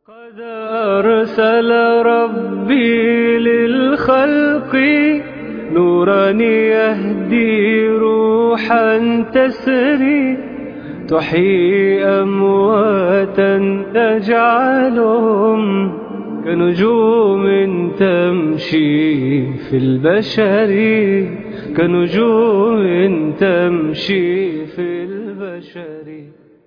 قد أرسل ربي للخلق نورا يهدي روحا تسري تحيي أمواتا تجعلهم كنجوم تمشي في البشر كنجوم تمشي في البشر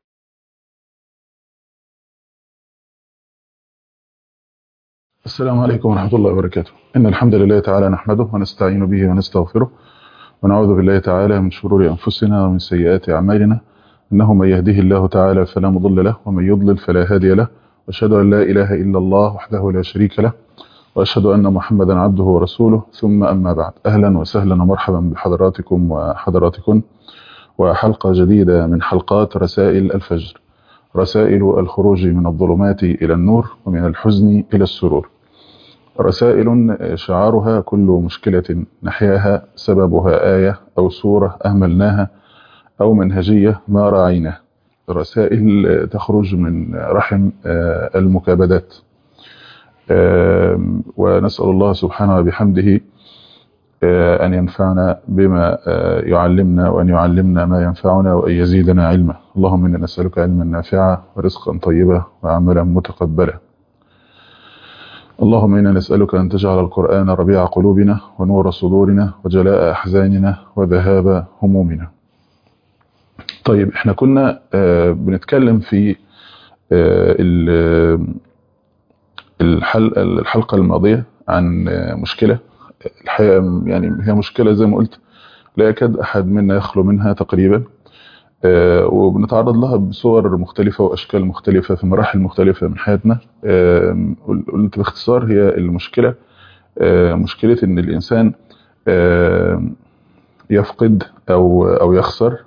السلام عليكم ورحمة الله وبركاته إن الحمد لله تعالى نحمده ونستعين به ونستغفره ونعوذ بالله تعالى من شرور أنفسنا ومن سيئات أعمالنا إنه من يهده الله تعالى فلا مضل له ومن يضلل فلا هادي له وأشهد أن لا إله إلا الله وحده لا شريك له وأشهد أن محمدا عبده ورسوله ثم أما بعد أهلا وسهلا ومرحبا بحضراتكم وحضراتكم وحلقة جديدة من حلقات رسائل الفجر رسائل الخروج من الظلمات إلى النور ومن الحزن إلى السرور رسائل شعارها كل مشكلة نحياها سببها آية أو سورة أهملناها أو منهجية ما راعيناه رسائل تخرج من رحم المكابدات ونسأل الله سبحانه وبحمده أن ينفعنا بما يعلمنا وأن يعلمنا ما ينفعنا وأن يزيدنا علما اللهم إنا نسألك علما نافعا ورزقا طيبا وعملا متقبلا اللهم إنا نسألك أن تجعل القرآن ربيع قلوبنا ونور صدورنا وجلاء أحزاننا وذهاب همومنا طيب احنا كنا بنتكلم في الحلقة الماضية عن مشكلة الحقيقة يعني هي مشكلة زي ما قلت لا يكاد أحد منا يخلو منها تقريبا وبنتعرض لها بصور مختلفة وأشكال مختلفة في مراحل مختلفة من حياتنا قلت باختصار هي المشكلة مشكلة إن الإنسان يفقد أو أو يخسر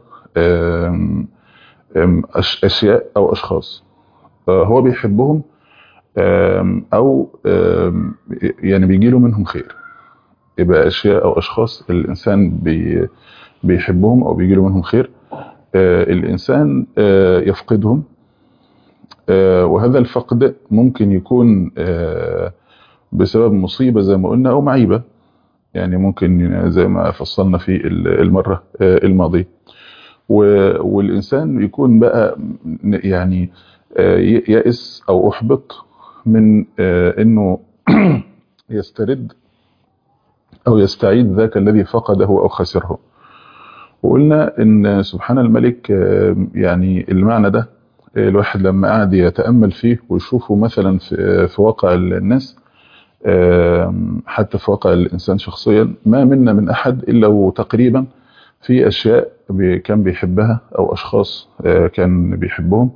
أشياء أو أشخاص هو بيحبهم أو يعني بيجيله منهم خير يبقى أشياء أو أشخاص الإنسان بي بيحبهم أو بيجيله منهم خير الإنسان يفقدهم وهذا الفقد ممكن يكون بسبب مصيبة زي ما قلنا أو معيبة يعني ممكن زي ما فصلنا في المرة الماضية والإنسان يكون بقى يعني يأس أو أحبط من أنه يسترد أو يستعيد ذاك الذي فقده أو خسره وقلنا ان سبحان الملك يعني المعنى ده الواحد لما قعد يتأمل فيه ويشوفه مثلا في, في واقع الناس حتى في واقع الإنسان شخصيا ما منا من أحد إلا وتقريبا في أشياء كان بيحبها أو أشخاص كان بيحبهم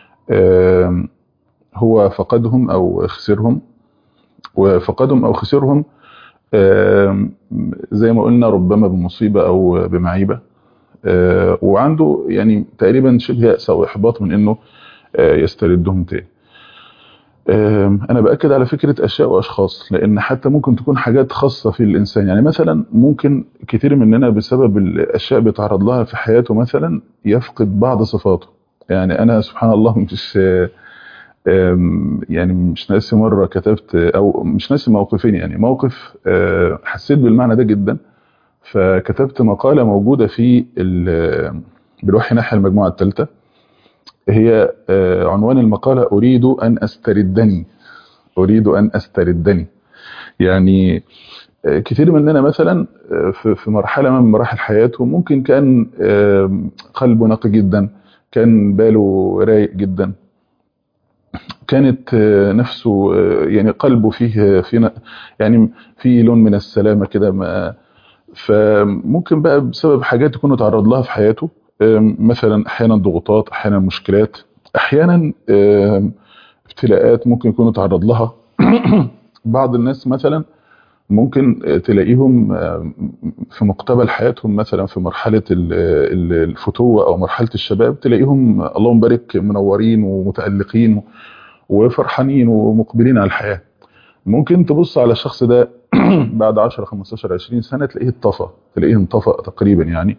هو فقدهم أو خسرهم وفقدهم أو خسرهم زي ما قلنا ربما بمصيبة أو بمعيبة وعنده يعني تقريبا شبه يأس أو إحباط من إنه يستردهم تاني أنا بأكد على فكرة أشياء وأشخاص لأن حتى ممكن تكون حاجات خاصة في الإنسان يعني مثلا ممكن كتير مننا بسبب الأشياء بيتعرض لها في حياته مثلا يفقد بعض صفاته يعني أنا سبحان الله مش يعني مش ناسي مرة كتبت أو مش ناسي موقفين يعني موقف حسيت بالمعنى ده جدا فكتبت مقالة موجودة في بالوحي نحو المجموعة الثالثة هي عنوان المقالة أريد أن أستردني أريد أن أستردني يعني كثير مننا مثلا في مرحلة من مراحل حياته ممكن كان قلبه نقي جدا كان باله رايق جدا كانت نفسه يعني قلبه فيه في يعني في لون من السلامة كده ما فممكن بقى بسبب حاجات يكون اتعرض لها في حياته مثلا احيانا ضغوطات احيانا مشكلات احيانا ابتلاءات ممكن يكون اتعرض لها بعض الناس مثلا ممكن تلاقيهم في مقتبل حياتهم مثلا في مرحلة الفتوة او مرحلة الشباب تلاقيهم اللهم بارك منورين ومتألقين وفرحانين ومقبلين على الحياة ممكن تبص على الشخص ده بعد 10 15 20 سنة تلاقيه اتطفى تلاقيه انطفى تقريبا يعني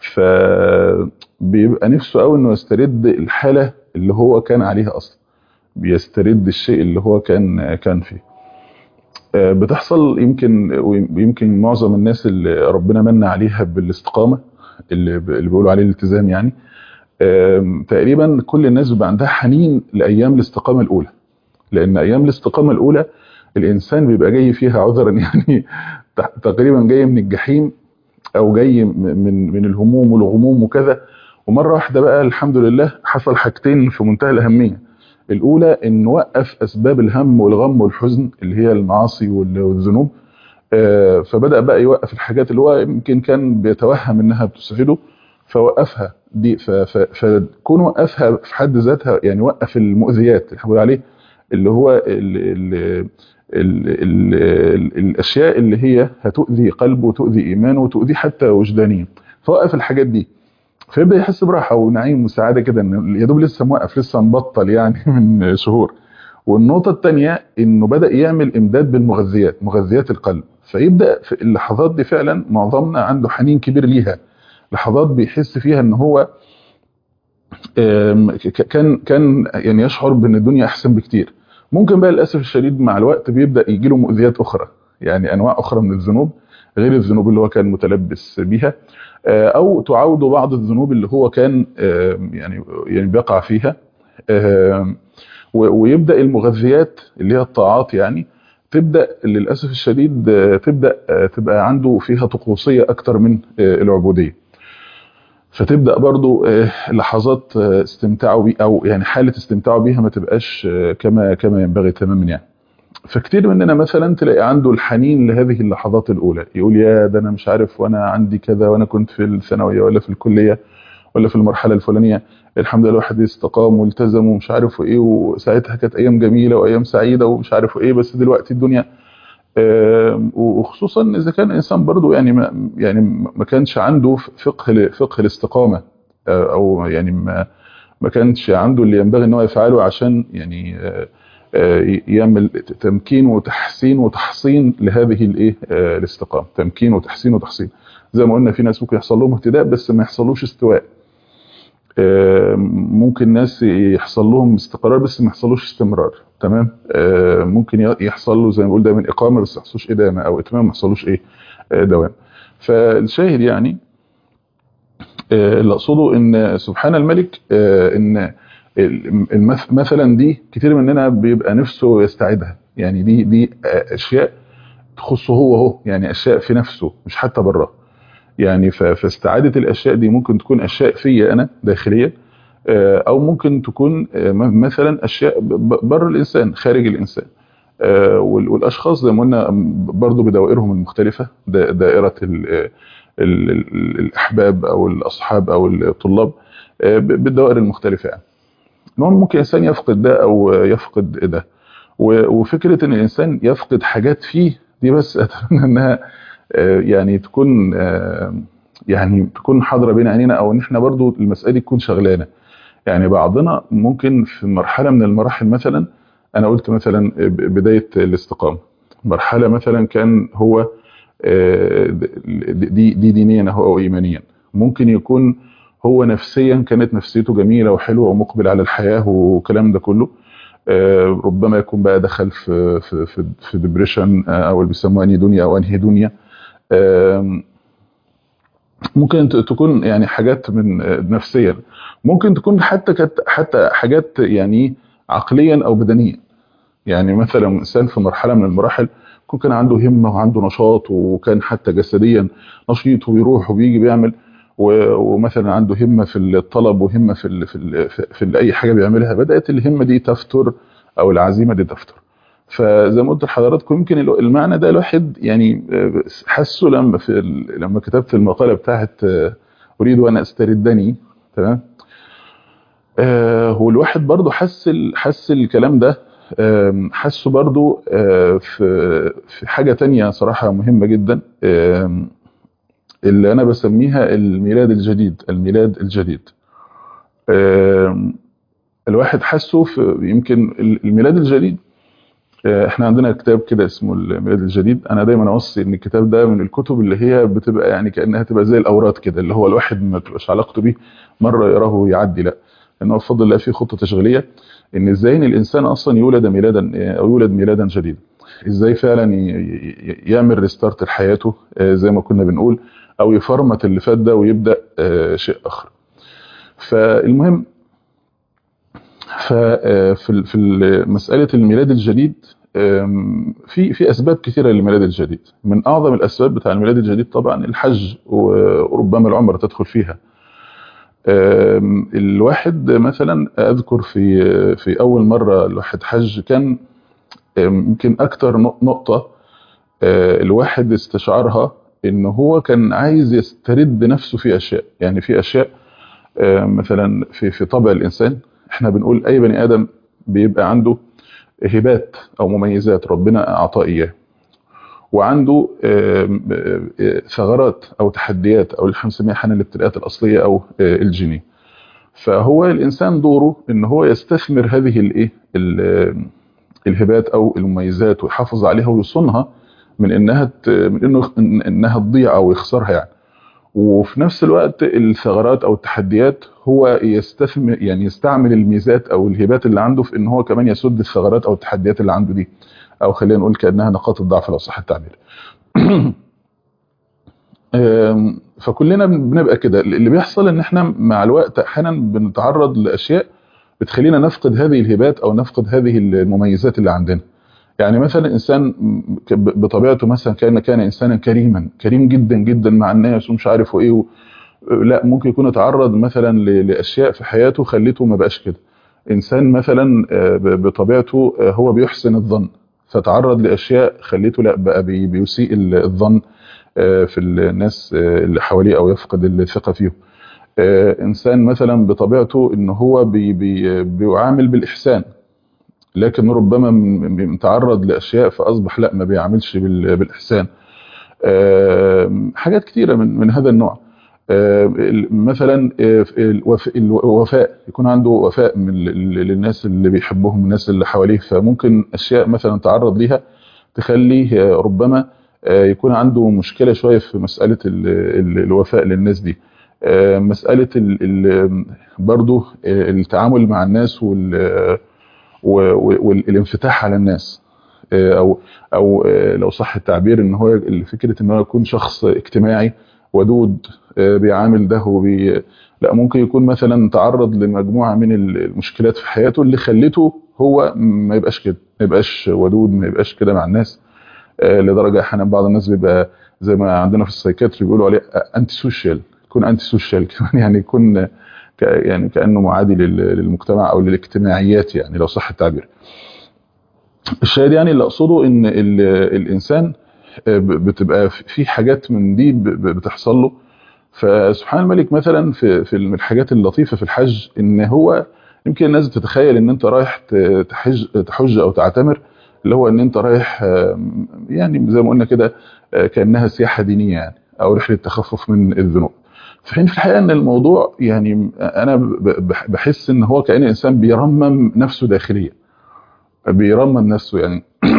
فبيبقى نفسه قوي انه يسترد الحالة اللي هو كان عليها اصلا بيسترد الشيء اللي هو كان كان فيه آه، بتحصل يمكن ويمكن معظم الناس اللي ربنا من عليها بالاستقامه اللي ب- اللي بيقولوا عليه الالتزام يعني آم، تقريبا كل الناس بيبقى عندها حنين لايام الاستقامه الاولى لان ايام الاستقامه الاولى الانسان بيبقى جاي فيها عذرا يعني ت- تقريبا جاي من الجحيم او جاي م- من من الهموم والغموم وكذا ومره واحده بقى الحمد لله حصل حاجتين في منتهى الاهميه الاولى ان وقف اسباب الهم والغم والحزن اللي هي المعاصي وال- والذنوب آه، فبدا بقى يوقف الحاجات اللي هو يمكن كان بيتوهم انها بتسعده فوقفها دي ف- ف- فكون وقفها في حد ذاتها يعني وقف المؤذيات اللي بقول عليه اللي هو ال ال ال ال ال الاشياء اللي هي هتؤذي قلبه وتؤذي ايمانه وتؤذي حتى وجدانيا فوقف الحاجات دي فيبدا يحس براحه ونعيم وسعاده كده ان يا دوب لسه موقف لسه مبطل يعني من شهور والنقطه الثانيه انه بدا يعمل امداد بالمغذيات مغذيات القلب فيبدا في اللحظات دي فعلا معظمنا عنده حنين كبير ليها لحظات بيحس فيها ان هو آم، ك- كان كان يعني يشعر بان الدنيا احسن بكتير ممكن بقى للاسف الشديد مع الوقت بيبدا يجي له مؤذيات اخرى يعني انواع اخرى من الذنوب غير الذنوب اللي هو كان متلبس بيها آه، او تعود بعض الذنوب اللي هو كان آم، يعني يعني بيقع فيها آم، و- ويبدا المغذيات اللي هي الطاعات يعني تبدا للاسف الشديد آه، تبدا آه، تبقى عنده فيها طقوسيه اكتر من آه، العبوديه فتبدا برضو آه، لحظات آه، استمتاعه بي او يعني حاله استمتاعه بيها ما تبقاش آه، كما كما ينبغي تماما يعني فكتير مننا مثلا تلاقي عنده الحنين لهذه اللحظات الاولى يقول يا ده انا مش عارف وانا عندي كذا وانا كنت في الثانويه ولا في الكليه ولا في المرحله الفلانيه الحمد لله الواحد استقام والتزم ومش عارف ايه وساعتها كانت ايام جميله وايام سعيده ومش عارف ايه بس دلوقتي الدنيا آم، وخصوصا اذا كان انسان برضو يعني ما يعني ما كانش عنده فقه فقه الاستقامه آه، او يعني ما ما كانش عنده اللي ينبغي ان هو يفعله عشان يعني آه، آه، يعمل تمكين وتحسين وتحصين لهذه الايه آه، الاستقامه تمكين وتحسين وتحصين زي ما قلنا في ناس ممكن يحصل لهم اهتداء بس ما يحصلوش استواء آه، ممكن ناس يحصل لهم استقرار بس ما يحصلوش استمرار تمام آه، ممكن ي- يحصل له زي ما بقول دايما اقامه بس ما يحصلوش ادامه او اتمام ما يحصلوش ايه آه، دوام فالشاهد يعني آه، اللي اقصده ان سبحان الملك آه، ان المث- مثلا دي كتير مننا بيبقى نفسه يستعيدها يعني دي دي آه، اشياء تخصه هو هو يعني اشياء في نفسه مش حتى بره يعني ف- فاستعاده الاشياء دي ممكن تكون اشياء فيا انا داخليا آه، او ممكن تكون آه، م- مثلا اشياء بره الانسان خارج الانسان آه، وال- والاشخاص زي ما قلنا برضو بدوائرهم المختلفه دا- دائره ال- ال- ال- الاحباب او الاصحاب او الطلاب آه، ب- بالدوائر المختلفه يعني ان هو ممكن انسان يفقد ده او يفقد ده و- وفكره ان الانسان يفقد حاجات فيه دي بس اتمنى انها آه، يعني تكون آه، يعني تكون حاضره بين عينينا او ان احنا برضو المساله دي تكون شغلانه يعني بعضنا ممكن في مرحله من المراحل مثلا انا قلت مثلا ب- بدايه الاستقامه مرحله مثلا كان هو آه، دي دي دينيا هو او ايمانيا ممكن يكون هو نفسيا كانت نفسيته جميله وحلوه ومقبل على الحياه والكلام ده كله آه، ربما يكون بقى دخل في في في, في ديبريشن او اللي بيسموها انهي دنيا او انهي دنيا آم، ممكن ت- تكون يعني حاجات من آه، نفسيا ممكن تكون حتى كانت حتى حاجات يعني عقليا او بدنيا يعني مثلا انسان في مرحله من المراحل يكون كان عنده همه وعنده نشاط وكان حتى جسديا نشيط وبيروح وبيجي بيعمل و- ومثلا عنده همه في الطلب وهمه في ال في, ال في, في اي حاجه بيعملها بدات الهمه دي تفتر او العزيمه دي تفتر فزي ما قلت لحضراتكم يمكن ال- المعنى ده الواحد يعني آه، حسه لما في ال- لما كتبت المقاله بتاعت آه، اريد ان استردني تمام آه، والواحد برضو حس ال- حس الكلام ده آم، حسه برضو آه، في في حاجة تانية صراحة مهمة جدا آم، اللي أنا بسميها الميلاد الجديد الميلاد الجديد آم، الواحد حسه في يمكن الميلاد الجديد آه، احنا عندنا كتاب كده اسمه الميلاد الجديد انا دايما اوصي ان الكتاب ده من الكتب اللي هي بتبقى يعني كانها تبقى زي الاوراد كده اللي هو الواحد ما تبقاش علاقته بيه مره يقراه ويعدي لا لان هو بفضل الله فيه خطه تشغيليه ان ازاي ان الانسان اصلا يولد ميلادا او يولد ميلادا جديدا ازاي فعلا يعمل ريستارت لحياته زي ما كنا بنقول او يفرمت اللي فات ده ويبدا شيء اخر فالمهم ففي في مساله الميلاد الجديد في في اسباب كثيره للميلاد الجديد من اعظم الاسباب بتاع الميلاد الجديد طبعا الحج وربما العمره تدخل فيها الواحد مثلا اذكر في في اول مره الواحد حج كان يمكن اكتر نقطه الواحد استشعرها ان هو كان عايز يسترد نفسه في اشياء يعني في اشياء مثلا في في طبع الانسان احنا بنقول اي بني ادم بيبقى عنده هبات او مميزات ربنا اعطاه اياه وعنده ثغرات او تحديات او اللي بنسميها احيانا الابتلاءات الاصليه او الجينيه فهو الانسان دوره ان هو يستثمر هذه الايه الهبات او المميزات ويحافظ عليها ويصونها من انها من انه انها تضيع او يخسرها يعني وفي نفس الوقت الثغرات او التحديات هو يستثمر يعني يستعمل الميزات او الهبات اللي عنده في ان هو كمان يسد الثغرات او التحديات اللي عنده دي او خلينا نقول كانها نقاط الضعف لو صح التعبير فكلنا بنبقى كده اللي بيحصل ان احنا مع الوقت احيانا بنتعرض لاشياء بتخلينا نفقد هذه الهبات او نفقد هذه المميزات اللي عندنا يعني مثلا انسان بطبيعته مثلا كان كان انسانا كريما كريم جدا جدا مع الناس ومش عارف وايه و... لا ممكن يكون اتعرض مثلا لاشياء في حياته خلته ما بقاش كده انسان مثلا بطبيعته هو بيحسن الظن فتعرض لاشياء خليته لا بقى بيسيء الظن في الناس اللي حواليه او يفقد الثقه فيهم انسان مثلا بطبيعته ان هو بي بي بيعامل بالاحسان لكن ربما متعرض لاشياء فاصبح لا ما بيعملش بالاحسان حاجات كتيره من من هذا النوع مثلا الوفاء يكون عنده وفاء من للناس اللي بيحبهم الناس اللي حواليه فممكن اشياء مثلا تعرض ليها تخليه ربما يكون عنده مشكله شويه في مساله الوفاء للناس دي مساله برضه التعامل مع الناس وال والانفتاح على الناس او او لو صح التعبير ان هو فكره ان هو يكون شخص اجتماعي ودود بيعامل ده وبي لا ممكن يكون مثلا تعرض لمجموعه من المشكلات في حياته اللي خلته هو ما يبقاش كده ما يبقاش ودود ما يبقاش كده مع الناس لدرجه احيانا بعض الناس بيبقى زي ما عندنا في السايكاتري بيقولوا عليه انتي سوشيال يكون انتي سوشيال كمان يعني يكون يعني كانه معادي للمجتمع او للاجتماعيات يعني لو صح التعبير الشاهد يعني اللي اقصده ان الانسان بتبقى في حاجات من دي بتحصل له فسبحان الملك مثلا في في الحاجات اللطيفه في الحج ان هو يمكن الناس بتتخيل ان انت رايح تحج تحج او تعتمر اللي هو ان انت رايح يعني زي ما قلنا كده كانها سياحه دينيه يعني او رحله تخفف من الذنوب في حين في الحقيقه ان الموضوع يعني انا بحس ان هو كان الانسان بيرمم نفسه داخليا بيرمم نفسه يعني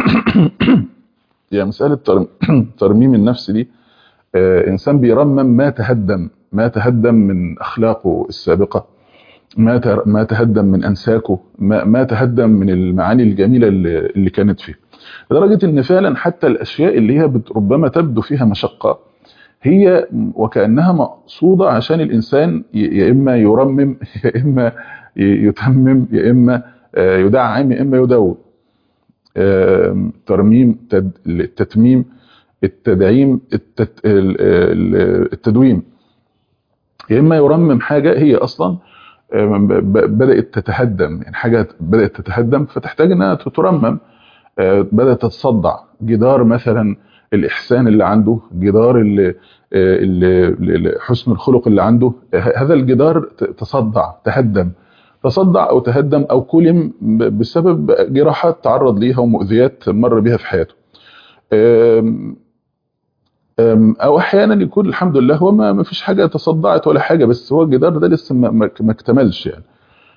يعني مساله ترميم النفس دي انسان بيرمم ما تهدم ما تهدم من اخلاقه السابقه ما ما تهدم من انساكه ما, ما تهدم من المعاني الجميله اللي, اللي كانت فيه لدرجه ان فعلا حتى الاشياء اللي هي ربما تبدو فيها مشقه هي وكانها مقصوده عشان الانسان يا اما يرمم يا اما يتمم يا اما يدعم يا اما يدون ترميم التتميم التدعيم التدويم يا اما يرمم حاجه هي اصلا بدات تتهدم يعني حاجه بدات تتهدم فتحتاج انها ترمم بدات تتصدع جدار مثلا الاحسان اللي عنده جدار اللي اللي حسن الخلق اللي عنده هذا الجدار تصدع تهدم تصدع او تهدم او كلم بسبب جراحات تعرض ليها ومؤذيات مر بها في حياته او احيانا يكون الحمد لله هو ما فيش حاجه تصدعت ولا حاجه بس هو الجدار ده لسه ما اكتملش يعني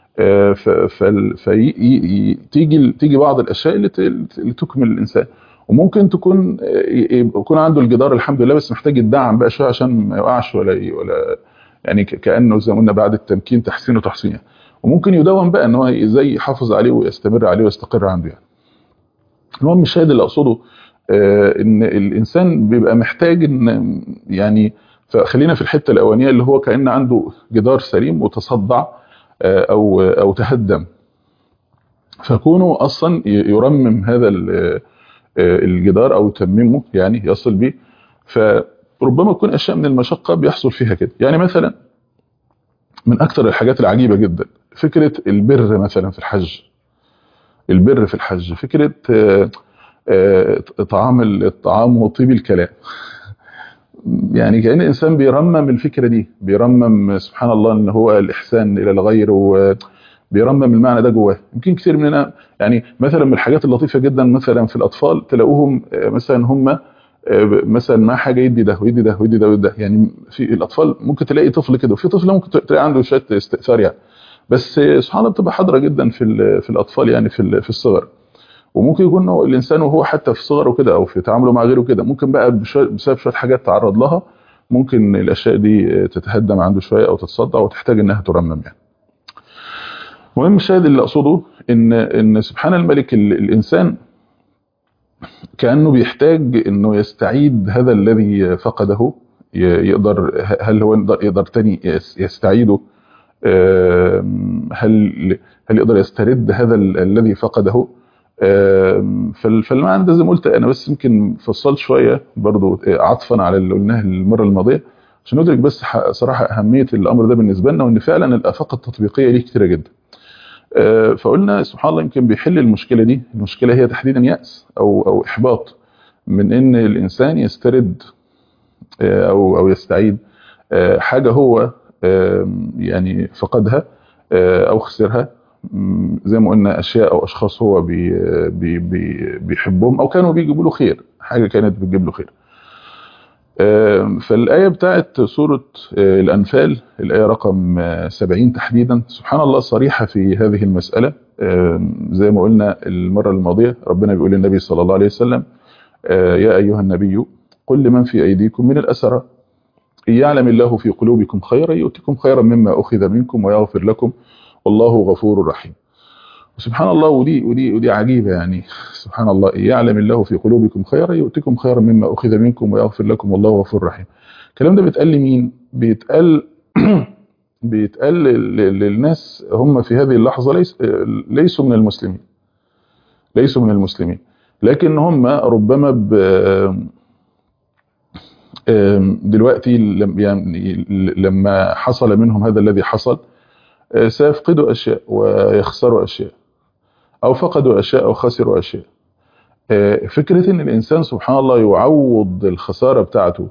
فتيجي تيجي بعض الاشياء اللي تكمل الانسان وممكن تكون يكون عنده الجدار الحمد لله بس محتاج يدعم بقى شويه عشان ما يقعش ولا ولا يعني كانه زي ما قلنا بعد التمكين تحسين وتحسين وممكن يدون بقى ان هو ازاي يحافظ عليه ويستمر عليه ويستقر عنده يعني المهم الشاهد اللي اقصده آه، ان الانسان بيبقى محتاج ان يعني فخلينا في الحته الاولانيه اللي هو كان عنده جدار سليم وتصدع آه، او او تهدم فكونه اصلا ي- يرمم هذا ال- آه، الجدار او يتممه يعني يصل به فربما تكون اشياء من المشقه بيحصل فيها كده يعني مثلا من اكثر الحاجات العجيبه جدا فكره البر مثلا في الحج البر في الحج فكره آه، آه، طعام الطعام وطيب الكلام يعني كأن الإنسان بيرمم الفكرة دي بيرمم سبحان الله إن هو الإحسان إلى الغير وبيرمم المعنى ده جواه يمكن كثير مننا يعني مثلا من الحاجات اللطيفة جدا مثلا في الأطفال تلاقوهم آه، مثلا هم آه، مثلا مع حاجة يدي ده ويدي ده ويدي ده ويدي ده يعني في الأطفال ممكن تلاقي طفل كده وفي طفل ممكن تلاقي عنده شوية استئثار يعني بس آه، سبحان الله بتبقى حاضرة جدا في ال- في الأطفال يعني في ال- في الصغر وممكن يكون هو الانسان وهو حتى في صغره كده او في تعامله مع غيره كده ممكن بقى بشوية بسبب شويه حاجات تعرض لها ممكن الاشياء دي تتهدم عنده شويه او تتصدع وتحتاج انها ترمم يعني. المهم الشاهد اللي اقصده ان ان سبحان الملك ال- الانسان كانه بيحتاج انه يستعيد هذا الذي فقده ي- يقدر هل هو يقدر, يقدر تاني يس- يستعيده آم، هل هل يقدر يسترد هذا ال- الذي فقده آم، فال- فالمعنى ده زي ما قلت انا بس يمكن فصلت شويه برضو عطفا على اللي قلناه المره الماضيه عشان ندرك بس ح- صراحه اهميه الامر ده بالنسبه لنا وان فعلا الافاق التطبيقيه ليه كتيره جدا. آه، فقلنا سبحان الله يمكن بيحل المشكله دي، المشكله هي تحديدا ياس او او احباط من ان الانسان يسترد آه، او او يستعيد آه، حاجه هو آم، يعني فقدها آه، او خسرها مم، زي ما قلنا اشياء او اشخاص هو بي بي بي بيحبهم او كانوا بيجيبوا له خير حاجه كانت بتجيب له خير آم، فالايه بتاعت سوره آه، الانفال الايه رقم آه، 70 تحديدا سبحان الله صريحه في هذه المساله آم، زي ما قلنا المره الماضيه ربنا بيقول للنبي صلى الله عليه وسلم آه، يا ايها النبي قل لمن في ايديكم من الاسرى إن يعلم الله في قلوبكم خيرا يؤتكم خيرا مما أخذ منكم ويغفر لكم والله غفور رحيم سبحان الله ودي ودي ودي عجيبة يعني سبحان الله إن يعلم الله في قلوبكم خيرا يؤتكم خيرا مما أخذ منكم ويغفر لكم والله غفور رحيم الكلام ده بيتقال لمين؟ بيتقال بيتقال لل- للناس هم في هذه اللحظة ليس ليسوا من المسلمين ليسوا من المسلمين لكن هم ربما ب آم، دلوقتي لم- يعني لما حصل منهم هذا الذي حصل آه، سيفقدوا أشياء ويخسروا أشياء أو فقدوا أشياء أو خسروا أشياء آه، فكرة إن الإنسان سبحان الله يعوض الخسارة بتاعته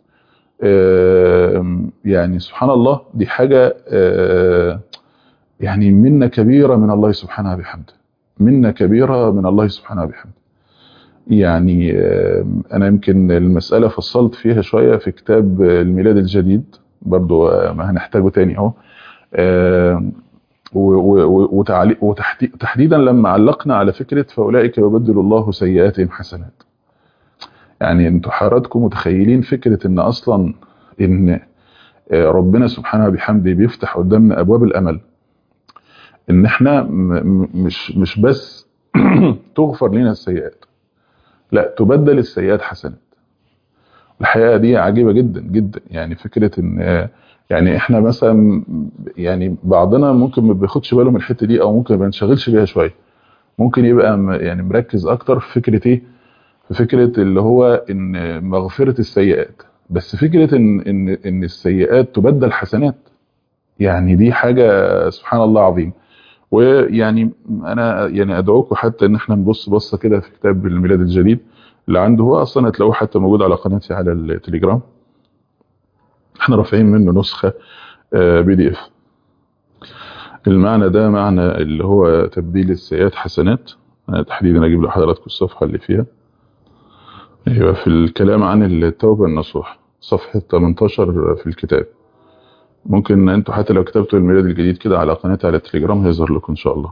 آم، يعني سبحان الله دي حاجة آه، يعني منة كبيرة من الله سبحانه بحمده منة كبيرة من الله سبحانه بحمده يعني آم، أنا يمكن المسألة فصلت فيها شوية في كتاب الميلاد الجديد برضو آه، ما هنحتاجه تاني اهو آم، و- و- وتعليق- وتحدي- تحديدا لما علقنا على فكرة فأولئك يبدل الله سيئاتهم حسنات يعني انتوا حضراتكم متخيلين فكرة ان اصلا ان آه، ربنا سبحانه بحمده بيفتح قدامنا ابواب الامل ان احنا م- م- مش مش بس تغفر لنا السيئات لا تبدل السيئات حسنات الحقيقه دي عجيبه جدا جدا يعني فكره ان آه، يعني احنا مثلا يعني بعضنا ممكن ما بياخدش باله من الحته دي او ممكن ما بينشغلش بيها شويه ممكن يبقى م- يعني مركز اكتر في فكره ايه في فكره اللي هو ان مغفره السيئات بس فكره ان ان ان السيئات تبدل حسنات يعني دي حاجه سبحان الله عظيم ويعني انا يعني ادعوكم حتى ان احنا نبص بصه كده في كتاب الميلاد الجديد اللي عنده هو اصلا هتلاقوه حتى موجود على قناتي على التليجرام احنا رافعين منه نسخه بي دي اف المعنى ده معنى اللي هو تبديل السيئات حسنات أنا تحديدا اجيب لحضراتكم الصفحه اللي فيها ايوه في الكلام عن التوبه النصوح صفحه 18 في الكتاب ممكن انتوا حتى لو كتبتوا الميلاد الجديد كده على قناتي على التليجرام هيظهر لكم ان شاء الله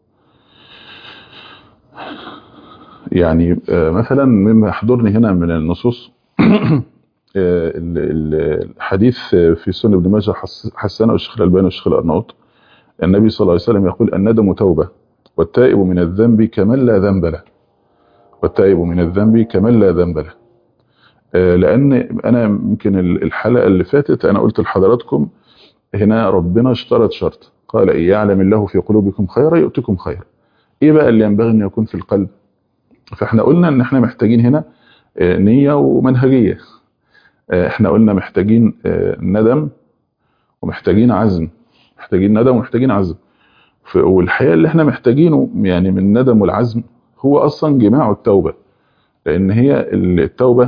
يعني آه، مثلا مما يحضرني هنا من النصوص آه، ال- ال- الحديث في سنن ابن ماجه حس- حسنه والشيخ الالباني والشيخ الارناؤوط النبي صلى الله عليه وسلم يقول الندم توبة والتائب من الذنب كمن لا ذنب له والتائب من الذنب كمن لا ذنب له آه، لأن أنا يمكن الحلقة اللي فاتت أنا قلت لحضراتكم هنا ربنا اشترط شرط قال إن يعلم الله في قلوبكم خيرا يؤتكم خيرا إيه بقى اللي ينبغي أن يكون في القلب فإحنا قلنا أن إحنا محتاجين هنا آه، نية ومنهجية آه، إحنا قلنا محتاجين آه، ندم ومحتاجين عزم محتاجين ندم ومحتاجين عزم ف- والحقيقة اللي احنا محتاجينه يعني من الندم والعزم هو أصلا جماع التوبة لأن هي التوبة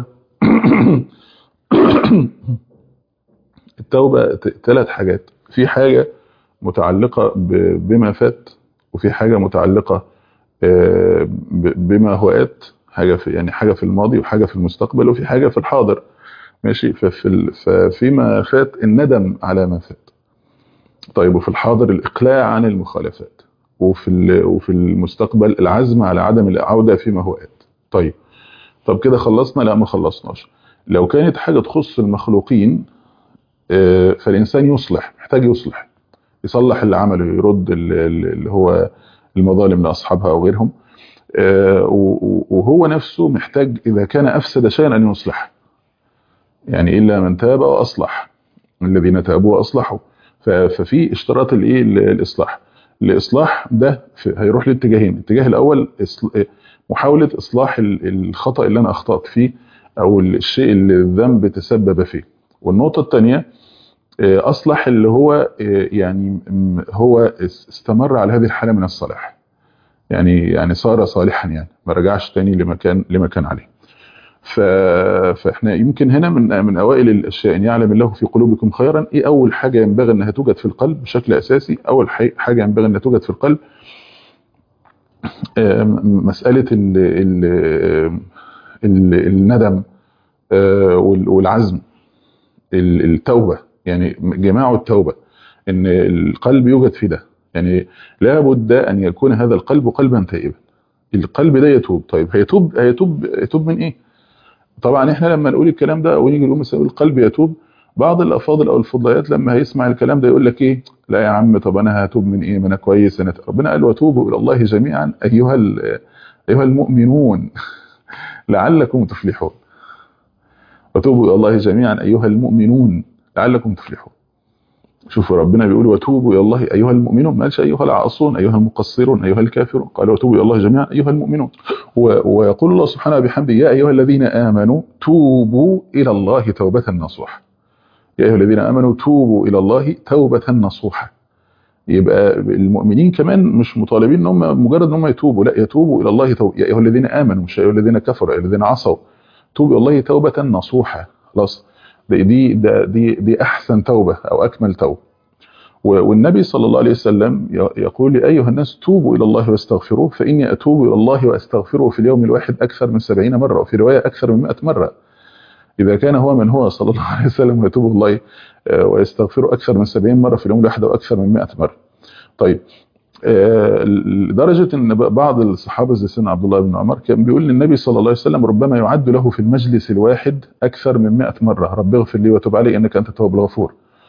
التوبة ثلاث حاجات في حاجة متعلقة ب- بما فات وفي حاجة متعلقة آه، ب- بما هو آت حاجة في يعني حاجة في الماضي وحاجة في المستقبل وفي حاجة في الحاضر ماشي ففي ال- ففيما فات الندم على ما فات طيب وفي الحاضر الإقلاع عن المخالفات وفي ال- وفي المستقبل العزم على عدم العودة فيما هو آت طيب طب كده خلصنا لا ما خلصناش لو كانت حاجة تخص المخلوقين آه، فالإنسان يصلح محتاج يصلح يصلح اللي عمله يرد ال- ال- اللي هو المظالم لأصحابها أو غيرهم آه، و- و- وهو نفسه محتاج إذا كان أفسد شيئا أن يصلح يعني إلا من تاب وأصلح الذين تابوا وأصلحوا ف- ففي اشتراط الإيه ال- الإصلاح الإصلاح ده في- هيروح لاتجاهين الاتجاه الأول إصل- محاولة إصلاح ال- الخطأ اللي أنا أخطأت فيه أو الشيء اللي الذنب تسبب فيه والنقطة الثانية آه، أصلح اللي هو آه، يعني م- هو اس- استمر على هذه الحالة من الصلاح يعني يعني صار صالحا يعني ما رجعش تاني لما كان لما كان عليه ف... فاحنا يمكن هنا من من اوائل الاشياء ان يعلم الله في قلوبكم خيرا ايه اول حاجه ينبغي انها توجد في القلب بشكل اساسي اول حي- حاجه ينبغي انها توجد في القلب آم، مساله ال... ال... ال... الندم آه، وال- والعزم ال- التوبه يعني جماع التوبه ان القلب يوجد في ده يعني لا بد ان يكون هذا القلب قلبا تائبا القلب ده يتوب طيب هيتوب هيتوب يتوب من ايه طبعا احنا لما نقول الكلام ده ونيجي نقول مثلا القلب يتوب بعض الافاضل او الفضليات لما هيسمع الكلام ده يقول لك ايه لا يا عم طب انا هتوب من ايه ما انا كويس انا ربنا قال وتوبوا الى الله جميعا ايها ال- ايها المؤمنون لعلكم تفلحون وتوبوا الى الله جميعا ايها المؤمنون لعلكم تفلحون شوفوا ربنا بيقول وتوبوا الى الله ايها المؤمنون ما قالش ايها العاصون ايها المقصرون ايها الكافرون قال وتوبوا الى الله جميعا ايها المؤمنون و- ويقول الله سبحانه بحمده يا ايها الذين امنوا توبوا الى الله توبه نصوحا يا ايها الذين امنوا توبوا الى الله توبه نصوحا يبقى المؤمنين كمان مش مطالبين ان هم مجرد ان هم يتوبوا لا يتوبوا الى الله توبة. يا ايها الذين امنوا مش يا ايها الذين كفروا يا ايها الذين عصوا توبوا الى الله توبه نصوحا خلاص دي دي ده- دي دي احسن توبه او اكمل توبه و- والنبي صلى الله عليه وسلم ي- يقول يا أيها الناس توبوا إلى الله واستغفروه فإني أتوب إلى الله وأستغفره في اليوم الواحد أكثر من سبعين مرة وفي رواية أكثر من مئة مرة إذا كان هو من هو صلى الله عليه وسلم يتوب الله آه، ويستغفره أكثر من سبعين مرة في اليوم الواحد وأكثر من مئة مرة طيب آه، لدرجة أن بعض الصحابة زي سيدنا عبد الله بن عمر كان بيقول للنبي صلى الله عليه وسلم ربما يعد له في المجلس الواحد أكثر من مئة مرة رب اغفر لي وتب علي إنك أنت التواب الغفور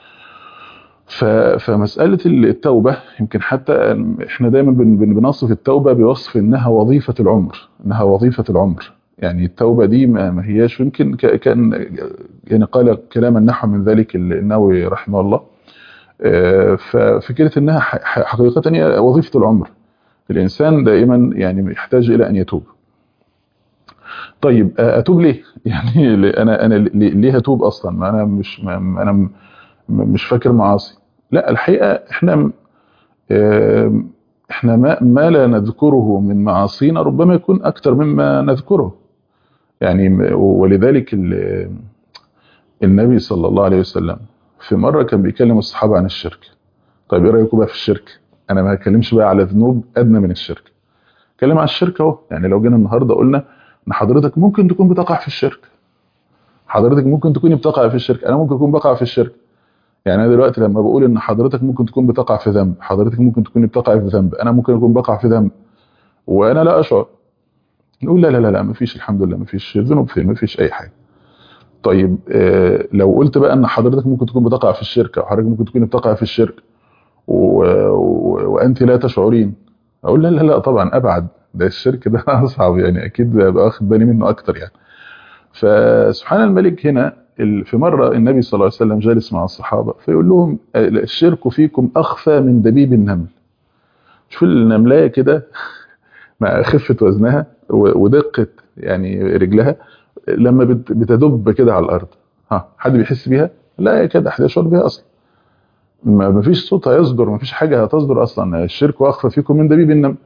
ف- فمسألة التوبة يمكن حتى احنا دايما بن- بن- بنصف التوبة بوصف انها وظيفة العمر انها وظيفة العمر يعني التوبة دي ما ما هياش يمكن ك- كان يعني قال كلاما نحو من ذلك النووي رحمه الله آه، ففكرة انها ح- ح- حقيقة هي وظيفة العمر الانسان دائما يعني يحتاج الى ان يتوب طيب آه، اتوب ليه يعني ليه- انا انا ليه ليه اتوب اصلا ما انا مش ما انا م- مش فاكر معاصي لا الحقيقة احنا آم، احنا ما, ما لا نذكره من معاصينا ربما يكون اكثر مما نذكره يعني م- ولذلك ال- النبي صلى الله عليه وسلم في مرة كان بيكلم الصحابة عن الشرك طيب ايه رايكم بقى في الشرك انا ما هتكلمش بقى على ذنوب ادنى من الشرك اتكلم على الشرك اهو يعني لو جينا النهارده قلنا ان حضرتك ممكن تكون بتقع في الشرك حضرتك ممكن تكوني بتقع في الشرك انا ممكن اكون بقع في الشرك يعني انا دلوقتي لما بقول ان حضرتك ممكن تكون بتقع في ذنب حضرتك ممكن تكوني بتقع في ذنب انا ممكن اكون بقع في ذنب وانا لا اشعر نقول لا لا لا لا مفيش الحمد لله مفيش ذنوب فين مفيش اي حاجه طيب آه لو قلت بقى ان حضرتك ممكن تكون بتقع في الشرك او حضرتك ممكن تكون بتقع في الشرك و... و... وانت لا تشعرين اقول لا لا لا طبعا ابعد ده الشرك ده اصعب يعني اكيد ببقى واخد بالي منه اكتر يعني فسبحان الملك هنا ال- في مرة النبي صلى الله عليه وسلم جالس مع الصحابة فيقول لهم الشرك فيكم أخفى من دبيب النمل شوف النملاية كده مع خفة وزنها و- ودقة يعني رجلها لما بت- بتدب كده على الأرض ها حد بيحس بيها؟ لا يا كده حد يشعر بيها أصلا ما ما فيش صوت هيصدر ما فيش حاجة هتصدر أصلا الشرك أخفى فيكم من دبيب النمل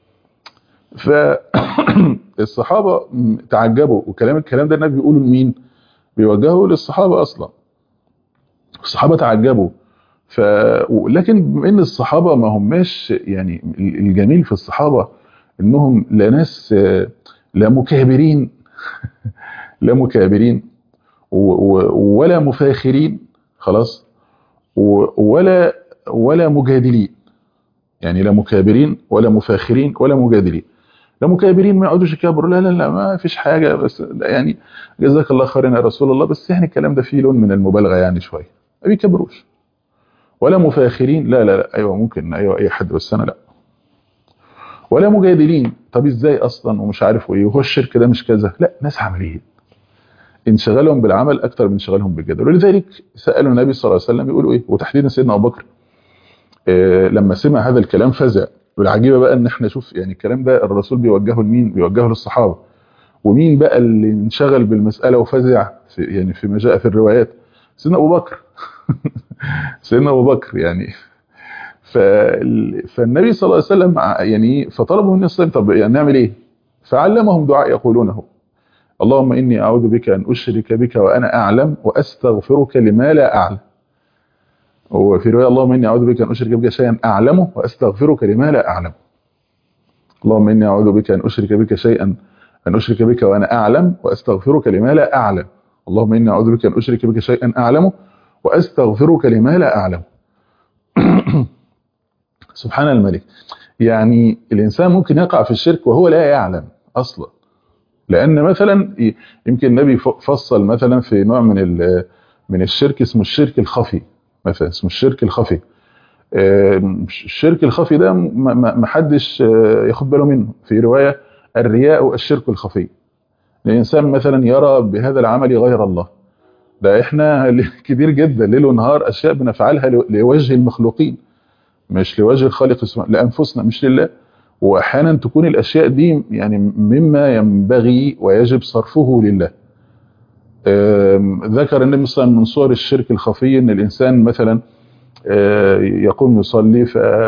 فالصحابة تعجبوا وكلام الكلام ده النبي بيقوله لمين؟ بيوجهه للصحابة أصلا الصحابة تعجبوا ف... لكن بما ان الصحابة ما هماش يعني الجميل في الصحابة انهم لا ناس آه، لا مكابرين لا مكابرين و... و... ولا مفاخرين خلاص و... ولا ولا مجادلين يعني لا مكابرين ولا مفاخرين ولا مجادلين لا مكابرين ما يقعدوش يكابروا لا لا لا ما فيش حاجة بس لا يعني جزاك الله خيرا يا رسول الله بس يعني الكلام ده فيه لون من المبالغة يعني شوية ما بيكبروش ولا مفاخرين لا لا لا ايوه ممكن ايوه اي حد بس انا لا ولا مجادلين طب ازاي اصلا ومش عارف ايه وهو الشرك ده مش كذا لا ناس عمليين انشغالهم بالعمل اكتر من انشغالهم بالجدل ولذلك سالوا النبي صلى الله عليه وسلم يقولوا ايه وتحديدا سيدنا ابو بكر آه لما سمع هذا الكلام فزع والعجيبه بقى ان احنا شوف يعني الكلام ده الرسول بيوجهه لمين بيوجهه للصحابه ومين بقى اللي انشغل بالمساله وفزع في يعني فيما جاء في الروايات سيدنا ابو بكر سيدنا ابو بكر يعني فال- فالنبي صلى الله عليه وسلم ع- يعني فطلبوا من الصلاه طب يعني نعمل ايه فعلمهم دعاء يقولونه اللهم اني اعوذ بك ان اشرك بك وانا اعلم واستغفرك لما لا اعلم وفي روايه اللهم اني اعوذ بك ان اشرك بك شيئا اعلمه واستغفرك لما لا اعلم اللهم اني اعوذ بك ان اشرك بك شيئا ان اشرك بك وانا اعلم واستغفرك لما لا اعلم اللهم اني اعوذ بك ان اشرك بك شيئا اعلمه واستغفرك لما لا اعلم سبحان الملك يعني الانسان ممكن يقع في الشرك وهو لا يعلم اصلا لان مثلا ي- يمكن النبي ف- فصل مثلا في نوع من ال- من الشرك اسمه الشرك الخفي مثلا اسمه الشرك الخفي آه، الشرك الخفي ده ما- ما ما حدش آه، ياخد باله منه في روايه الرياء الشرك الخفي الانسان مثلا يرى بهذا العمل غير الله ده احنا كتير جدا ليل ونهار اشياء بنفعلها لو- لوجه المخلوقين مش لوجه الخالق سبحانه لانفسنا مش لله واحيانا تكون الاشياء دي يعني مما ينبغي ويجب صرفه لله آم، ذكر النبي صلى الله عليه وسلم من صور الشرك الخفي ان الانسان مثلا آه، يقوم يصلي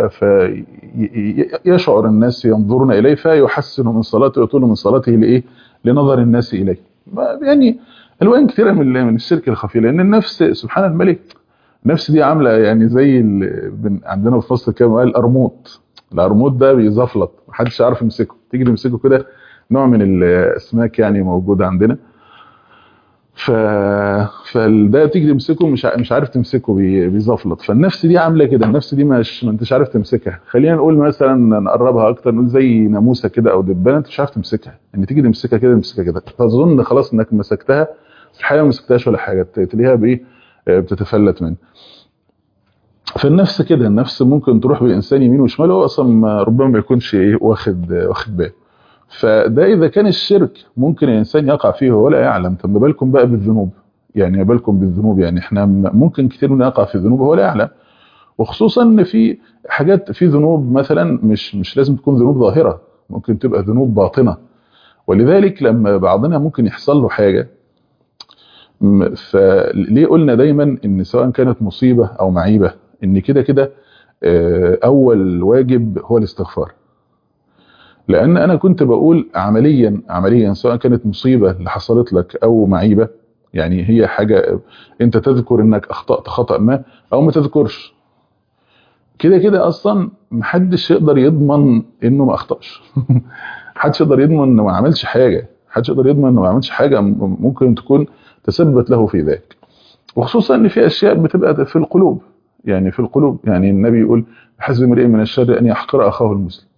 فيشعر الناس ينظرون اليه فيحسن من صلاته ويطول من صلاته لايه لنظر الناس اليه ما- يعني الوان كثيره من من الشرك الخفي لان النفس سبحان الملك النفس دي عامله يعني زي ال- بن- عندنا في فصل كده قال القرموط القرموط ده بيزفلط محدش عارف يمسكه تيجي تمسكه كده نوع من الاسماك يعني موجود عندنا ف فده تيجي تمسكه مش ع- مش عارف تمسكه بي- بيزفلط فالنفس دي عامله كده النفس دي مش ما انتش عارف تمسكها خلينا نقول مثلا نقربها اكتر نقول زي ناموسه كده او دبانه انت مش عارف تمسكها يعني تيجي تمسكها كده تمسكها كده تظن خلاص انك مسكتها في الحقيقه ما مسكتهاش ولا حاجه تلاقيها بايه آه، بتتفلت منه فالنفس كده النفس ممكن تروح بالانسان يمين وشمال هو اصلا ما- ربما ما يكونش ايه واخد واخد باله فده اذا كان الشرك ممكن الانسان يقع فيه وهو لا يعلم طب ما بالكم بقى بالذنوب يعني ما بالكم بالذنوب يعني احنا م- ممكن كتير منا يقع في الذنوب وهو لا يعلم وخصوصا ان في حاجات في ذنوب مثلا مش مش لازم تكون ذنوب ظاهره ممكن تبقى ذنوب باطنه ولذلك لما بعضنا ممكن يحصل له حاجه م- فليه قلنا دايما ان سواء كانت مصيبه او معيبه ان كده كده آه، اول واجب هو الاستغفار لان انا كنت بقول عمليا عمليا سواء كانت مصيبه اللي حصلت لك او معيبه يعني هي حاجه انت تذكر انك اخطات خطا ما او ما تذكرش كده كده اصلا محدش يقدر يضمن انه ما اخطاش محدش يقدر يضمن انه ما عملش حاجه محدش يقدر يضمن انه ما عملش حاجه م- ممكن تكون تثبت له في ذلك وخصوصا ان في اشياء بتبقى في القلوب يعني في القلوب يعني النبي يقول حسب امرئ من الشر ان يحقر اخاه المسلم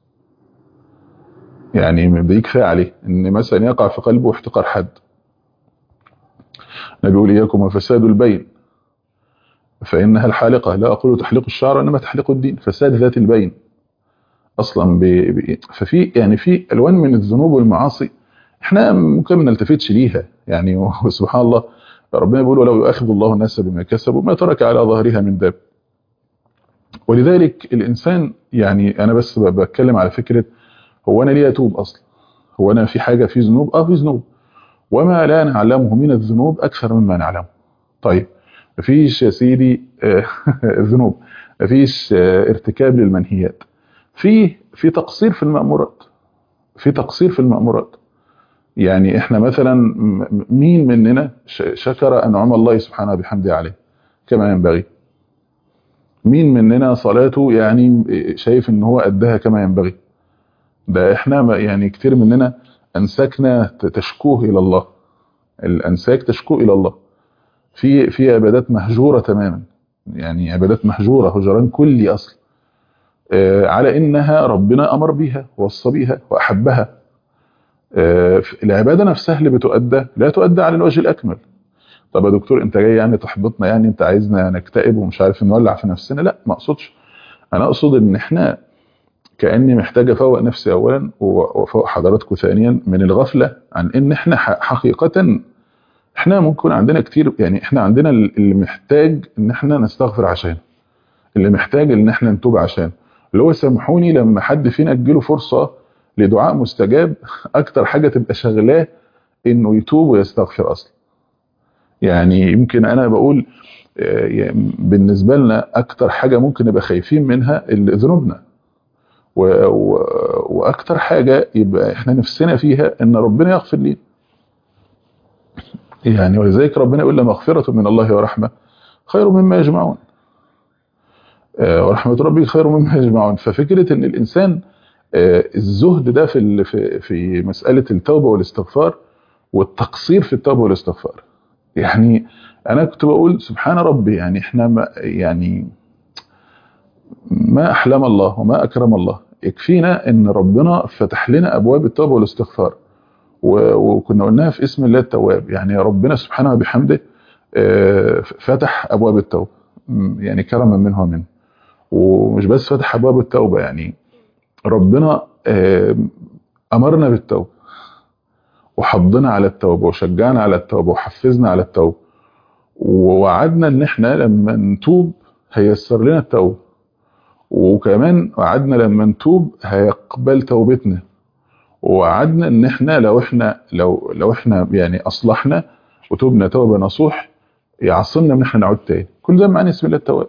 يعني ده كفايه عليه ان مثلا يقع في قلبه احتقار حد النبي يقول اياكم وفساد البين فإنها الحالقة لا أقول تحليق الشعر إنما تحليق الدين فساد ذات البين أصلا ب... ب... ففي يعني في ألوان من الذنوب والمعاصي احنا ممكن ما نلتفتش ليها يعني وسبحان الله ربنا بيقول ولو يؤاخذ الله الناس بما كسبوا ما ترك على ظهرها من داب ولذلك الإنسان يعني أنا بس بتكلم على فكرة هو أنا ليه أتوب أصلا هو أنا في حاجة في ذنوب آه في ذنوب وما لا نعلمه من الذنوب أكثر مما نعلمه طيب مفيش يا سيدي ذنوب مفيش ارتكاب للمنهيات في في تقصير في المأمورات في تقصير في المأمورات يعني احنا مثلا مين مننا شكر انعم الله سبحانه بحمده عليه كما ينبغي مين مننا صلاته يعني شايف ان هو ادها كما ينبغي ده احنا يعني كتير مننا انساكنا تشكوه الى الله الانساك تشكو الى الله في في عبادات مهجوره تماما يعني عبادات مهجوره هجران كلي اصل على انها ربنا امر بها ووصى بها واحبها العباده نفسها اللي بتؤدى لا تؤدى على الوجه الاكمل طب يا دكتور انت جاي يعني تحبطنا يعني انت عايزنا نكتئب ومش عارف نولع في نفسنا لا ما اقصدش انا اقصد ان احنا كاني محتاج افوق نفسي اولا وافوق حضراتكم ثانيا من الغفله عن ان احنا حقيقه احنا ممكن عندنا كتير يعني احنا عندنا اللي محتاج ان احنا نستغفر عشان اللي محتاج ان احنا نتوب عشان اللي هو سامحوني لما حد فينا تجيله فرصه لدعاء مستجاب اكتر حاجه تبقى شغلاه انه يتوب ويستغفر اصلا يعني يمكن انا بقول بالنسبه لنا اكتر حاجه ممكن نبقى خايفين منها ذنوبنا واكتر حاجه يبقى احنا نفسنا فيها ان ربنا يغفر لنا يعني ولذلك ربنا يقول مغفرة من الله ورحمة خير مما يجمعون ورحمة ربك خير مما يجمعون ففكرة ان الانسان الزهد ده في في مسألة التوبة والاستغفار والتقصير في التوبة والاستغفار يعني انا كنت بقول سبحان ربي يعني احنا ما يعني ما احلم الله وما اكرم الله يكفينا ان ربنا فتح لنا ابواب التوبة والاستغفار وكنا قلناها في اسم الله التواب يعني ربنا سبحانه وبحمده فتح ابواب التوبه يعني كرما منه ومنه ومش بس فتح ابواب التوبه يعني ربنا امرنا بالتوبه وحضنا على التوبه وشجعنا على التوبه وحفزنا على التوبه ووعدنا ان احنا لما نتوب هيسر لنا التوبه وكمان وعدنا لما نتوب هيقبل توبتنا ووعدنا ان احنا لو احنا لو لو احنا يعني اصلحنا وتوبنا توبه نصوح يعصمنا من احنا نعود تاني كل ده معنى اسم الله التواب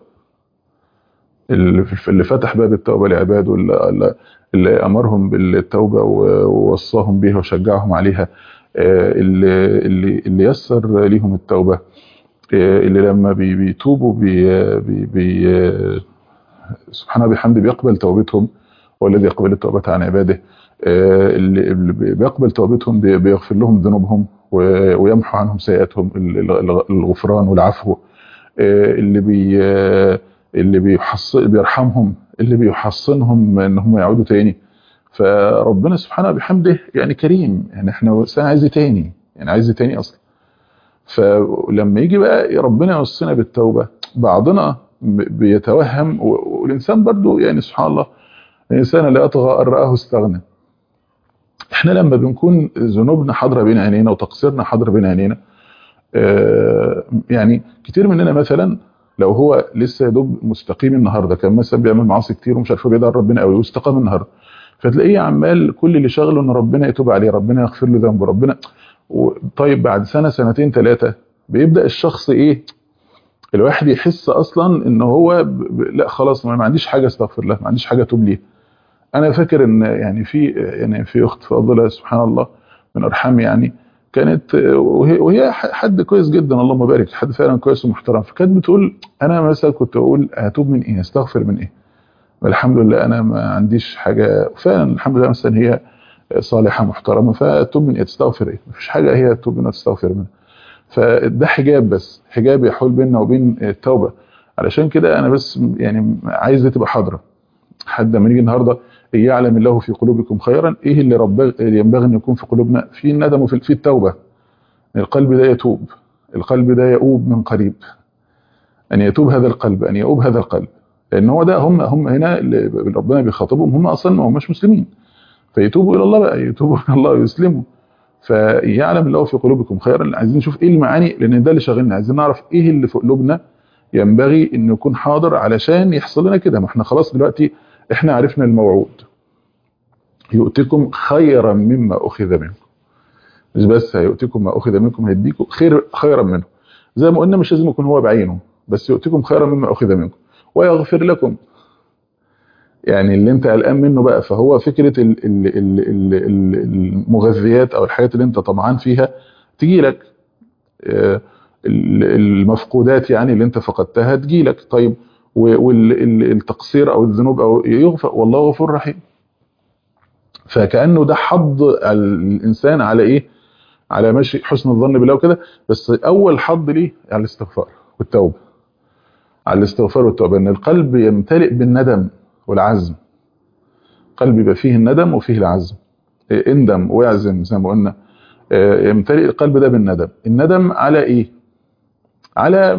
اللي فتح باب التوبه لعباده اللي, اللي امرهم بالتوبه ووصاهم بيها وشجعهم عليها اللي اللي اللي يسر ليهم التوبه اللي لما بيتوبوا بي بي بي سبحانه وبحمده بيقبل توبتهم والذي يقبل التوبه عن عباده اللي بيقبل توبتهم بيغفر لهم ذنوبهم ويمحو عنهم سيئاتهم الغفران والعفو اللي بي اللي بيحصن بيرحمهم اللي بيحصنهم ان هم يعودوا تاني فربنا سبحانه بحمده يعني كريم يعني احنا عايز تاني يعني عايز تاني اصلا فلما يجي بقى ربنا يوصينا بالتوبه بعضنا بيتوهم والانسان برضو يعني سبحان الله الانسان لا يطغى ان راه استغنى احنا لما بنكون ذنوبنا حاضره بين عينينا وتقصيرنا حاضر بين عينينا اه يعني كتير مننا مثلا لو هو لسه يا دوب مستقيم النهارده كان مثلا بيعمل معاصي كتير ومش عارف بيدعي ربنا قوي واستقام النهارده فتلاقيه عمال كل اللي شغله ان ربنا يتوب عليه ربنا يغفر له ذنبه ربنا طيب بعد سنه سنتين ثلاثه بيبدا الشخص ايه الواحد يحس اصلا ان هو ب... لا خلاص ما عنديش حاجه استغفر الله ما عنديش حاجه اتوب ليها انا فاكر ان يعني في يعني في اخت فاضله سبحان الله من ارحامي يعني كانت وهي, وهي حد كويس جدا اللهم بارك حد فعلا كويس ومحترم فكانت بتقول انا مثلا كنت اقول هتوب من ايه استغفر من ايه والحمد لله انا ما عنديش حاجه فعلا الحمد لله مثلا هي صالحه محترمه فتوب من ايه تستغفر ايه مفيش حاجه هي تتوب منها تستغفر منها فده حجاب بس حجاب يحول بيننا وبين التوبه علشان كده انا بس يعني عايز تبقى حاضره حد لما نيجي النهارده يعلم الله في قلوبكم خيرا ايه اللي, رب... اللي ينبغي ان يكون في قلوبنا في الندم وفي في التوبه القلب ده يتوب القلب ده يؤوب من قريب ان يتوب هذا القلب ان يؤوب هذا القلب لان هو ده هم هم هنا اللي ربنا بيخاطبهم هم اصلا ما هماش مسلمين فيتوبوا الى الله بقى يتوبوا الى الله ويسلموا فيعلم الله في قلوبكم خيرا عايزين نشوف ايه المعاني لان ده اللي شاغلنا عايزين نعرف ايه اللي في قلوبنا ينبغي انه يكون حاضر علشان يحصل لنا كده ما احنا خلاص دلوقتي احنا عرفنا الموعود يؤتكم خيرا مما اخذ منكم مش بس هيؤتكم ما اخذ منكم هيديكم خير خيرا منه زي ما قلنا مش لازم يكون هو بعينه بس يؤتكم خيرا مما اخذ منكم ويغفر لكم يعني اللي انت قلقان منه بقى فهو فكره ال ال ال ال ال المغذيات او الحاجات اللي انت طمعان فيها تجي لك المفقودات يعني اللي انت فقدتها تجي لك طيب والتقصير او الذنوب او يغفر والله غفور رحيم فكانه ده حض الانسان على ايه على ماشي حسن الظن بالله وكده بس اول حض ليه على الاستغفار والتوبه على الاستغفار والتوبه ان القلب يمتلئ بالندم والعزم قلب يبقى فيه الندم وفيه العزم اندم واعزم زي ما قلنا يمتلئ القلب ده بالندم الندم على ايه على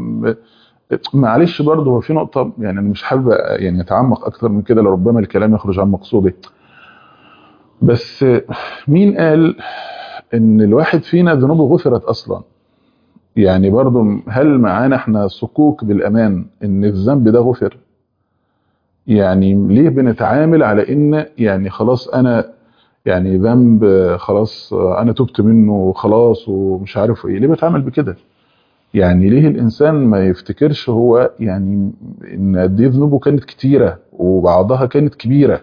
معلش برضه هو في نقطه يعني انا مش حابب يعني اتعمق اكتر من كده لربما الكلام يخرج عن مقصودي بس مين قال ان الواحد فينا ذنوبه غفرت اصلا يعني برضه هل معانا احنا صكوك بالامان ان الذنب ده غفر يعني ليه بنتعامل على ان يعني خلاص انا يعني ذنب خلاص انا تبت منه خلاص ومش عارف ايه ليه بتعامل بكده يعني ليه الانسان ما يفتكرش هو يعني ان قد ايه ذنوبه كانت كتيره وبعضها كانت كبيره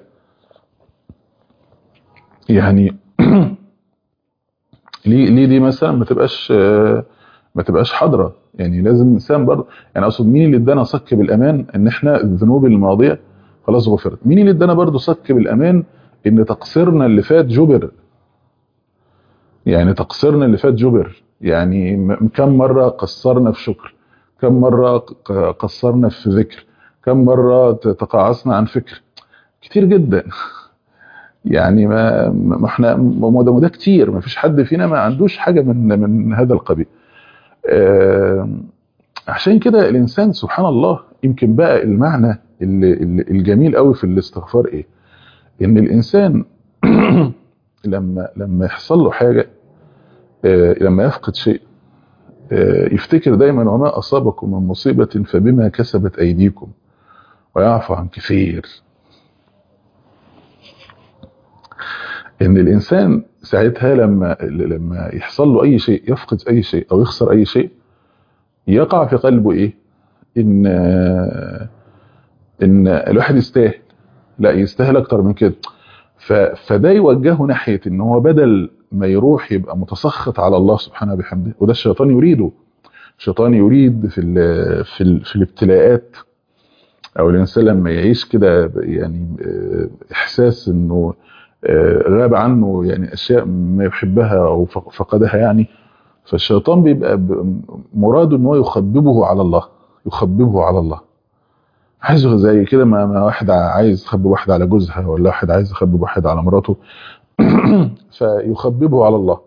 يعني ليه ليه دي مثلا ما تبقاش ما تبقاش حاضره يعني لازم الانسان برضه يعني اقصد مين اللي ادانا صك بالامان ان احنا الذنوب الماضيه خلاص غفرت مين اللي ادانا برضه صك بالامان ان تقصيرنا اللي فات جبر يعني تقصيرنا اللي فات جبر يعني كم مره قصرنا في شكر كم مره قصرنا في ذكر كم مره تقاعسنا عن فكر كتير جدا يعني ما ما احنا ما ده ده كتير ما فيش حد فينا ما عندوش حاجه من من هذا القبيل آه عشان كده الانسان سبحان الله يمكن بقى المعنى اللي الجميل قوي في الاستغفار ايه ان الانسان لما لما يحصل له حاجه آه لما يفقد شيء آه يفتكر دايما وما اصابكم من مصيبه فبما كسبت ايديكم ويعفو عن كثير ان الانسان ساعتها لما لما يحصل له اي شيء يفقد اي شيء او يخسر اي شيء يقع في قلبه ايه ان ان الواحد يستاهل لا يستاهل اكتر من كده فده يوجهه ناحيه ان هو بدل ما يروح يبقى متسخط على الله سبحانه وبحمده وده الشيطان يريده الشيطان يريد في ال في ال في الابتلاءات او الانسان لما يعيش كده يعني احساس انه غاب عنه يعني اشياء ما يحبها او فقدها يعني فالشيطان بيبقى مراده ان هو يخببه على الله يخببه على الله عايزه زي كده ما, ما واحد عايز يخبب واحد على جوزها ولا واحد عايز يخبب واحد على مراته فيخببه على الله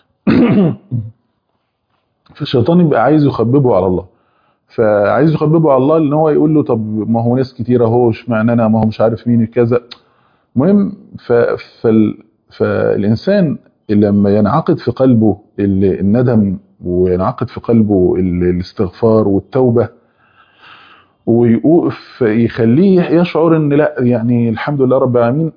فالشيطان يبقى عايز يخببه على الله فعايز يخببه على الله ان هو يقول له طب ما هو ناس كتير اهو اشمعنى انا ما هو مش عارف مين كذا المهم فال فالانسان لما ينعقد في قلبه الندم وينعقد في قلبه الاستغفار والتوبه ويقف يخليه يشعر ان لا يعني الحمد لله رب العالمين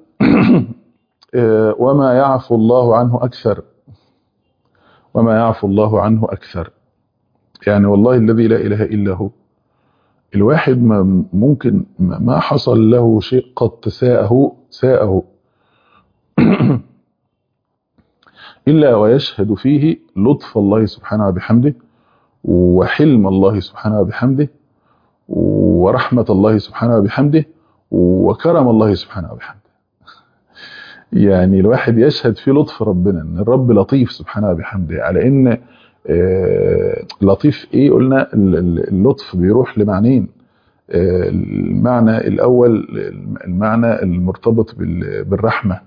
وما يعفو الله عنه اكثر وما يعفو الله عنه اكثر يعني والله الذي لا اله الا هو الواحد ما ممكن ما حصل له شيء قد ساءه ساءه إلا ويشهد فيه لطف الله سبحانه وبحمده وحلم الله سبحانه وبحمده ورحمة الله سبحانه وبحمده وكرم الله سبحانه وبحمده يعني الواحد يشهد في لطف ربنا ان الرب لطيف سبحانه وبحمده على ان لطيف ايه قلنا اللطف بيروح لمعنيين المعنى الاول المعنى المرتبط بالرحمه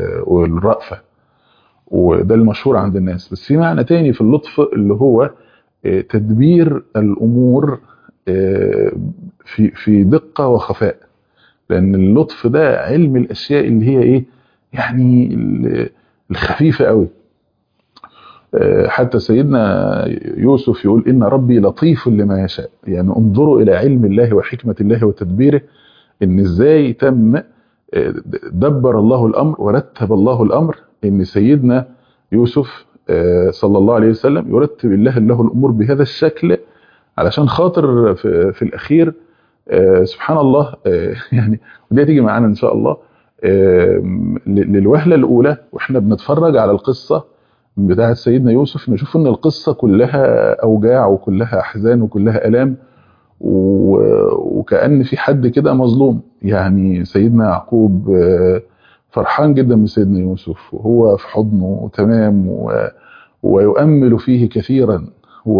والرأفه وده المشهور عند الناس بس في معنى تاني في اللطف اللي هو آه، تدبير الامور آه، في في دقه وخفاء لان اللطف ده علم الاشياء اللي هي ايه يعني ال- الخفيفه قوي آه، حتى سيدنا يوسف يقول ان ربي لطيف لما يشاء يعني انظروا الى علم الله وحكمه الله وتدبيره ان ازاي تم آه، دبر الله الامر ورتب الله الامر ان سيدنا يوسف آه، صلى الله عليه وسلم يرتب الله له الامور بهذا الشكل علشان خاطر في, في الاخير آه، سبحان الله آه، يعني ودي هتيجي معانا ان شاء الله آه، ل- للوهله الاولى واحنا بنتفرج على القصه بتاعه سيدنا يوسف نشوف ان القصه كلها اوجاع وكلها احزان وكلها الام و- وكأن في حد كده مظلوم يعني سيدنا يعقوب آه، فرحان جدا بسيدنا يوسف وهو في حضنه تمام و- ويؤمل فيه كثيرا و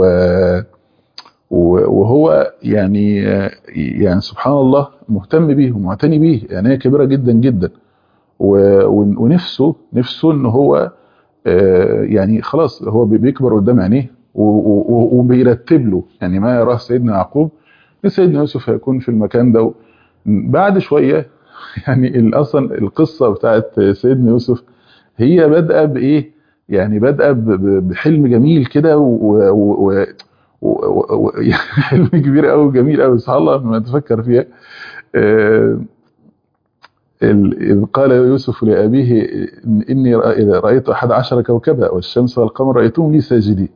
و- وهو يعني آه، يعني سبحان الله مهتم بيه ومعتني بيه يعني هي كبيرة جدا جدا و- ون- ونفسه نفسه ان هو آه، يعني خلاص هو بي- بيكبر قدام عينيه و- و- و- وبيرتب له يعني ما يراه سيدنا يعقوب إن سيدنا يوسف هيكون في المكان ده بعد شوية يعني ال- اصلا القصة بتاعت سيدنا يوسف هي بادئه بايه يعني بادئه ب- ب- بحلم جميل كده و- و- و- و- و- يعني حلم كبير قوي جميل قوي سبحان الله لما اتفكر فيها آه، ال- إذ قال يوسف لأبيه إن- إني رأ- رأيت أحد عشر كوكبا والشمس والقمر رأيتهم لي ساجدين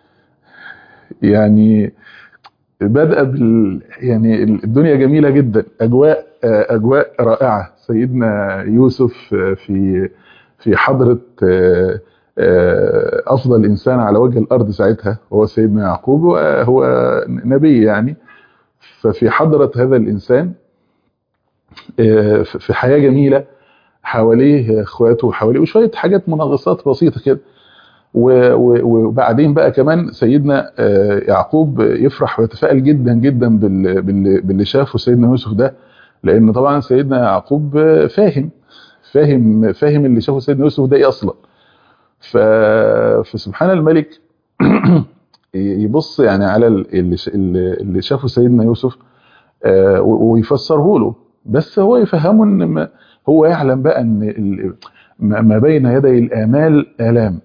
يعني بدأ بال يعني الدنيا جميلة جدا أجواء آه، أجواء رائعة سيدنا يوسف آه، في في حضرة آه، آه، أفضل إنسان على وجه الأرض ساعتها وهو سيدنا يعقوب وهو نبي يعني ففي حضرة هذا الإنسان آه، في حياة جميلة حواليه اخواته وحواليه وشوية حاجات منغصات بسيطة كده و- و- وبعدين بقى كمان سيدنا آه، يعقوب يفرح ويتفائل جدا جدا بال- بال- باللي شافه سيدنا يوسف ده لان طبعا سيدنا يعقوب آه، فاهم فاهم فاهم اللي شافه سيدنا يوسف ده ايه اصلا ف- فسبحان الملك يبص يعني على ال- اللي ش- اللي اللي شافه سيدنا يوسف آه، و- ويفسره له بس هو يفهمه ان ما- هو يعلم بقى ان ال- ما ما بين يدي الامال الام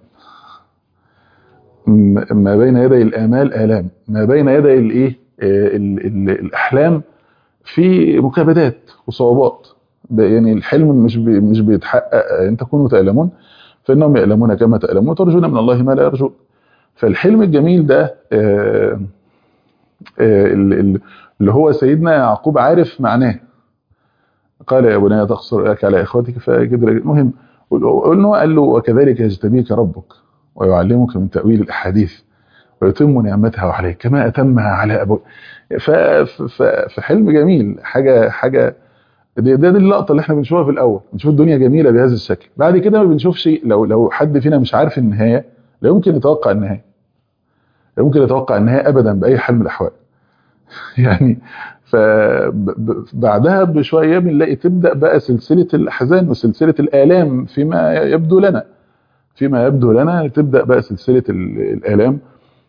م- ما بين يدي الآمال آلام ما بين يدي الايه آه، ال- ال- الأحلام في مكابدات وصعوبات ب- يعني الحلم مش بي مش بيتحقق ان تكونوا تألمون فإنهم يألمون كما تألمون وترجون من الله ما لا يرجون فالحلم الجميل ده آه، آه، ال- ال- اللي هو سيدنا يعقوب عارف معناه قال يا بني تقصر إياك على إخوتك فكده المهم قلنا قال له وكذلك يجتبيك ربك ويعلمك من تأويل الأحاديث ويتم نعمتها عليك كما أتمها على أبوك ف- ف- فحلم جميل حاجة حاجة دي, دي, دي اللقطة اللي احنا بنشوفها في الأول بنشوف الدنيا جميلة بهذا الشكل بعد كده ما بنشوفش لو لو حد فينا مش عارف النهاية لا يمكن يتوقع النهاية لا يمكن يتوقع النهاية أبدا بأي حال من الأحوال يعني فبعدها بشوية بنلاقي تبدأ بقى سلسلة الأحزان وسلسلة الآلام فيما يبدو لنا فيما يبدو لنا تبدأ بقى سلسلة ال- الآلام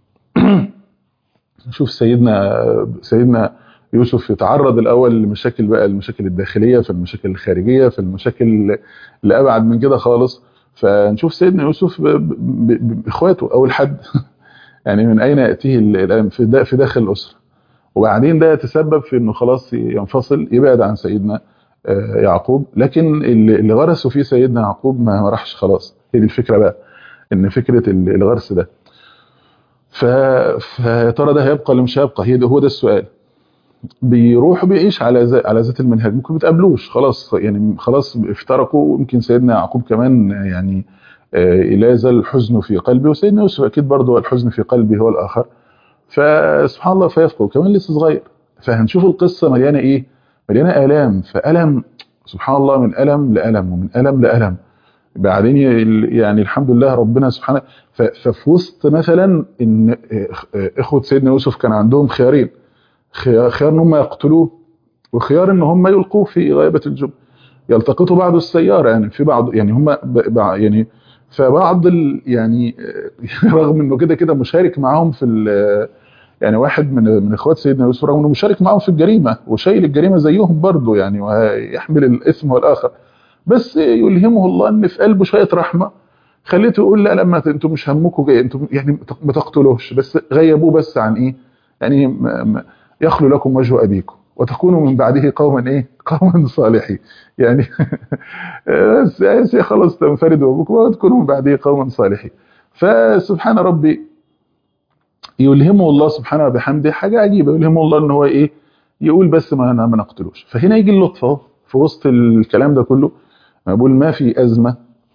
نشوف سيدنا سيدنا يوسف يتعرض الأول لمشاكل بقى المشاكل الداخلية في المشاكل الخارجية في المشاكل اللي أبعد من كده خالص فنشوف سيدنا يوسف ب- ب- ب- بإخواته أول حد يعني من أين يأتيه ال- الألم في دا- في داخل الأسرة وبعدين ده يتسبب في انه خلاص ينفصل يبعد عن سيدنا آه، يعقوب لكن اللي اللي غرسوا فيه سيدنا يعقوب ما ما راحش خلاص هي دي الفكره بقى ان فكره ال- الغرس ده ف فيا ترى ده هيبقى ولا مش هيبقى هي ده هو ده السؤال بيروح بيعيش على ذا- على ذات المنهج ممكن ما يتقابلوش خلاص يعني خلاص افترقوا ويمكن سيدنا يعقوب كمان يعني آه، لا يزال الحزن في قلبه وسيدنا يوسف اكيد برضه الحزن في قلبه هو الاخر فسبحان الله فيفقه كمان لسه صغير فهنشوف القصة مليانة ايه مليانة آلام فألم سبحان الله من ألم لألم ومن ألم لألم بعدين ي- يعني الحمد لله ربنا سبحانه ف- ففي وسط مثلا ان اخوة سيدنا يوسف كان عندهم خيارين خيار خيار ان هم يقتلوه وخيار ان هم يلقوه في غيبة الجب يلتقطوا بعض السيارة يعني في بعض يعني هم ب- بع- يعني فبعض ال يعني رغم انه كده كده مشارك معاهم في ال- يعني واحد من من اخوات سيدنا يوسف رغم انه مشارك معاهم في الجريمه وشايل الجريمه زيهم برضه يعني ويحمل الاثم والاخر بس يلهمه الله ان في قلبه شويه رحمه خليته يقول لا لما انتم مش همكم جاي انتم يعني ما تقتلوش بس غيبوه بس عن ايه يعني ما- ما- يخلو لكم وجه ابيكم وتكونوا من بعده قوما ايه قوما صالحين يعني بس بس خلاص تنفردوا بكم وتكونوا من بعده قوما صالحين فسبحان ربي يلهمه الله سبحانه وبحمده حاجه عجيبه يلهمه الله ان هو ايه يقول بس ما ما نقتلوش فهنا يجي اللطف اهو في وسط الكلام ده كله أنا بقول ما في ازمه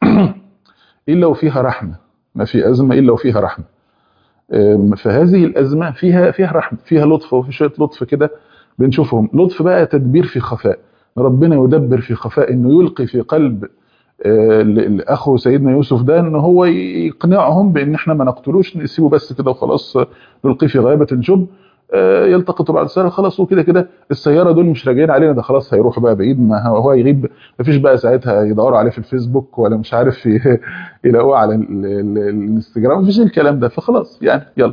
الا وفيها رحمه ما في ازمه الا وفيها رحمه أم، فهذه الازمه فيها فيها رحمه فيها لطف وفي شويه لطف كده بنشوفهم لطف بقى تدبير في خفاء ربنا يدبر في خفاء انه يلقي في قلب آه، ل- لاخو سيدنا يوسف ده ان هو يقنعهم بان احنا ما نقتلوش نسيبه بس كده وخلاص آه، نلقيه في غيبه الجب آه، يلتقطوا بعد السياره خلاص وكده كده السياره دول مش راجعين علينا ده خلاص هيروحوا بقى بعيد ما هو هو يغيب مفيش بقى ساعتها يدوروا عليه في الفيسبوك ولا مش عارف ي- يلاقوه على ال- ال- الانستجرام مفيش الكلام ده فخلاص يعني يلا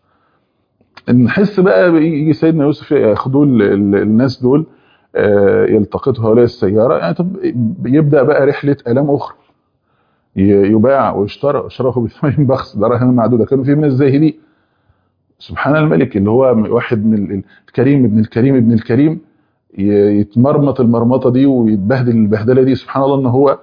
نحس بقى يجي سيدنا يوسف ياخدوه ال- ال- الناس دول آه، يلتقطوا هؤلاء السياره يعني طب يبدا بقى رحله الام اخرى ي- يباع ويشترى شراه بثمن بخس دراهم معدوده كانوا في من الزاهدين سبحان الملك اللي هو واحد من ال- الكريم ابن الكريم ابن الكريم ي- يتمرمط المرمطه دي ويتبهدل البهدله دي سبحان الله ان هو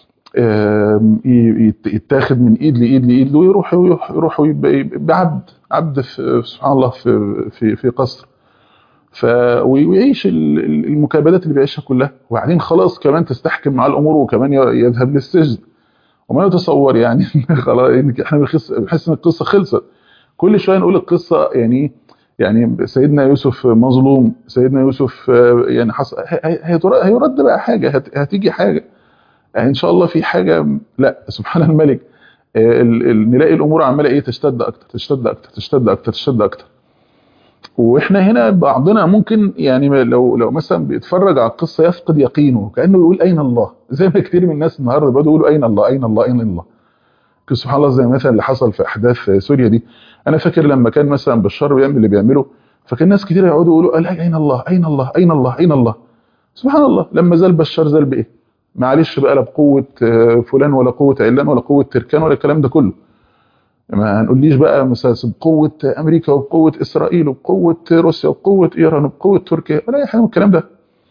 آم، ي- يت- يتاخد من ايد لايد لايد ويروح يروح يروح ويبقى يبقى عبد عبد في سبحان الله في في في قصر ف ويعيش ال- ال- المكابدات اللي بيعيشها كلها وبعدين خلاص كمان تستحكم مع الامور وكمان ي- يذهب للسجن وما يتصور يعني خلاص إن احنا بنحس بنحس ان القصه خلصت كل شويه نقول القصه يعني يعني سيدنا يوسف مظلوم سيدنا يوسف آه، يعني حصل هي- هي- هيتر- هيرد بقى حاجه هت- هتيجي حاجه يعني ان شاء الله في حاجه لا سبحان الملك آه، ال- ال- نلاقي الامور عماله ايه تشتد اكتر تشتد اكتر تشتد اكتر تشتد اكتر واحنا هنا بعضنا ممكن يعني لو لو مثلا بيتفرج على القصه يفقد يقينه كانه بيقول اين الله زي ما كتير من الناس النهارده بيقعدوا يقولوا اين الله اين الله اين الله كان سبحان الله زي مثلا اللي حصل في احداث سوريا دي انا فاكر لما كان مثلا بشار بيعمل اللي بيعمله فكان ناس كتير يقعدوا يقولوا قال اين الله اين الله اين الله اين الله سبحان الله لما زال بشار زال بايه معلش بقى لا بقوه آه، فلان ولا قوه علان ولا قوه تركان ولا الكلام ده كله ما هنقوليش بقى مثلا بقوه امريكا وبقوه اسرائيل وبقوه روسيا وبقوه ايران وبقوه تركيا ولا اي حاجه من الكلام ده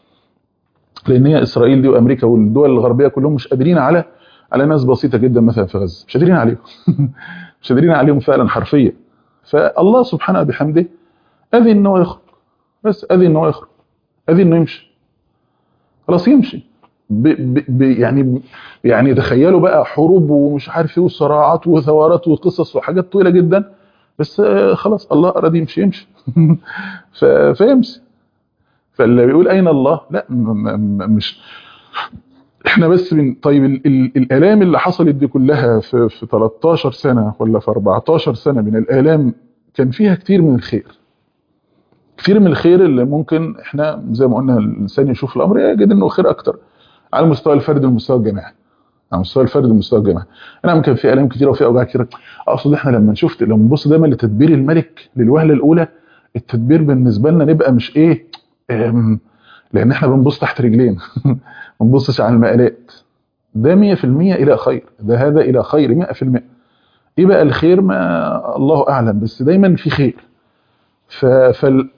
لان هي اسرائيل دي وامريكا والدول الغربيه كلهم مش قادرين على على ناس بسيطه جدا مثلا في غزه مش قادرين عليهم مش قادرين عليهم فعلا حرفيا فالله سبحانه بحمده اذن ان هو يخرج بس اذن ان هو يخرج اذن انه يمشي خلاص يمشي ب ب ب يعني يعني تخيلوا بقى حروب ومش عارف ايه وصراعات وثورات وقصص وحاجات طويله جدا بس آه، خلاص الله اراد يمشي يمشي ف- فيمشي فاللي بيقول اين الله لا م- م- م- مش احنا بس من طيب ال ال الالام اللي حصلت دي كلها في في 13 سنه ولا في 14 سنه من الالام كان فيها كتير من الخير كتير من الخير اللي ممكن احنا زي ما قلنا الانسان يشوف الامر يجد انه خير اكتر على المستوى الفردي والمستوى الجماعي على المستوى الفردي والمستوى الجماعي نعم كان في الام كتيره وفي اوجاع كتيره اقصد احنا لما نشوف لما نبص دايما لتدبير الملك للوهله الاولى التدبير بالنسبه لنا نبقى مش ايه أم، لان احنا بنبص تحت رجلين ما بنبصش على المقالات ده 100% الى خير ده هذا الى خير 100% ايه بقى الخير ما الله اعلم بس دايما في خير ف فال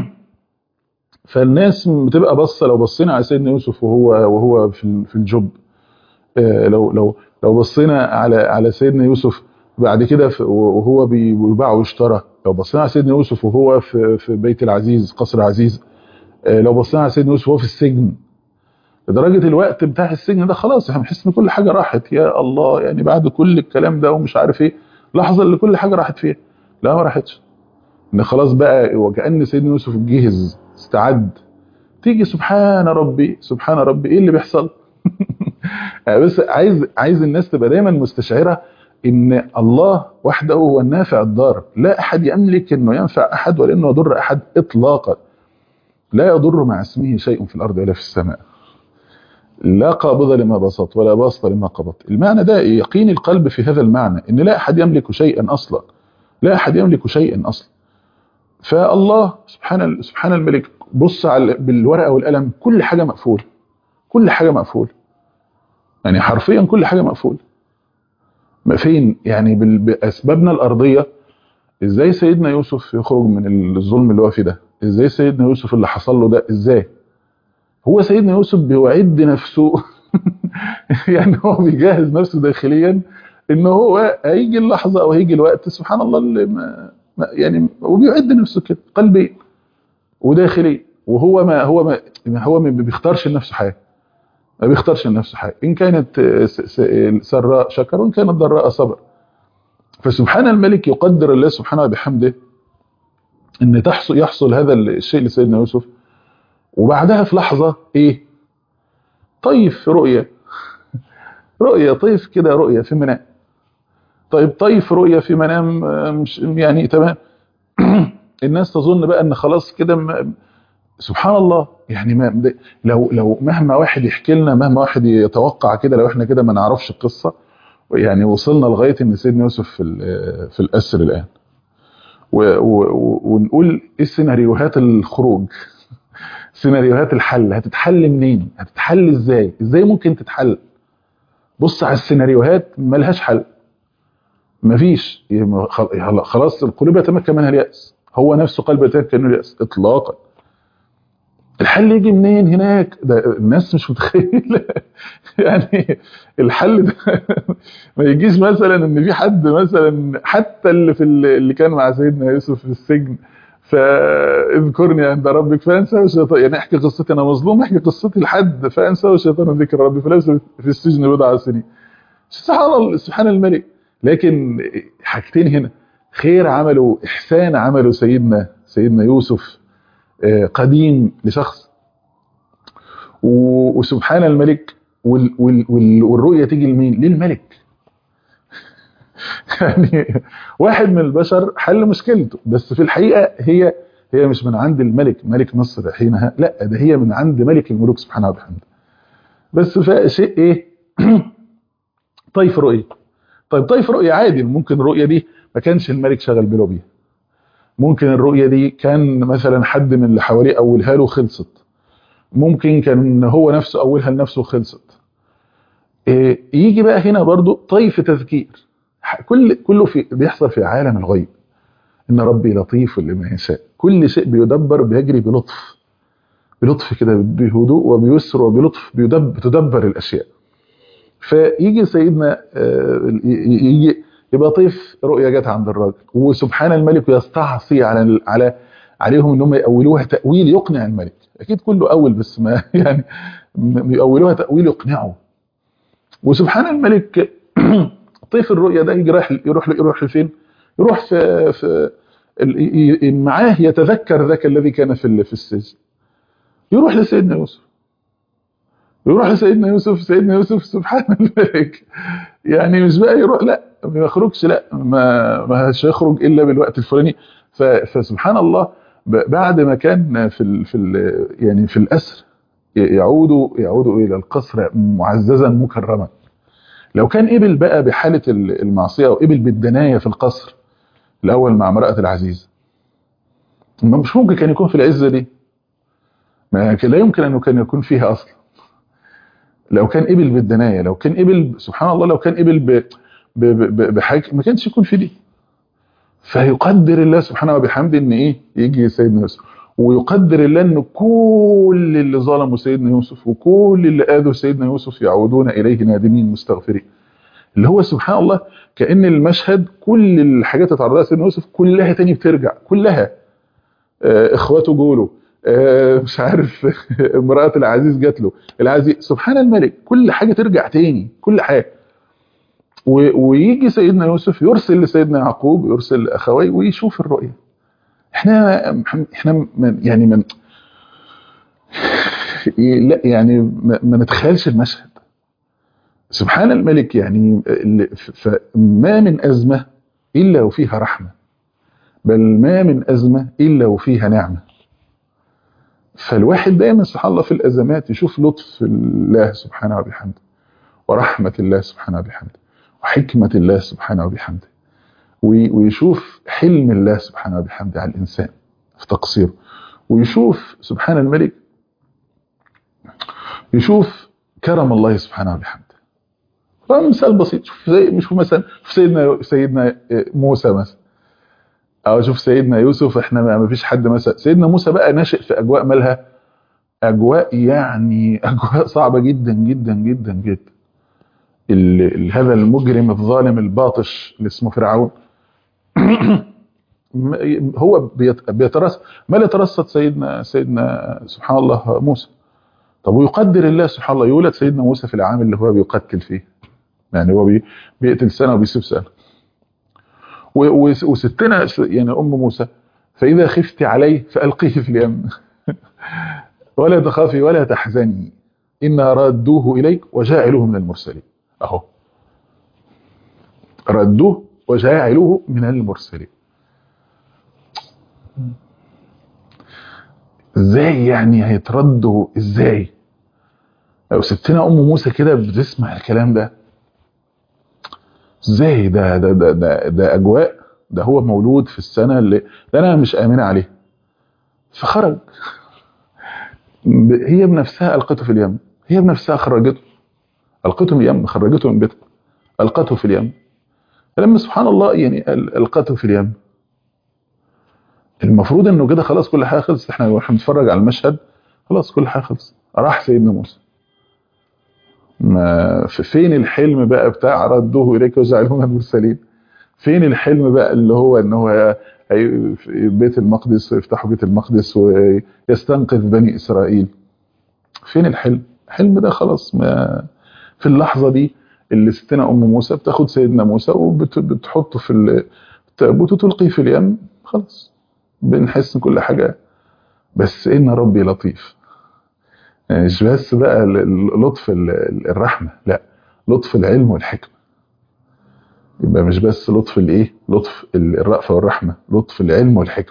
فالناس بتبقى باصه لو بصينا على سيدنا يوسف وهو وهو في ال- في الجب آه، لو لو لو بصينا على على سيدنا يوسف بعد كده في- وهو بي- بيباع ويشترى لو بصينا على سيدنا يوسف وهو في في بيت العزيز قصر عزيز آه، لو بصينا على سيدنا يوسف وهو في السجن لدرجه الوقت بتاع السجن ده خلاص احنا بنحس ان كل حاجه راحت يا الله يعني بعد كل الكلام ده ومش عارف ايه لحظه اللي كل حاجه راحت فيها لا ما راحتش ان خلاص بقى وكأن سيدنا يوسف جهز استعد تيجي سبحان ربي سبحان ربي ايه اللي بيحصل يعني بس عايز عايز الناس تبقى دايما مستشعره ان الله وحده هو النافع الضار لا احد يملك انه ينفع احد ولا انه يضر احد اطلاقا لا يضر مع اسمه شيء في الارض ولا في السماء لا قابض لما بسط ولا باسط لما قبض المعنى ده يقين القلب في هذا المعنى ان لا احد يملك شيئا اصلا لا احد يملك شيئا اصلا فالله سبحان سبحان الملك بص على بالورقه والقلم كل حاجه مقفول كل حاجه مقفول يعني حرفيا كل حاجه مقفول فين يعني باسبابنا الارضيه ازاي سيدنا يوسف يخرج من الظلم اللي هو فيه ده ازاي سيدنا يوسف اللي حصل له ده ازاي هو سيدنا يوسف بيعد نفسه يعني هو بيجهز نفسه داخليا ان هو هيجي اللحظه او هيجي الوقت سبحان الله اللي ما يعني وبيعد نفسه كده قلبي وداخلي وهو ما هو ما هو ما بيختارش لنفسه حاجه ما بيختارش لنفسه حاجه ان كانت سراء شكر وان كانت ضراء صبر فسبحان الملك يقدر الله سبحانه وبحمده ان تحصل يحصل هذا الشيء لسيدنا يوسف وبعدها في لحظة ايه طيف رؤية رؤية طيف كده رؤية في منام طيب طيف رؤية في منام مش يعني تمام الناس تظن بقى ان خلاص كده سبحان الله يعني ما لو لو مهما واحد يحكي لنا مهما واحد يتوقع كده لو احنا كده ما نعرفش القصة يعني وصلنا لغاية ان سيدنا يوسف في في الاسر الان ونقول ايه سيناريوهات الخروج سيناريوهات الحل هتتحل منين هتتحل ازاي ازاي ممكن تتحل بص على السيناريوهات ملهاش حل مفيش خلاص القلوب يتمكن منها اليأس هو نفسه قلب يتمكن منه اليأس اطلاقا الحل يجي منين هناك ده الناس مش متخيله يعني الحل ده ما يجيش مثلا ان في حد مثلا حتى اللي في اللي كان مع سيدنا يوسف في السجن فاذكرني عند ربك فانسى الشيطان يعني احكي قصتي انا مظلوم احكي قصتي لحد فانسى الشيطان ذكر ربي فلبس في السجن بضع سنين سبحان الله سبحان الملك لكن حاجتين هنا خير عمله احسان عمله سيدنا سيدنا يوسف قديم لشخص وسبحان الملك والرؤيه تيجي لمين للملك يعني واحد من البشر حل مشكلته بس في الحقيقة هي هي مش من عند الملك ملك مصر حينها لا ده هي من عند ملك الملوك سبحانه وتعالى بس شيء ايه طيف رؤية طيب طيف رؤية عادي ممكن الرؤية دي ما كانش الملك شغل باله بيها ممكن الرؤية دي كان مثلا حد من اللي حواليه اولها له خلصت ممكن كان هو نفسه اولها لنفسه خلصت إيه يجي بقى هنا برضو طيف تذكير كل كله في بيحصل في عالم الغيب ان ربي لطيف لما يشاء كل شيء بيدبر بيجري بلطف بلطف كده بهدوء وبيسر وبلطف بيدبر تدبر الاشياء فيجي سيدنا يجي يبقى طيف رؤيا جت عند الراجل وسبحان الملك يستعصي على على عليهم ان هم يأولوها تأويل يقنع الملك اكيد كله اول بس ما يعني يأولوها تأويل يقنعه وسبحان الملك طيف الرؤيا ده يجي رايح يروح يروح لفين يروح في, في معاه يتذكر ذاك الذي كان في في السجن يروح لسيدنا يوسف يروح لسيدنا يوسف سيدنا يوسف سبحان الملك يعني مش بقى يروح لا ما يخرجش لا ما مش هيخرج الا بالوقت الفلاني فسبحان الله بعد ما كان في ال في ال يعني في الاسر يعود يعود الى القصر معززا مكرما لو كان قبل بقى بحالة المعصية وقبل بالدناية في القصر الأول مع امرأة العزيز مش ممكن كان يكون في العزة دي ما لا يمكن أنه كان يكون فيها أصلا لو كان قبل بالدناية لو كان قبل سبحان الله لو كان قبل ب بحاجة ما كانش يكون في دي فيقدر الله سبحانه وبحمده ان ايه يجي سيدنا يوسف ويقدر الله ان كل اللي ظلموا سيدنا يوسف وكل اللي اذوا سيدنا يوسف يعودون اليه نادمين مستغفرين اللي هو سبحان الله كان المشهد كل الحاجات اللي تعرضها سيدنا يوسف كلها تاني بترجع كلها آه اخواته جوله آه مش عارف امراه العزيز جات له العزيز سبحان الملك كل حاجه ترجع تاني كل حاجه ويجي سيدنا يوسف يرسل لسيدنا يعقوب يرسل لاخويه ويشوف الرؤيه احنا احنا من يعني من لا يعني ما نتخيلش المشهد سبحان الملك يعني ما من أزمة إلا وفيها رحمة بل ما من أزمة إلا وفيها نعمة فالواحد دايما سبحان الله في الازمات يشوف لطف الله سبحانه وبحمده ورحمه الله سبحانه وبحمده وحكمه الله سبحانه وبحمده ويشوف حلم الله سبحانه وبحمده على الانسان في تقصيره ويشوف سبحان الملك يشوف كرم الله سبحانه وبحمده مثال بسيط شوف زي مش مثلا في سيدنا سيدنا موسى مثلا او شوف سيدنا يوسف احنا ما فيش حد مثلا سيدنا موسى بقى ناشئ في اجواء مالها اجواء يعني اجواء صعبه جدا جدا جدا جدا هذا المجرم الظالم الباطش اللي اسمه فرعون هو بيترصد ما يترصد سيدنا سيدنا سبحان الله موسى طب ويقدر الله سبحان الله يولد سيدنا موسى في العام اللي هو بيقتل فيه يعني هو بيقتل سنه وبيسيب سنه وستنا يعني ام موسى فاذا خفت عليه فالقيه في اليم ولا تخافي ولا تحزني انا ردوه اليك وجاعلوه من المرسلين اهو ردوه وجاعلوه من المرسلين ازاي يعني هيتردوا ازاي لو ستنا ام موسى كده بتسمع الكلام ده ازاي ده ده ده ده, ده اجواء ده هو مولود في السنه اللي ده انا مش امنه عليه فخرج هي بنفسها القته في اليم هي بنفسها خرجته القته من اليم خرجته من بيتها القته في اليم فلما سبحان الله يعني القته في اليم المفروض انه كده خلاص كل حاجه خلصت احنا واحنا بنتفرج على المشهد خلاص كل حاجه خلصت راح سيدنا موسى ما فين الحلم بقى بتاع ردوه اليك وجعلوه من المرسلين فين الحلم بقى اللي هو ان هو بيت المقدس ويفتحوا بيت المقدس ويستنقذ بني اسرائيل فين الحلم الحلم ده خلاص ما في اللحظه دي اللي ستنا ام موسى بتاخد سيدنا موسى وبتحطه في التابوت وتلقيه في اليم خلاص بنحس كل حاجه بس ان ربي لطيف مش بس بقى لطف الرحمه لا لطف العلم والحكمه يبقى مش بس لطف الايه لطف الرأفه والرحمه لطف العلم والحكمه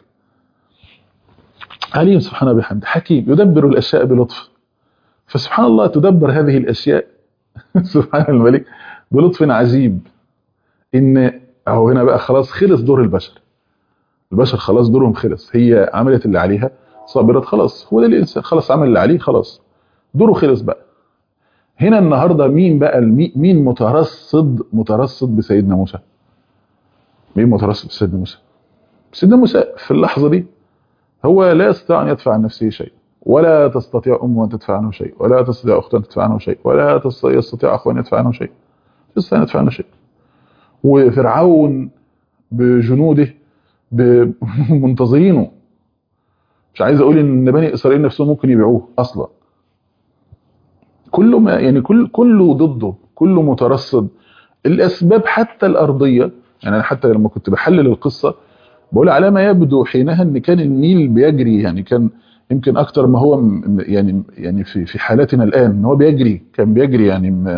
عليم سبحانه وبحمده حكيم يدبر الاشياء بلطف فسبحان الله تدبر هذه الاشياء سبحان الملك بلطف عجيب ان اهو هنا بقى خلاص خلص دور البشر البشر خلاص دورهم خلص هي عملت اللي عليها صابرت خلاص هو ده الانسان خلاص عمل اللي عليه خلاص دوره خلص بقى هنا النهارده مين بقى مين مترصد مترصد بسيدنا موسى مين مترصد بسيدنا موسى سيدنا موسى في اللحظه دي هو لا يستطيع ان يدفع عن نفسه شيء ولا تستطيع امه ان تدفع عنه شيء ولا تستطيع اخته ان تدفع عنه شيء ولا يستطيع اخوه ان يدفع عنه شيء يستطيع ان يدفع عنه شيء وفرعون بجنوده منتظرينه مش عايز اقول ان بني اسرائيل نفسهم ممكن يبيعوه اصلا كله ما يعني كل كله ضده كله مترصد الاسباب حتى الارضيه يعني انا حتى لما كنت بحلل القصه بقول على ما يبدو حينها ان كان النيل بيجري يعني كان يمكن اكتر ما هو يعني يعني في في حالتنا الان ان هو بيجري كان بيجري يعني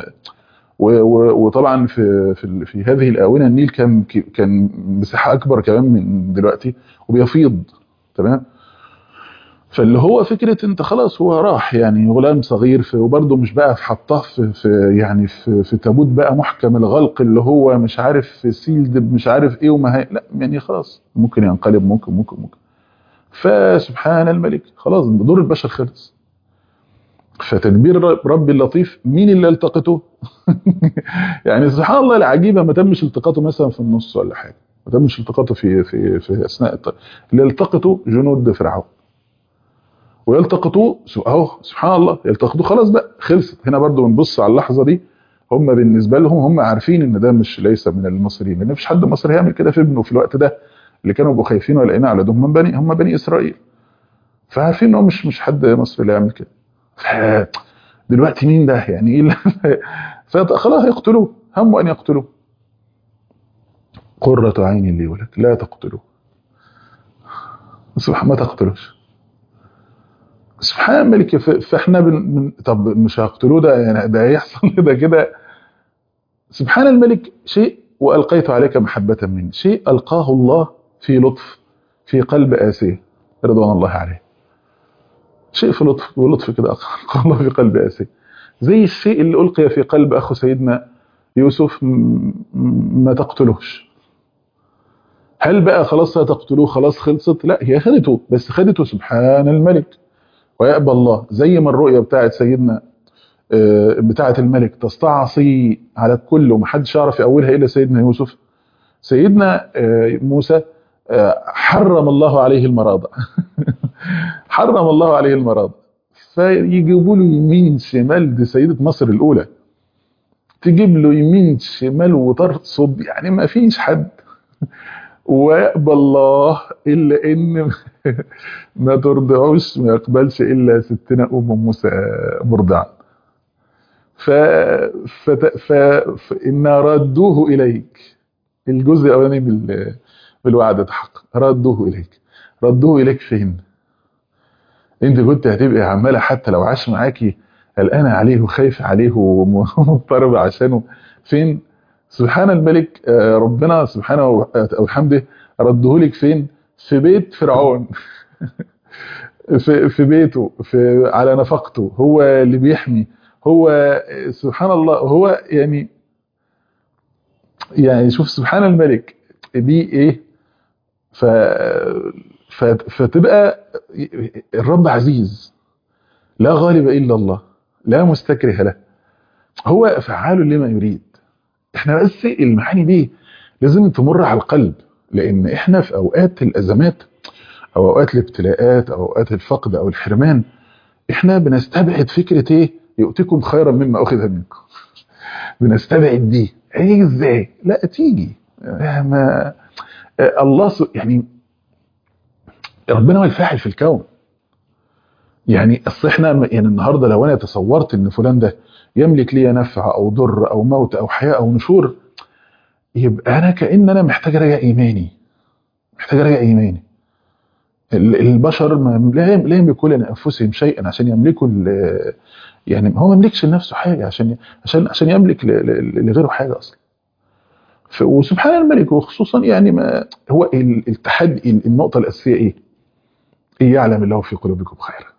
وطبعا في في في هذه الاونه النيل كان كان مساحه اكبر كمان من دلوقتي وبيفيض تمام فاللي هو فكره انت خلاص هو راح يعني غلام صغير في وبرده مش بقى في حطاه في, في يعني في, في تابوت بقى محكم الغلق اللي هو مش عارف سيلد مش عارف ايه وما هي لا يعني خلاص ممكن ينقلب ممكن ممكن ممكن فسبحان الملك خلاص دور البشر خلص فتدبير ربي اللطيف مين اللي التقطه يعني سبحان الله العجيبه ما تمش التقاطه مثلا في النص ولا حاجه ما تمش التقاطه في في في اثناء الطريق اللي التقطوا جنود فرعون ويلتقطوه اهو سبحان الله يلتقطوه خلاص بقى خلصت هنا برضو بنبص على اللحظه دي هم بالنسبه لهم هم عارفين ان ده مش ليس من المصريين لان مفيش حد مصري هيعمل كده في ابنه في الوقت ده اللي كانوا بيبقوا خايفين ولاقيين على دهم هم بني هم بني اسرائيل فعارفين ان هو مش مش حد مصري اللي يعمل كده دلوقتي مين ده يعني ايه فخلاص هيقتلوه هموا ان يقتلوه قرة عين لي ولك لا تقتلوه سبحان ما تقتلوش سبحان الملك فاحنا بن... طب مش هيقتلوه ده يعني ده هيحصل ده كده سبحان الملك شيء والقيت عليك محبه مني شيء القاه الله في لطف في قلب اسيه رضوان الله عليه شيء في لطف ولطف كده قال الله في قلب اسي زي الشيء اللي القي في قلب اخو سيدنا يوسف ما تقتلوش هل بقى خلاص هتقتلوه خلاص خلصت لا هي خدته بس خدته سبحان الملك ويأبى الله زي ما الرؤية بتاعت سيدنا بتاعت الملك تستعصي على الكل ومحدش يعرف يأولها إلا سيدنا يوسف سيدنا موسى حرم الله عليه المراضع حرم الله عليه المراضع فيجيبوا له يمين شمال دي سيدة مصر الأولى تجيب له يمين شمال وترصد يعني ما فيش حد ويقبل الله إلا إن ما ترضعوش ما يقبلش إلا ستنا أم موسى مرضعا ف... فت... ف... فإن ردوه إليك الجزء الأولاني بال... بالوعد تحقق ردوه إليك ردوه إليك فين انت كنت هتبقى عمالة حتى لو عاش معاكي قلقانة عليه وخايفة عليه ومضطربة عشانه فين سبحان الملك ربنا سبحانه وبحمده ردهولك فين في بيت فرعون في, في بيته في على نفقته هو اللي بيحمي هو سبحان الله هو يعني يعني شوف سبحان الملك دي ايه ف فتبقى الرب عزيز لا غالب الا الله لا مستكره له هو فعال لما يريد احنا بس المعاني دي لازم تمر على القلب لان احنا في اوقات الازمات او اوقات الابتلاءات او اوقات الفقد او الحرمان احنا بنستبعد فكرة ايه يؤتكم خيرا مما اخذ منكم بنستبعد دي ايه ازاي لا تيجي ما الله يعني ربنا هو الفاعل في الكون يعني اصل احنا يعني النهارده لو انا تصورت ان فلان ده يملك لي نفع او ضر او موت او حياه او نشور يبقى انا كان انا محتاج اراجع ايماني محتاج اراجع ايماني البشر لا يملكوا لانفسهم شيئا عشان يملكوا يعني هو ما يملكش لنفسه حاجه عشان عشان عشان يملك لغيره حاجه اصلا وسبحان الملك وخصوصا يعني ما هو التحدي النقطه الاساسيه ايه؟ إيه يعلم الله في قلوبكم خيرا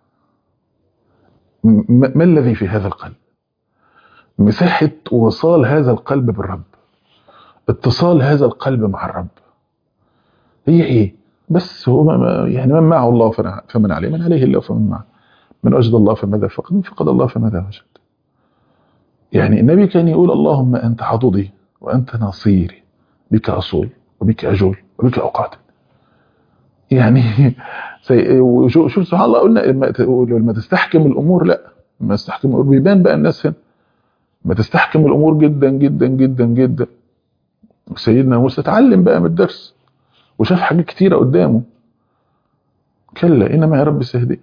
ما الذي في هذا القلب مساحة وصال هذا القلب بالرب اتصال هذا القلب مع الرب هي ايه بس هو ما يعني من معه الله فمن عليه من عليه الله فمن معه من وجد الله فماذا فقد من فقد الله فماذا وجد يعني النبي كان يقول اللهم أنت عضدي وأنت ناصيري بك أصول وبك أجول وبك أقاتل يعني شوف سبحان الله قلنا لما تستحكم الأمور لا ما تستحكم الأمور بيبان بقى الناس هنا ما تستحكم الأمور جدا جدا جدا جدا سيدنا موسى اتعلم بقى من الدرس وشاف حاجات كتيرة قدامه كلا إنما يا رب سهدي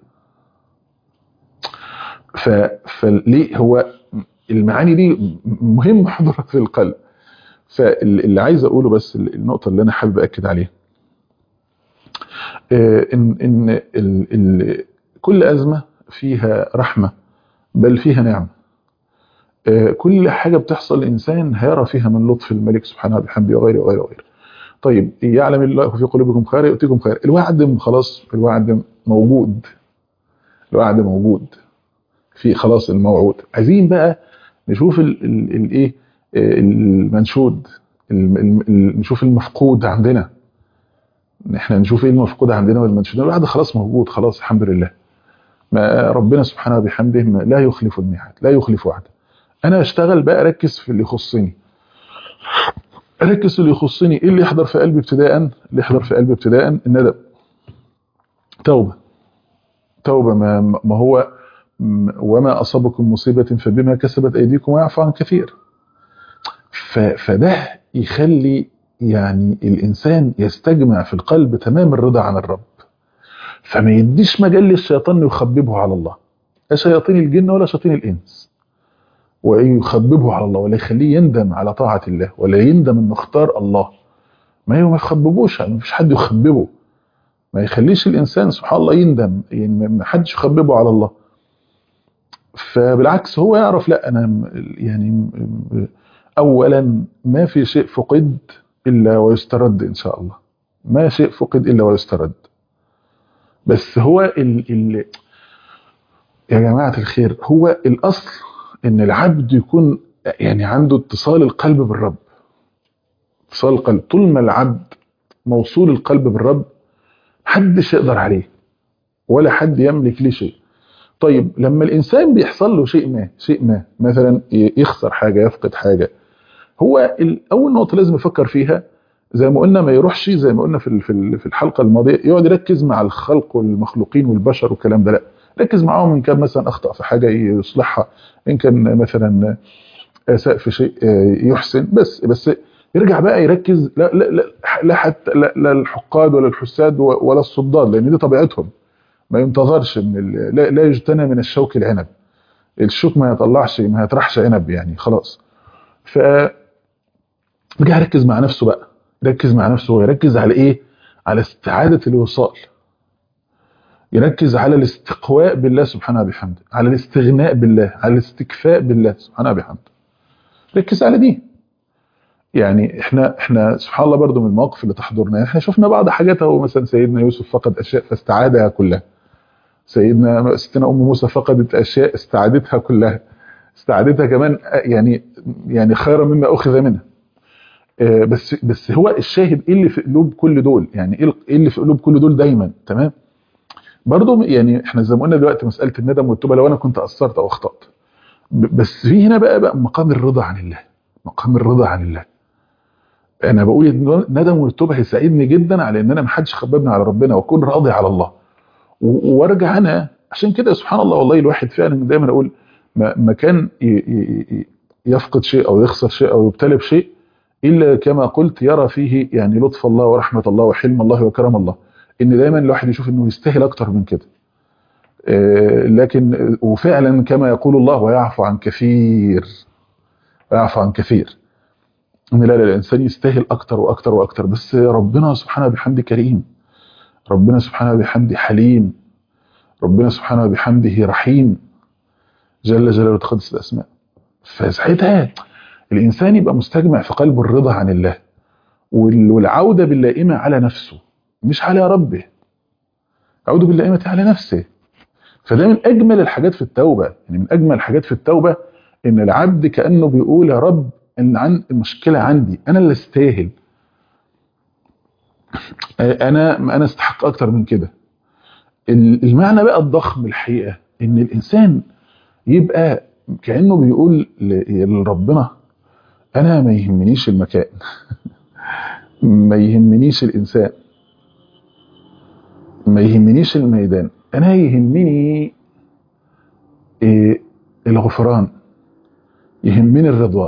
ف... فليه هو المعاني دي مهم حضورها في القلب فاللي عايز اقوله بس النقطه اللي انا حابب اكد عليها ان ان ال ال كل ازمه فيها رحمه بل فيها نعمه كل حاجه بتحصل الانسان هيرى فيها من لطف الملك سبحانه وبحمده وغيره وغيره وغيره طيب يعلم الله في قلوبكم خير يؤتيكم خير الوعد خلاص الوعد موجود الوعد موجود في خلاص الموعود عايزين بقى نشوف الايه المنشود نشوف المفقود عندنا احنا نشوف ايه المفقود عندنا والمنشود الوعد خلاص موجود خلاص الحمد لله ما ربنا سبحانه وبحمده لا يخلف الميعاد لا يخلف وعده انا اشتغل بقى اركز في اللي يخصني اركز في اللي يخصني ايه اللي يحضر في قلبي ابتداء اللي يحضر في قلبي ابتداء الندم توبه توبه ما, ما هو وما أصابكم مصيبة فبما كسبت أيديكم ويعفو عن كثير فده يخلي يعني الإنسان يستجمع في القلب تمام الرضا عن الرب فما يديش مجال للشيطان يخببه على الله لا شياطين الجن ولا شياطين الإنس ويخببه على الله ولا يخليه يندم على طاعة الله ولا يندم انه اختار الله ما ما يخببوش ما فيش حد يخببه ما يخليش الإنسان سبحان الله يندم يعني ما حدش يخببه على الله فبالعكس هو يعرف لا انا يعني اولا ما في شيء فقد الا ويسترد ان شاء الله ما شيء فقد الا ويسترد بس هو ال ال يا جماعة الخير هو الأصل إن العبد يكون يعني عنده اتصال القلب بالرب اتصال القلب طول ما العبد موصول القلب بالرب محدش يقدر عليه ولا حد يملك ليه شيء طيب لما الإنسان بيحصل له شيء ما شيء ما مثلا يخسر حاجة يفقد حاجة هو أول نقطة لازم يفكر فيها زي ما قلنا ما يروحش زي ما قلنا في في الحلقة الماضية يقعد يركز مع الخلق والمخلوقين والبشر والكلام ده لا ركز معاهم ان كان مثلا اخطا في حاجه يصلحها ان كان مثلا اساء في شيء يحسن بس بس يرجع بقى يركز لا لا لا, لا حتى لا, لا الحقاد ولا الحساد ولا الصداد لان دي طبيعتهم ما ينتظرش من لا, لا يجتنى من الشوك العنب الشوك ما يطلعش ما يطرحش عنب يعني خلاص ف رجع يركز مع نفسه بقى يركز مع نفسه ويركز على ايه على استعاده الوصال يركز على الاستقواء بالله سبحانه وبحمده على الاستغناء بالله على الاستكفاء بالله سبحانه وبحمده ركز على دي يعني احنا احنا سبحان الله برضو من المواقف اللي تحضرنا احنا شفنا بعض حاجات اهو مثلا سيدنا يوسف فقد اشياء فاستعادها كلها سيدنا ستنا ام موسى فقدت اشياء استعادتها كلها استعادتها كمان يعني يعني خيرا مما اخذ منها بس بس هو الشاهد ايه اللي في قلوب كل دول يعني ايه اللي في قلوب كل دول دايما تمام برضه يعني احنا زي ما قلنا دلوقتي مساله الندم والتوبه لو انا كنت قصرت او اخطات بس في هنا بقى بقى مقام الرضا عن الله مقام الرضا عن الله انا بقول الندم والتوبه هيساعدني جدا على ان انا ما حدش خببني على ربنا واكون راضي على الله وارجع انا عشان كده سبحان الله والله الواحد فعلا دايما اقول ما كان يفقد شيء او يخسر شيء او يبتلى بشيء الا كما قلت يرى فيه يعني لطف الله ورحمه الله وحلم الله وكرم الله ان دايما الواحد يشوف انه يستاهل اكتر من كده لكن وفعلا كما يقول الله ويعفو عن كثير ويعفو عن كثير ان لا لا الانسان يستاهل اكتر واكتر واكتر بس ربنا سبحانه وبحمده كريم ربنا سبحانه وبحمده حليم ربنا سبحانه وبحمده رحيم جل جلاله وتقدس الاسماء فساعتها الانسان يبقى مستجمع في قلبه الرضا عن الله والعوده باللائمه على نفسه مش على ربه عوده باللائمه على نفسه فده من اجمل الحاجات في التوبه يعني من اجمل الحاجات في التوبه ان العبد كانه بيقول يا رب ان عن المشكله عندي انا اللي استاهل انا انا استحق اكتر من كده المعنى بقى الضخم الحقيقه ان الانسان يبقى كانه بيقول لربنا انا ما يهمنيش المكان ما يهمنيش الانسان ما يهمنيش الميدان انا يهمني إيه الغفران يهمني الرضوان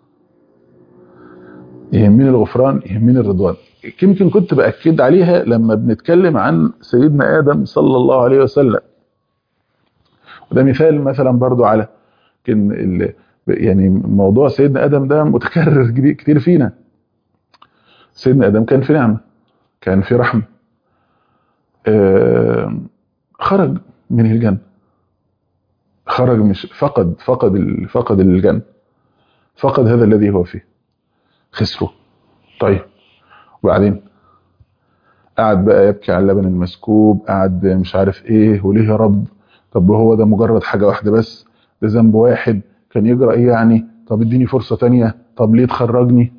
يهمني الغفران يهمني الرضوان يمكن كنت باكد عليها لما بنتكلم عن سيدنا ادم صلى الله عليه وسلم وده مثال مثلا برضو على كان يعني موضوع سيدنا ادم ده متكرر كتير فينا سيدنا ادم كان في نعمه كان في رحمه آه خرج من الجنه خرج مش فقد فقد فقد الجنه فقد هذا الذي هو فيه خسره طيب وبعدين قعد بقى يبكي على اللبن المسكوب قعد مش عارف ايه وليه يا رب طب هو ده مجرد حاجه واحده بس ده ذنب واحد كان يجرى ايه يعني طب اديني فرصه تانية طب ليه تخرجني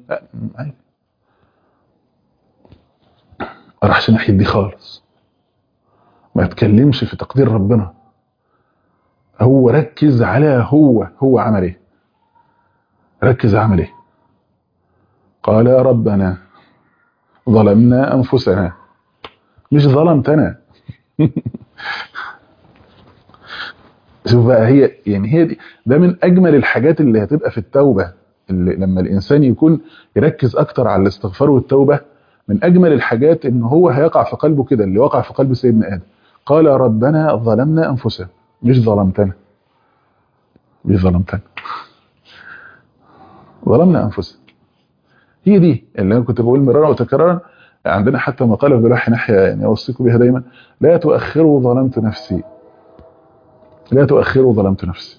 ما راحش ناحيه دي خالص ما اتكلمش في تقدير ربنا هو ركز على هو هو عمل ايه ركز عمل ايه قال يا ربنا ظلمنا انفسنا مش ظلمتنا شوف بقى هي يعني هي دي ده من اجمل الحاجات اللي هتبقى في التوبه اللي لما الانسان يكون يركز اكتر على الاستغفار والتوبه من اجمل الحاجات ان هو هيقع في قلبه كده اللي وقع في قلب سيدنا ادم قال ربنا ظلمنا انفسنا مش ظلمتنا مش ظلمتنا ظلمنا انفسنا هي دي اللي انا كنت بقول مرارا وتكرارا عندنا حتى مقاله في بلوح ناحيه يعني اوصيكم بها دايما لا تؤخروا ظلمت نفسي لا تؤخروا ظلمت نفسي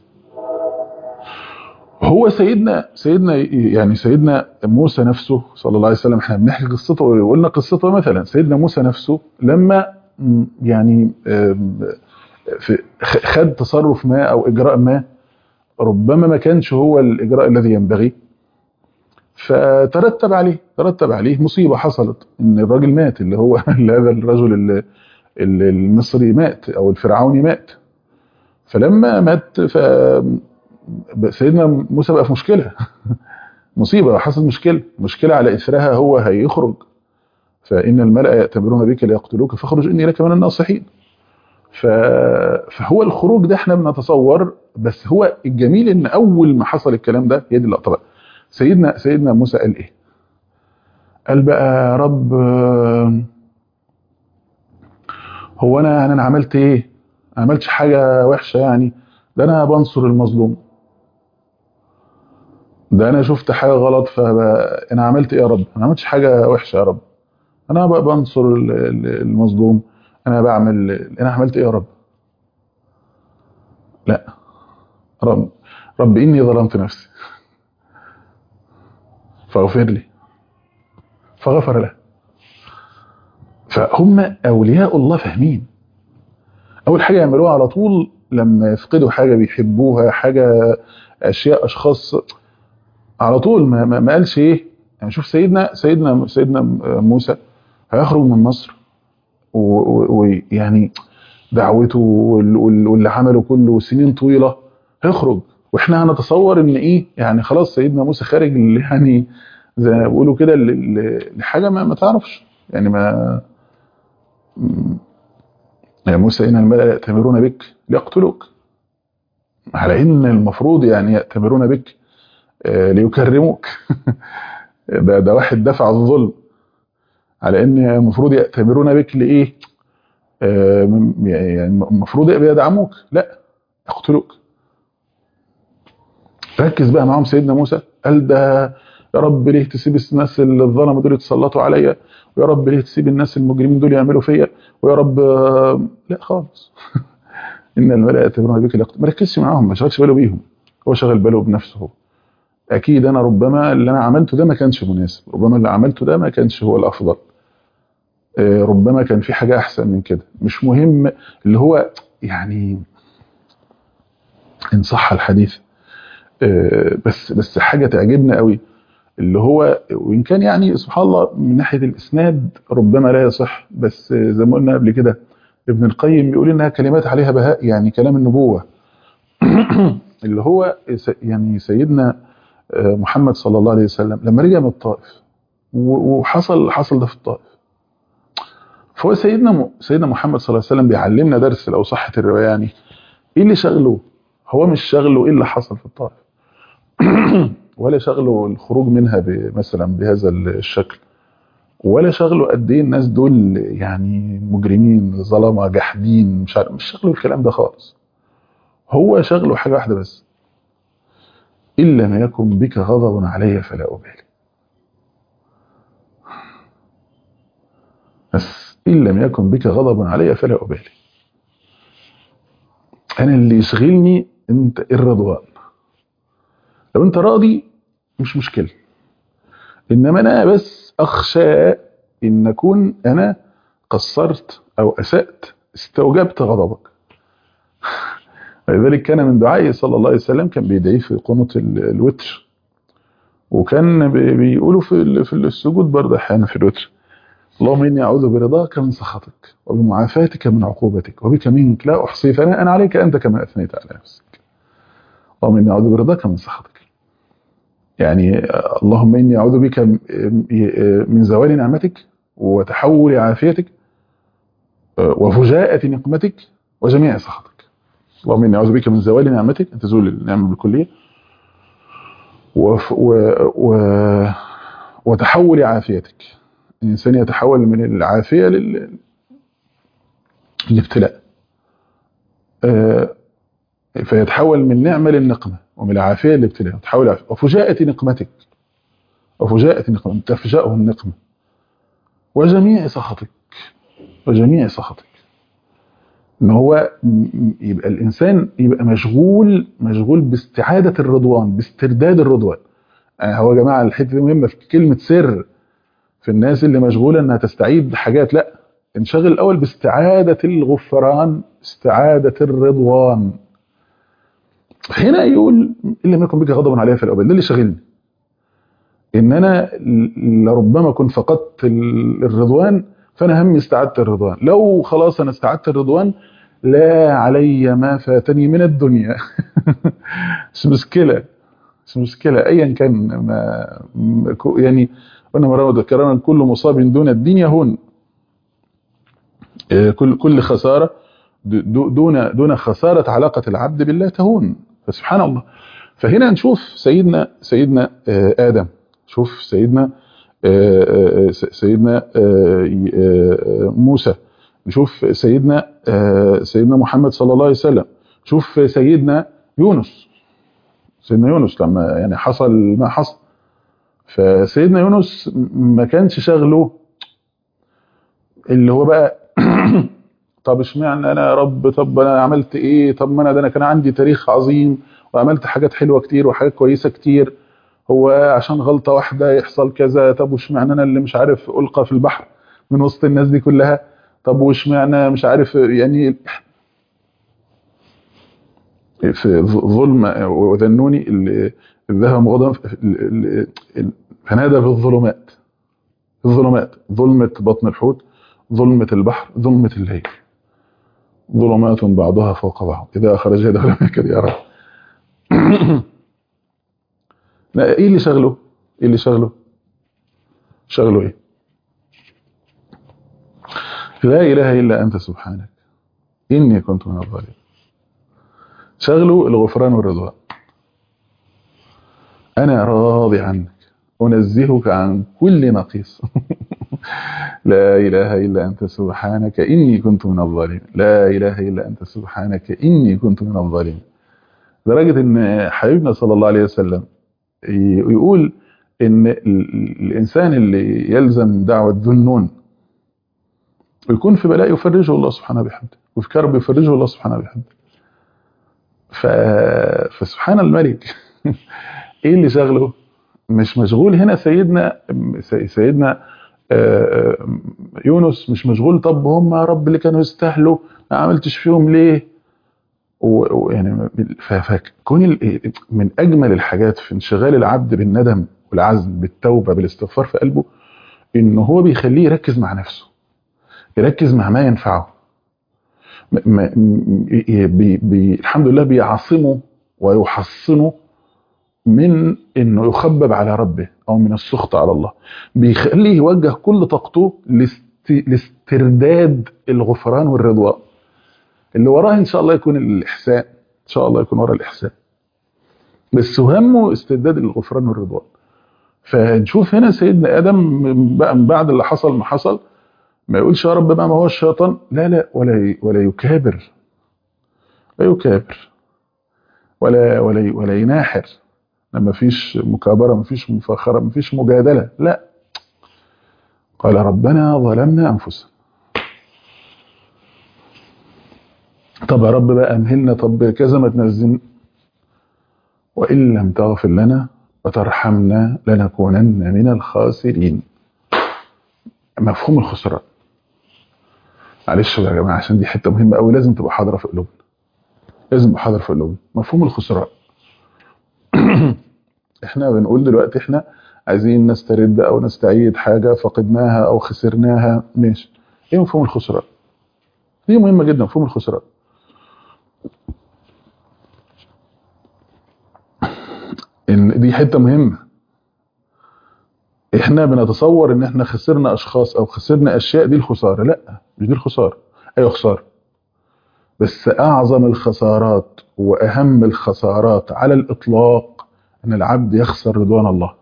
هو سيدنا سيدنا يعني سيدنا موسى نفسه صلى الله عليه وسلم احنا بنحكي قصته وقلنا قصته مثلا سيدنا موسى نفسه لما يعني في خ- خد تصرف ما او اجراء ما ربما ما كانش هو الاجراء الذي ينبغي فترتب عليه ترتب عليه مصيبه حصلت ان الراجل مات اللي هو هذا الرجل اللي اللي المصري مات او الفرعوني مات فلما مات ف سيدنا موسى بقى في مشكله مصيبه حصل مشكله مشكله على اثرها هو هيخرج فان الملأ يأتمرون بك ليقتلوك فاخرج اني لك من الناصحين ف... فهو الخروج ده احنا بنتصور بس هو الجميل ان اول ما حصل الكلام ده هي دي اللقطه بقى سيدنا سيدنا موسى قال ايه قال بقى يا رب آه، هو انا يعني انا عملت ايه ما عملتش حاجه وحشه يعني ده انا بنصر المظلوم ده انا شفت حاجه غلط فانا عملت ايه يا رب انا ما عملتش حاجه وحشه يا رب انا بقى بنصر ال- ال- المظلوم انا بعمل انا عملت ايه يا رب لا رب رب اني ظلمت نفسي فاغفر لي فغفر له فهم اولياء الله فاهمين اول حاجه يعملوها على طول لما يفقدوا حاجه بيحبوها حاجه اشياء اشخاص على طول ما, ما, ما قالش ايه يعني شوف سيدنا سيدنا سيدنا موسى هيخرج من مصر ويعني دعوته وال- وال- واللي عمله كله سنين طويله هيخرج واحنا هنتصور ان ايه يعني خلاص سيدنا موسى خارج ل- يعني زي ما بيقولوا كده ل- ل- لحاجه ما, ما تعرفش يعني ما م- يا موسى ان الملأ يأتمرون بك ليقتلوك على ان المفروض يعني يأتمرون بك آه، ليكرموك ده ده واحد دفع الظلم على ان المفروض يأتمرون بك لايه آه، م- يعني المفروض يدعموك لا يقتلوك ركز بقى معاهم سيدنا موسى قال ده يا رب ليه تسيب الناس اللي الظلمه دول يتسلطوا عليا ويا رب ليه تسيب الناس المجرمين دول يعملوا فيا ويا رب آه، لا خالص ان الملأ يأتمرون بك ليقتلوك ما ركزش معاهم ما شغلش باله بيهم هو شغل باله بنفسه هو اكيد انا ربما اللي انا عملته ده ما كانش مناسب ربما اللي عملته ده ما كانش هو الافضل آه، ربما كان في حاجه احسن من كده مش مهم اللي هو يعني ان صح الحديث آه، بس بس حاجه تعجبنا قوي اللي هو وان كان يعني سبحان الله من ناحيه الاسناد ربما لا يصح بس زي ما قلنا قبل كده ابن القيم بيقول انها كلمات عليها بهاء يعني كلام النبوه اللي هو س- يعني سيدنا آه، محمد صلى الله عليه وسلم لما رجع من الطائف و- وحصل حصل ده في الطائف فهو سيدنا م- سيدنا محمد صلى الله عليه وسلم بيعلمنا درس لو صحت الروايه يعني ايه اللي شغله هو مش شغله ايه اللي حصل في الطائف ولا شغله الخروج منها ب- مثلا بهذا الشكل ولا شغله قد ايه الناس دول يعني مجرمين ظلمه جاحدين مش عارف مش شغله الكلام ده خالص هو شغله حاجه واحده بس ان لم يكن بك غضب علي فلا ابالي بس ان لم يكن بك غضب علي فلا ابالي انا اللي يشغلني انت الرضوان لو انت راضي مش مشكله انما انا بس اخشى ان اكون انا قصرت او اسات استوجبت غضبك لذلك كان من دعائه صلى الله عليه وسلم كان بيدعي في قنوت ال- الوتر وكان بي- بيقولوا في ال- في السجود برضه احيانا في الوتر اللهم اني اعوذ برضاك من سخطك وبمعافاتك من عقوبتك وبك منك لا احصي ثناء عليك انت كما اثنيت على نفسك اللهم اني اعوذ برضاك من سخطك يعني آه، اللهم اني اعوذ بك م- م- من زوال نعمتك وتحول عافيتك آه، وفجاءة نقمتك وجميع سخطك اللهم اني اعوذ بك من زوال نعمتك ان تزول النعمه بالكليه وف و و وتحول عافيتك الانسان يتحول من العافيه لل الابتلاء آه، فيتحول من نعمه للنقمه ومن العافيه للابتلاء وتحول عافية. وفجاءة نقمتك وفجاءة نقمة تفجأه النقمة وجميع سخطك وجميع سخطك ان هو م- م- يبقى الانسان يبقى مشغول مشغول باستعاده الرضوان باسترداد الرضوان يعني هو يا جماعه الحته دي مهمه في كلمه سر في الناس اللي مشغوله انها تستعيد حاجات لا انشغل الاول باستعاده الغفران استعاده الرضوان هنا يقول ان لم يكن بك غضب علي فلا ابالي ده اللي شاغلني ان انا لربما كنت فقدت الرضوان فانا همي استعدت الرضوان لو خلاص انا استعدت الرضوان لا علي ما فاتني من الدنيا مش مشكله مش مشكله ايا كان ما يعني قلنا مره ذكرنا كل مصاب دون الدين يهون كل كل خساره دون دون خساره علاقه العبد بالله تهون فسبحان الله فهنا نشوف سيدنا سيدنا ادم شوف سيدنا سيدنا موسى نشوف سيدنا سيدنا محمد صلى الله عليه وسلم شوف سيدنا يونس سيدنا يونس لما يعني حصل ما حصل فسيدنا يونس ما كانش شغله اللي هو بقى طب اشمعنى انا يا رب طب انا عملت ايه طب ما انا ده انا كان عندي تاريخ عظيم وعملت حاجات حلوه كتير وحاجات كويسه كتير هو عشان غلطه واحده يحصل كذا طب واشمعنى انا اللي مش عارف القى في البحر من وسط الناس دي كلها طب واشمعنى مش عارف يعني في ظلم وذنوني اللي ذهب مغضبا فنادى في الظلمات الظلمات ظلمة بطن الحوت ظلمة البحر ظلمة الليل ظلمات بعضها فوق بعض إذا أخرج يده لم يكد يرى لا إيه اللي شغله إيه اللي شغله شغله إيه لا إله إلا أنت سبحانك إني كنت من الظالمين شغله الغفران والرضوان أنا راضي عنك أنزهك عن كل نقيص لا إله إلا أنت سبحانك إني كنت من الظالمين لا إله إلا أنت سبحانك إني كنت من الظالمين لدرجة أن حبيبنا صلى الله عليه وسلم يقول أن الإنسان اللي يلزم دعوة ذنون ويكون في بلاء يفرجه الله سبحانه بحمده وفي كرب يفرجه الله سبحانه بحمده ف... فسبحان الملك ايه اللي شغله مش مشغول هنا سيدنا سيدنا يونس مش مشغول طب هم يا رب اللي كانوا يستاهلوا ما عملتش فيهم ليه ويعني فكون من اجمل الحاجات في انشغال العبد بالندم والعزم بالتوبه بالاستغفار في قلبه ان هو بيخليه يركز مع نفسه يركز مع ما ينفعه بي بي الحمد لله بيعصمه ويحصنه من انه يخبب على ربه او من السخط على الله بيخليه يوجه كل طاقته لاسترداد الغفران والرضوان اللي وراه ان شاء الله يكون الاحسان ان شاء الله يكون وراه الاحسان بس همه استرداد الغفران والرضوان فنشوف هنا سيدنا ادم بقى من بعد اللي حصل ما حصل ما يقولش يا رب بقى ما هو الشيطان لا لا ولا ولا يكابر لا يكابر ولا ولا ولا يناحر ما فيش مكابرة ما فيش مفاخرة ما فيش مجادلة لا قال ربنا ظلمنا أنفسنا طب يا رب بقى أمهلنا طب كذا ما تنزل وإن لم تغفر لنا وترحمنا لنكونن من الخاسرين مفهوم الخسران معلش يا جماعه عشان دي حته مهمه قوي لازم تبقى حاضره في قلوبنا لازم تبقى حاضره في قلوبنا مفهوم الخسران احنا بنقول دلوقتي احنا عايزين نسترد او نستعيد حاجه فقدناها او خسرناها ماشي ايه مفهوم الخسران دي مهمه جدا مفهوم الخسران ان دي حته مهمه احنا بنتصور ان احنا خسرنا اشخاص او خسرنا اشياء دي الخساره لا مش دي الخساره ايوه خساره بس اعظم الخسارات واهم الخسارات على الاطلاق ان العبد يخسر رضوان الله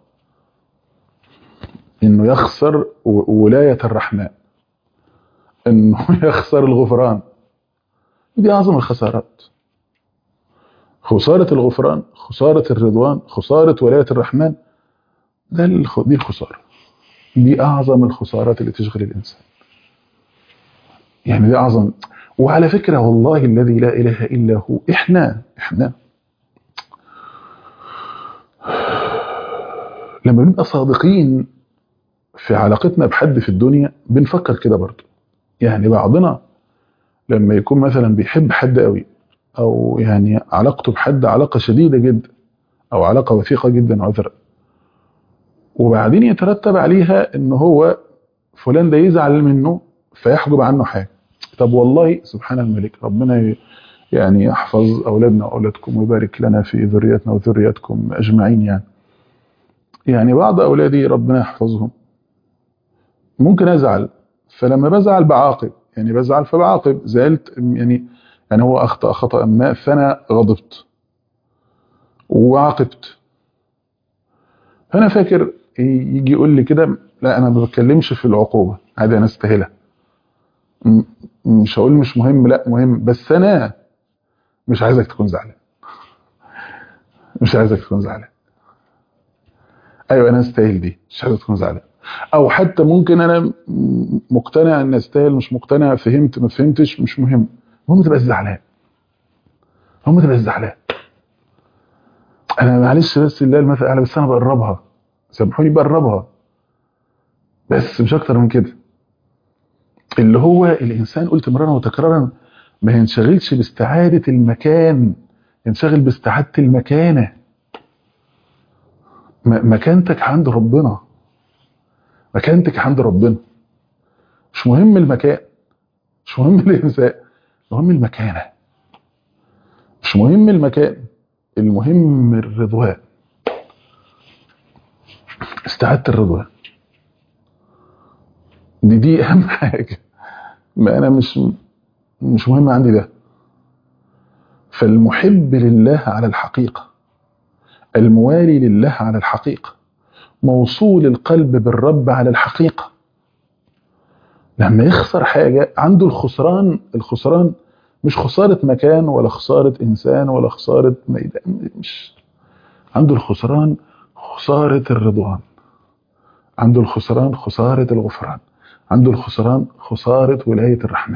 انه يخسر ولايه الرحمن انه يخسر الغفران دي اعظم الخسارات خساره الغفران خساره الرضوان خساره ولايه الرحمن ده دي الخسارة دي أعظم الخسارات اللي تشغل الإنسان يعني دي أعظم وعلى فكرة والله الذي لا إله إلا هو إحنا إحنا لما نبقى صادقين في علاقتنا بحد في الدنيا بنفكر كده برضه يعني بعضنا لما يكون مثلا بيحب حد قوي او يعني علاقته بحد علاقه شديده جدا او علاقه وثيقه جدا عذرا وبعدين يترتب عليها ان هو فلان ده يزعل منه فيحجب عنه حاجه طب والله سبحان الملك ربنا ي- يعني يحفظ اولادنا واولادكم ويبارك لنا في ذريتنا وذريتكم اجمعين يعني يعني بعض اولادي ربنا يحفظهم ممكن ازعل فلما بزعل بعاقب يعني بزعل فبعاقب زعلت يعني يعني هو اخطا خطا ما فانا غضبت وعاقبت فانا فاكر يجي يقول لي كده لا انا ما بتكلمش في العقوبه عادي انا استاهلها م- مش هقول مش مهم لا مهم بس انا مش عايزك تكون زعلان مش عايزك تكون زعلان ايوه انا استاهل دي مش عايزك تكون زعلان او حتى ممكن انا م- مقتنع ان استاهل مش مقتنع فهمت ما فهمتش مش مهم المهم تبقى زعلان المهم تبقى زعلان انا معلش بس الله المثل الاعلى بس انا بقربها سامحوني بقربها بس مش اكتر من كده اللي هو الانسان قلت مرارا وتكرارا ما ينشغلش باستعاده المكان ينشغل باستعاده المكانه م- مكانتك عند ربنا مكانتك عند ربنا مش مهم المكان مش مهم الانسان المهم المكانه مش مهم المكان المهم الرضوان استعاده الرضوان دي دي اهم حاجه ما انا مش مش مهم عندي ده فالمحب لله على الحقيقه الموالي لله على الحقيقه موصول القلب بالرب على الحقيقه لما يخسر حاجه عنده الخسران الخسران مش خساره مكان ولا خساره انسان ولا خساره ميدان مش عنده الخسران خساره الرضوان عنده الخسران خساره الغفران عنده الخسران خساره ولايه الرحمن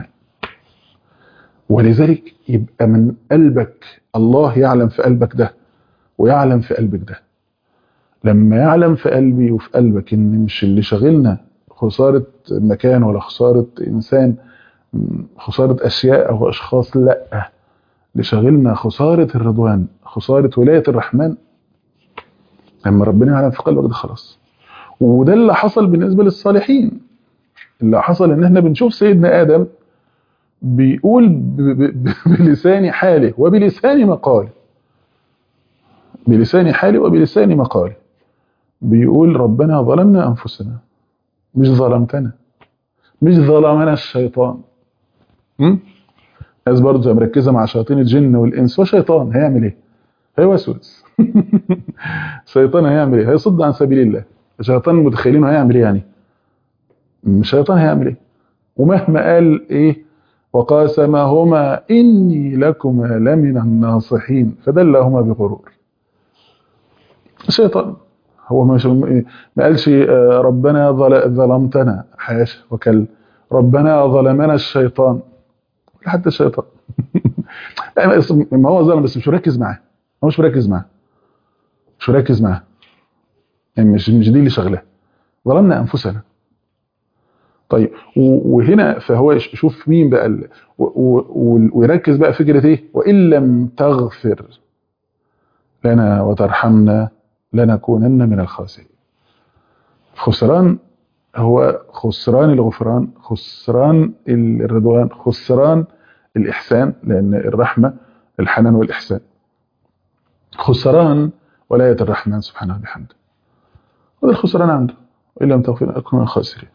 ولذلك يبقى من قلبك الله يعلم في قلبك ده ويعلم في قلبك ده لما يعلم في قلبي وفي قلبك ان مش اللي شاغلنا خسارة مكان ولا خسارة انسان م، خسارة اشياء او اشخاص لا اللي شاغلنا خسارة الرضوان خسارة ولاية الرحمن لما ربنا يعلم في قلبك ده خلاص وده اللي حصل بالنسبة للصالحين اللي حصل ان احنا بنشوف سيدنا ادم بيقول ب- ب- ب- بلسان حاله وبلسان مقاله بلسان حاله وبلسان مقاله بيقول ربنا ظلمنا انفسنا مش ظلمتنا مش ظلمنا الشيطان م? ناس برضه مركزه مع شياطين الجن والانس وشيطان هيعمل ايه؟ هيوسوس الشيطان هيعمل ايه؟ هيصد عن سبيل الله الشيطان متخيلينه هيعمل ايه يعني؟ الشيطان هيعمل ايه؟ ومهما قال ايه وقاسمهما اني لكما لمن الناصحين فدلهما بغرور الشيطان هو مش ما قالش آه، ربنا ظل- ظلمتنا حاشا وكل ربنا ظلمنا الشيطان ولا حتى الشيطان لا، بس- ما هو ظلم بس مش مركز معاه هو مش مركز معاه مش مركز معاه يعني مش مش دي اللي شغلاه ظلمنا انفسنا طيب و- وهنا فهو ش- شوف مين بقى ال- و- و- و- ويركز بقى فكره ايه وان لم تغفر لنا وترحمنا لنكونن من الخاسرين خسران هو خسران الغفران خسران الرضوان خسران الإحسان لأن الرحمة الحنان والإحسان خسران ولاية الرحمن سبحانه وبحمده هذا الخسران عنده وإن لم تغفر أكون من الخاسرين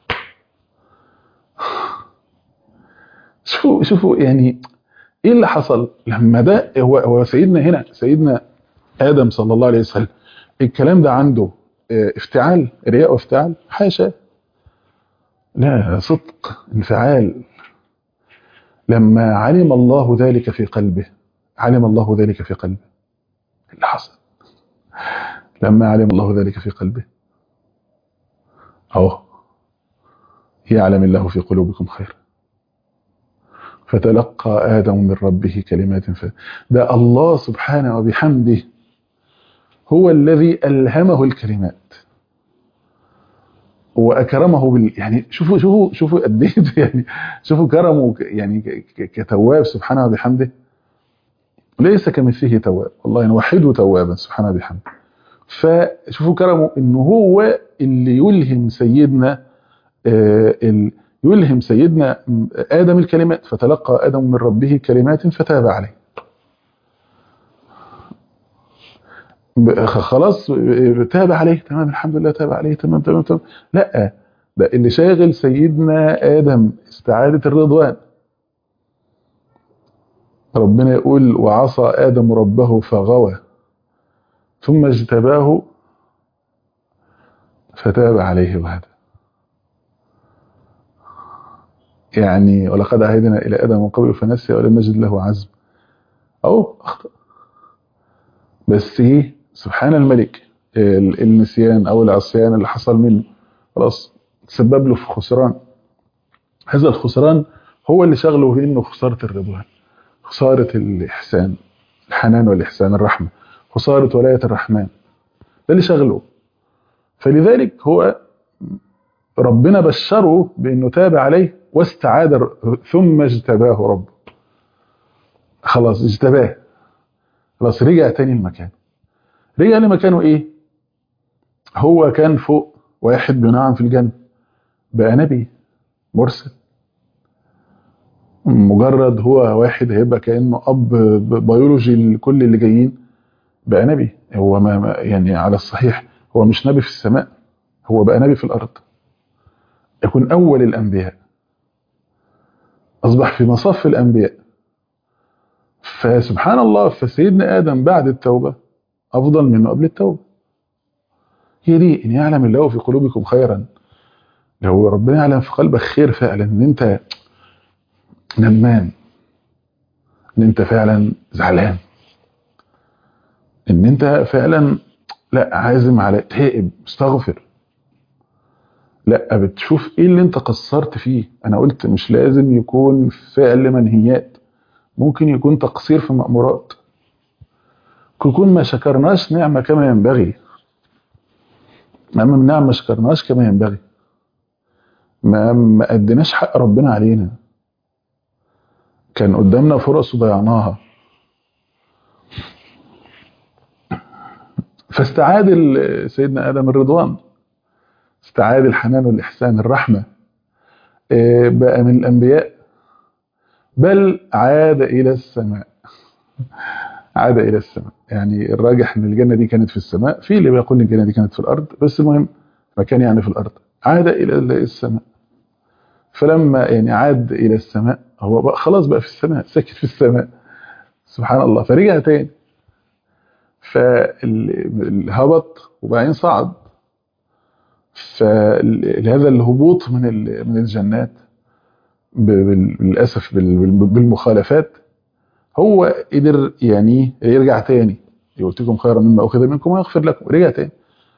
شوفوا شوفوا يعني ايه اللي حصل لما ده هو هو سيدنا هنا سيدنا ادم صلى الله عليه وسلم الكلام ده عنده اه، افتعال رياء وافتعال حاشا لا صدق انفعال لما علم الله ذلك في قلبه علم الله ذلك في قلبه إيه اللي حصل لما علم الله ذلك في قلبه اهو يعلم الله في قلوبكم خيرا فتلقى آدم من ربه كلمات ف... ده الله سبحانه وبحمده هو الذي ألهمه الكلمات واكرمه بال يعني شوفوا شوفوا شوفوا قد ايه يعني شوفوا كرمه ك- يعني ك- ك- كتواب سبحانه وبحمده ليس كمثله تواب والله نوحده توابا سبحانه وبحمده فشوفوا كرمه انه هو اللي يلهم سيدنا آه، ال- يلهم سيدنا ادم الكلمات فتلقى ادم من ربه كلمات فتاب عليه ب- خلاص ب- تاب عليه تمام الحمد لله تاب عليه تمام تمام تمام لا ده اللي شاغل سيدنا ادم استعاده الرضوان ربنا يقول وعصى ادم ربه فغوى ثم اجتباه فتاب عليه وهدى يعني ولقد عهدنا الى ادم من قبل فنسي ولم نجد له عزم او اخطا بس ايه سبحان الملك ال- النسيان او العصيان اللي حصل منه خلاص تسبب له في خسران هذا الخسران هو اللي شغله في انه خساره الرضوان خساره الاحسان الحنان والاحسان الرحمه خساره ولايه الرحمن ده اللي شغله فلذلك هو ربنا بشره بانه تاب عليه واستعاد الر- ثم اجتباه ربه خلاص اجتباه خلاص رجع تاني المكان رجع لمكانه ايه هو كان فوق واحد بينعم في الجنة بقى نبي مرسل مجرد هو واحد هيبقى كأنه أب ب- بيولوجي لكل اللي جايين بقى نبي هو ما ما- يعني على الصحيح هو مش نبي في السماء هو بقى نبي في الأرض يكون أول الأنبياء أصبح في مصف الأنبياء فسبحان الله فسيدنا آدم بعد التوبة أفضل منه قبل التوبة هي دي إن يعلم الله في قلوبكم خيرا لو ربنا يعلم في قلبك خير فعلا إن أنت ندمان إن أنت فعلا زعلان إن أنت فعلا لا عازم على تائب مستغفر لا بتشوف ايه اللي انت قصرت فيه انا قلت مش لازم يكون فعل منهيات ممكن يكون تقصير في مأمورات ممكن يكون ما شكرناش نعمة كما ينبغي أما من نعم ما شكرناش كما ينبغي ما ما أديناش حق ربنا علينا كان قدامنا فرص وضيعناها فاستعاد ال- سيدنا آدم الرضوان استعاد الحنان والإحسان الرحمة آه، بقى من الأنبياء بل عاد إلى السماء عاد إلى السماء يعني الراجح أن الجنة دي كانت في السماء في اللي بيقول إن الجنة دي كانت في الأرض بس المهم مكان يعني في الأرض عاد إلى السماء فلما يعني عاد إلى السماء هو بقى خلاص بقى في السماء ساكت في السماء سبحان الله فرجع تاني فالهبط وبعدين صعد فهذا الهبوط من ال- من الجنات ب- بال- للاسف بال- بال- بالمخالفات هو قدر يعني يرجع تاني يؤتيكم خيرا مما اخذ منكم ويغفر لكم رجع تاني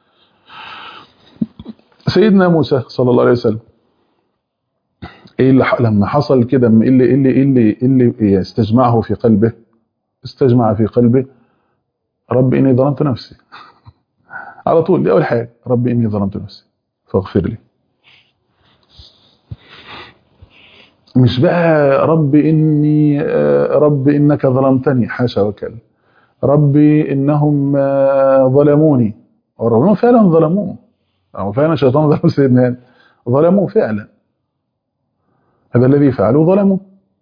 سيدنا موسى صلى الله عليه وسلم ايه اللي ح- لما حصل كده ايه اللي ايه اللي ايه اللي, إيه اللي استجمعه في قلبه استجمع في قلبه رب اني ظلمت نفسي على طول دي اول حاجه رب اني ظلمت نفسي فاغفر لي مش بقى رب اني آه، رب انك ظلمتني حاشا وكلا ربي انهم آه، ظلموني وربنا فعلا ظلموه او فعلا الشيطان ظلم سيدنا آدم. ظلموه فعلا هذا الذي فعلوه ظلموه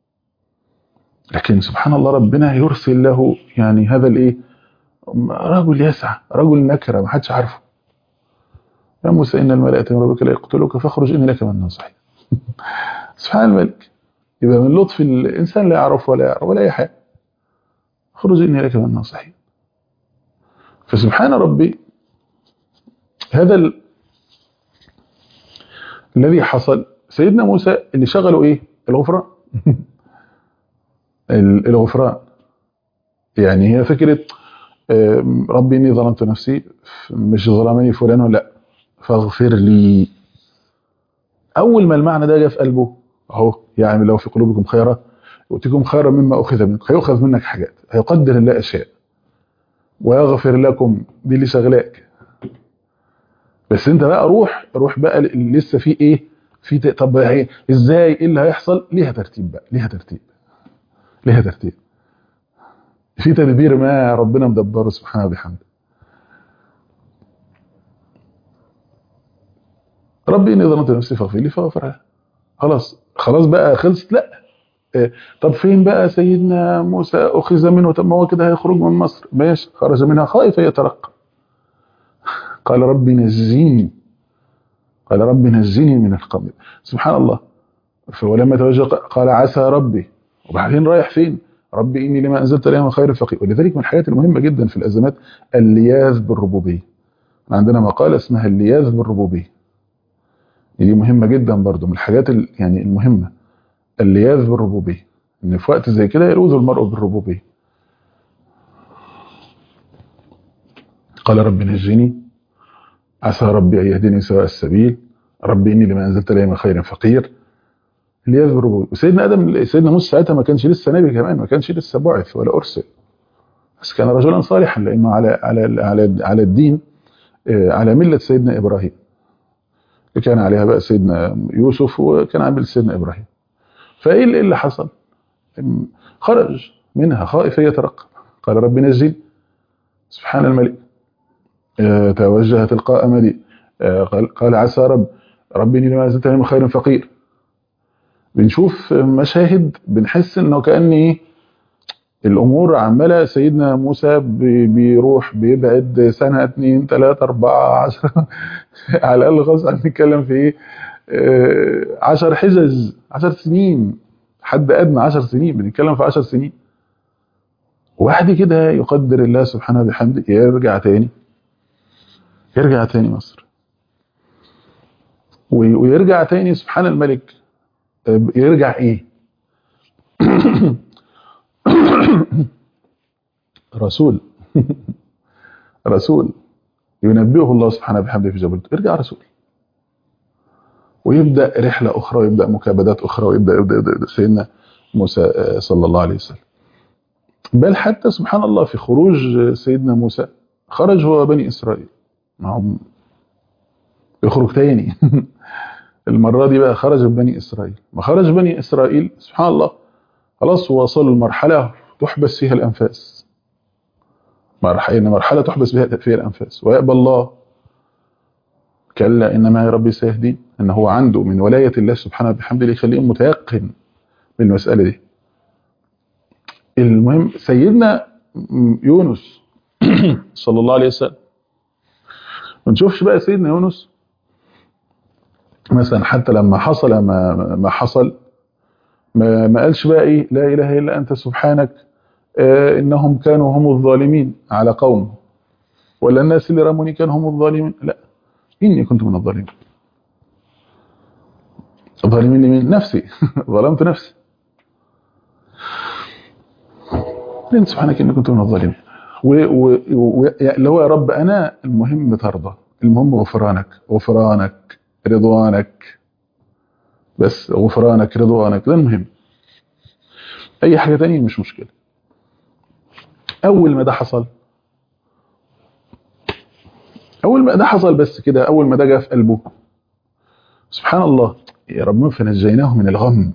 لكن سبحان الله ربنا يرسل له يعني هذا الايه رجل يسعى رجل نكره ما حدش عارفه يا موسى ان الملائكه من ربك لا يقتلوك فاخرج اني لك من الناصحين سبحان الملك يبقى من لطف الانسان لا يعرف ولا يعرف ولا اي حاجه اخرج اني لك من الناصحين فسبحان ربي هذا ال... الذي حصل سيدنا موسى اللي شغله ايه الغفران ال- الغفران يعني هي فكره آم، ربي اني ظلمت نفسي مش ظلمني فلان ولا لا فاغفر لي اول ما المعنى ده جه في قلبه اهو يعني لو في قلوبكم خيرا يؤتيكم خيرا مما اخذ منكم هيؤخذ منك حاجات هيقدر الله اشياء ويغفر لكم دي اللي شغلاك بس انت بقى روح روح بقى اللي لسه في ايه في ت- طب ايه ازاي ايه اللي هيحصل ليها ترتيب بقى ليها ترتيب ليها ترتيب في تدبير ما ربنا مدبره سبحانه وبحمده ربي اني ظلمت نفسي فاغفر لي فغفر لها خلاص خلاص بقى خلصت لا إيه، طب فين بقى سيدنا موسى اخذ منه طب ما هو كده هيخرج من مصر ماشي خرج منها خائفا يترقب قال رب نجيني قال رب نجيني من القوم سبحان الله فولما توجه قال عسى ربي وبعدين رايح فين ربي اني لما انزلت اليهم من خير فقير ولذلك من الحاجات المهمه جدا في الازمات اللياذ بالربوبيه عندنا مقاله اسمها اللياذ بالربوبيه دي مهمه جدا برضو من الحاجات ال- يعني المهمه اللياذ بالربوبيه ان في وقت زي كده يلوذ المرء بالربوبيه قال رب نجني عسى ربي ان يهديني سواء السبيل ربي اني لما انزلت الي من خير فقير اللياذ بالربوبيه وسيدنا ادم سيدنا موسى ساعتها ما كانش لسه نبي كمان ما كانش لسه بعث ولا ارسل بس كان رجلا صالحا لانه على على على على الدين آه، على مله سيدنا ابراهيم اللي كان عليها بقى سيدنا يوسف وكان عامل سيدنا ابراهيم فايه اللي, إيه اللي حصل أم، خرج منها خائفا يترقب قال رب نجني سبحان الملك آه، توجه تلقاء مدي آه، قال, قال عسى رب ربي اني لما زلتني من خير فقير بنشوف مشاهد بنحس انه كان ايه الامور عماله سيدنا موسى بي- بيروح بيبعد سنه اتنين تلاته اربعه عشره على الاقل خالص هنتكلم في ايه آه، عشر حجج عشر سنين حد ادنى عشر سنين بنتكلم في عشر سنين وبعد كده يقدر الله سبحانه بحمده يرجع تاني يرجع تاني مصر وي- ويرجع تاني سبحان الملك آه، يرجع ايه رسول رسول ينبئه الله سبحانه بحمده في جبلته يرجع رسول ويبدا رحله اخرى ويبدا مكابدات اخرى ويبدا يبدا, يبدأ, يبدأ سيدنا موسى آه، صلى الله عليه وسلم بل حتى سبحان الله في خروج آه، سيدنا موسى خرج هو بني اسرائيل معهم يخرج تاني المره دي بقى خرج بني اسرائيل ما خرج بني اسرائيل سبحان الله خلاص وصلوا لمرحله تحبس فيها الانفاس مرحله إن مرحله تحبس بها فيها الانفاس ويأبى الله كلا ان معي ربي سيهدين ان هو عنده من ولايه الله سبحانه بحمده يخليه متيقن بالمساله دي المهم سيدنا يونس صلى الله عليه وسلم ما نشوفش بقى سيدنا يونس مثلا حتى لما حصل ما, ما حصل ما, ما قالش بقى ايه لا اله الا انت سبحانك آه انهم كانوا هم الظالمين على قوم ولا الناس اللي رموني كانوا هم الظالمين لا اني كنت من الظالمين الظالمين لمين نفسي ظلمت نفسي لأن سبحانك اني كنت من الظالمين واللي هو يا رب انا المهم ترضى المهم غفرانك غفرانك رضوانك بس غفرانك رضوانك ده المهم اي حاجه تانية مش مشكله اول ما ده حصل اول ما ده حصل بس كده اول ما ده جه في قلبه سبحان الله يا رب فنجيناه من الغم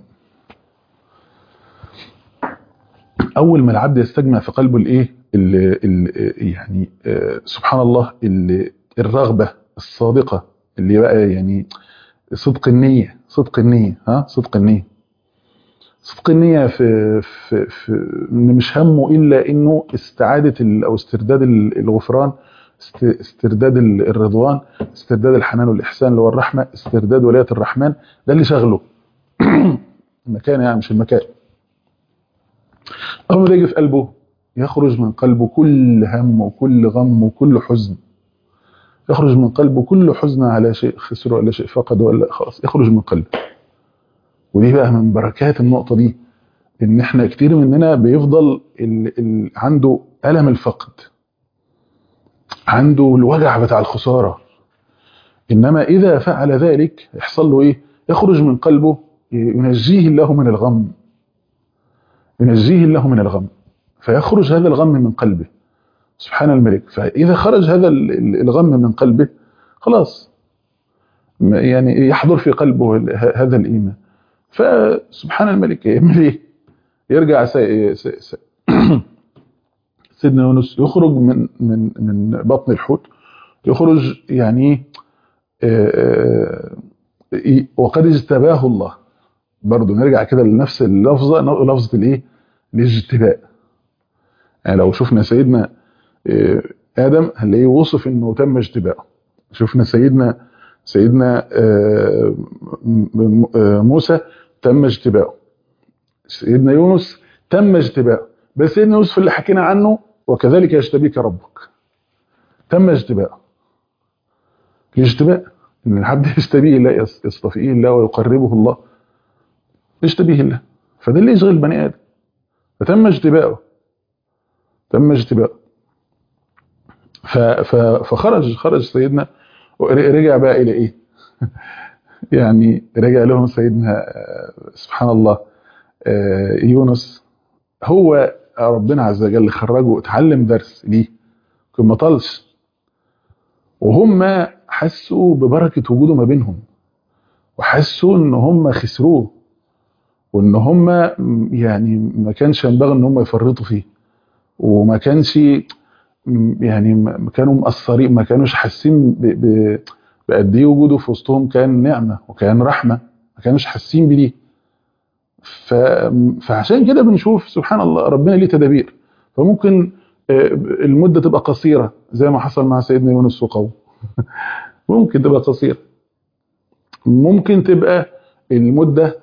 اول ما العبد يستجمع في قلبه الايه ال- ال- يعني آه، سبحان الله ال- الرغبه الصادقه اللي بقى يعني صدق النيه صدق النيه ها صدق النيه صدق النيه في في في إن مش همه الا انه استعاده ال- او استرداد ال- الغفران است- استرداد ال- الرضوان استرداد الحنان والاحسان اللي هو الرحمه استرداد ولايه الرحمن ده اللي شغله المكان يعني مش المكان أول ما ده يجي في قلبه يخرج من قلبه كل هم وكل غم وكل حزن يخرج من قلبه كل حزن على شيء خسر ولا شيء فقد ولا خلاص يخرج من قلبه ودي بقى من بركات النقطة دي ان احنا كتير مننا بيفضل ال ال عنده ألم الفقد عنده الوجع بتاع الخسارة إنما إذا فعل ذلك يحصل له إيه يخرج من قلبه ينجيه الله من الغم ينجيه الله من الغم فيخرج هذا الغم من قلبه سبحان الملك فإذا خرج هذا ال- ال- الغم من قلبه خلاص يعني يحضر في قلبه هذا الإيمان فسبحان الملك يعمل ايه يرجع سي سي سي سيدنا يونس يخرج من من من بطن الحوت يخرج يعني وقد اجتباه الله برضه نرجع كده لنفس اللفظه لفظه الايه الاجتباء يعني لو شفنا سيدنا ادم هنلاقيه وصف انه تم اجتباؤه شفنا سيدنا سيدنا موسى تم اجتباؤه سيدنا يونس تم اجتباؤه بس سيدنا يوسف اللي حكينا عنه وكذلك يجتبيك ربك تم اجتباؤه الاجتباء ان العبد يجتبيه الله يصطفيه الله ويقربه الله يجتبيه الله فده اللي يشغل بني ادم فتم اجتباؤه تم اجتباؤه فخرج خرج سيدنا رجع بقى الى ايه يعني رجع لهم سيدنا سبحان الله يونس هو ربنا عز وجل خرجه اتعلم درس ليه ما طلش وهم حسوا ببركة وجوده ما بينهم وحسوا ان هم خسروه وان هم يعني ما كانش ينبغي ان هم يفرطوا فيه وما كانش يعني كانوا مقصرين ما كانوش حاسين بقد ايه وجوده في وسطهم كان نعمه وكان رحمه ما كانوش حاسين بدي ف... فعشان كده بنشوف سبحان الله ربنا ليه تدابير فممكن المده تبقى قصيره زي ما حصل مع سيدنا يونس وقومه ممكن تبقى قصيره ممكن تبقى المده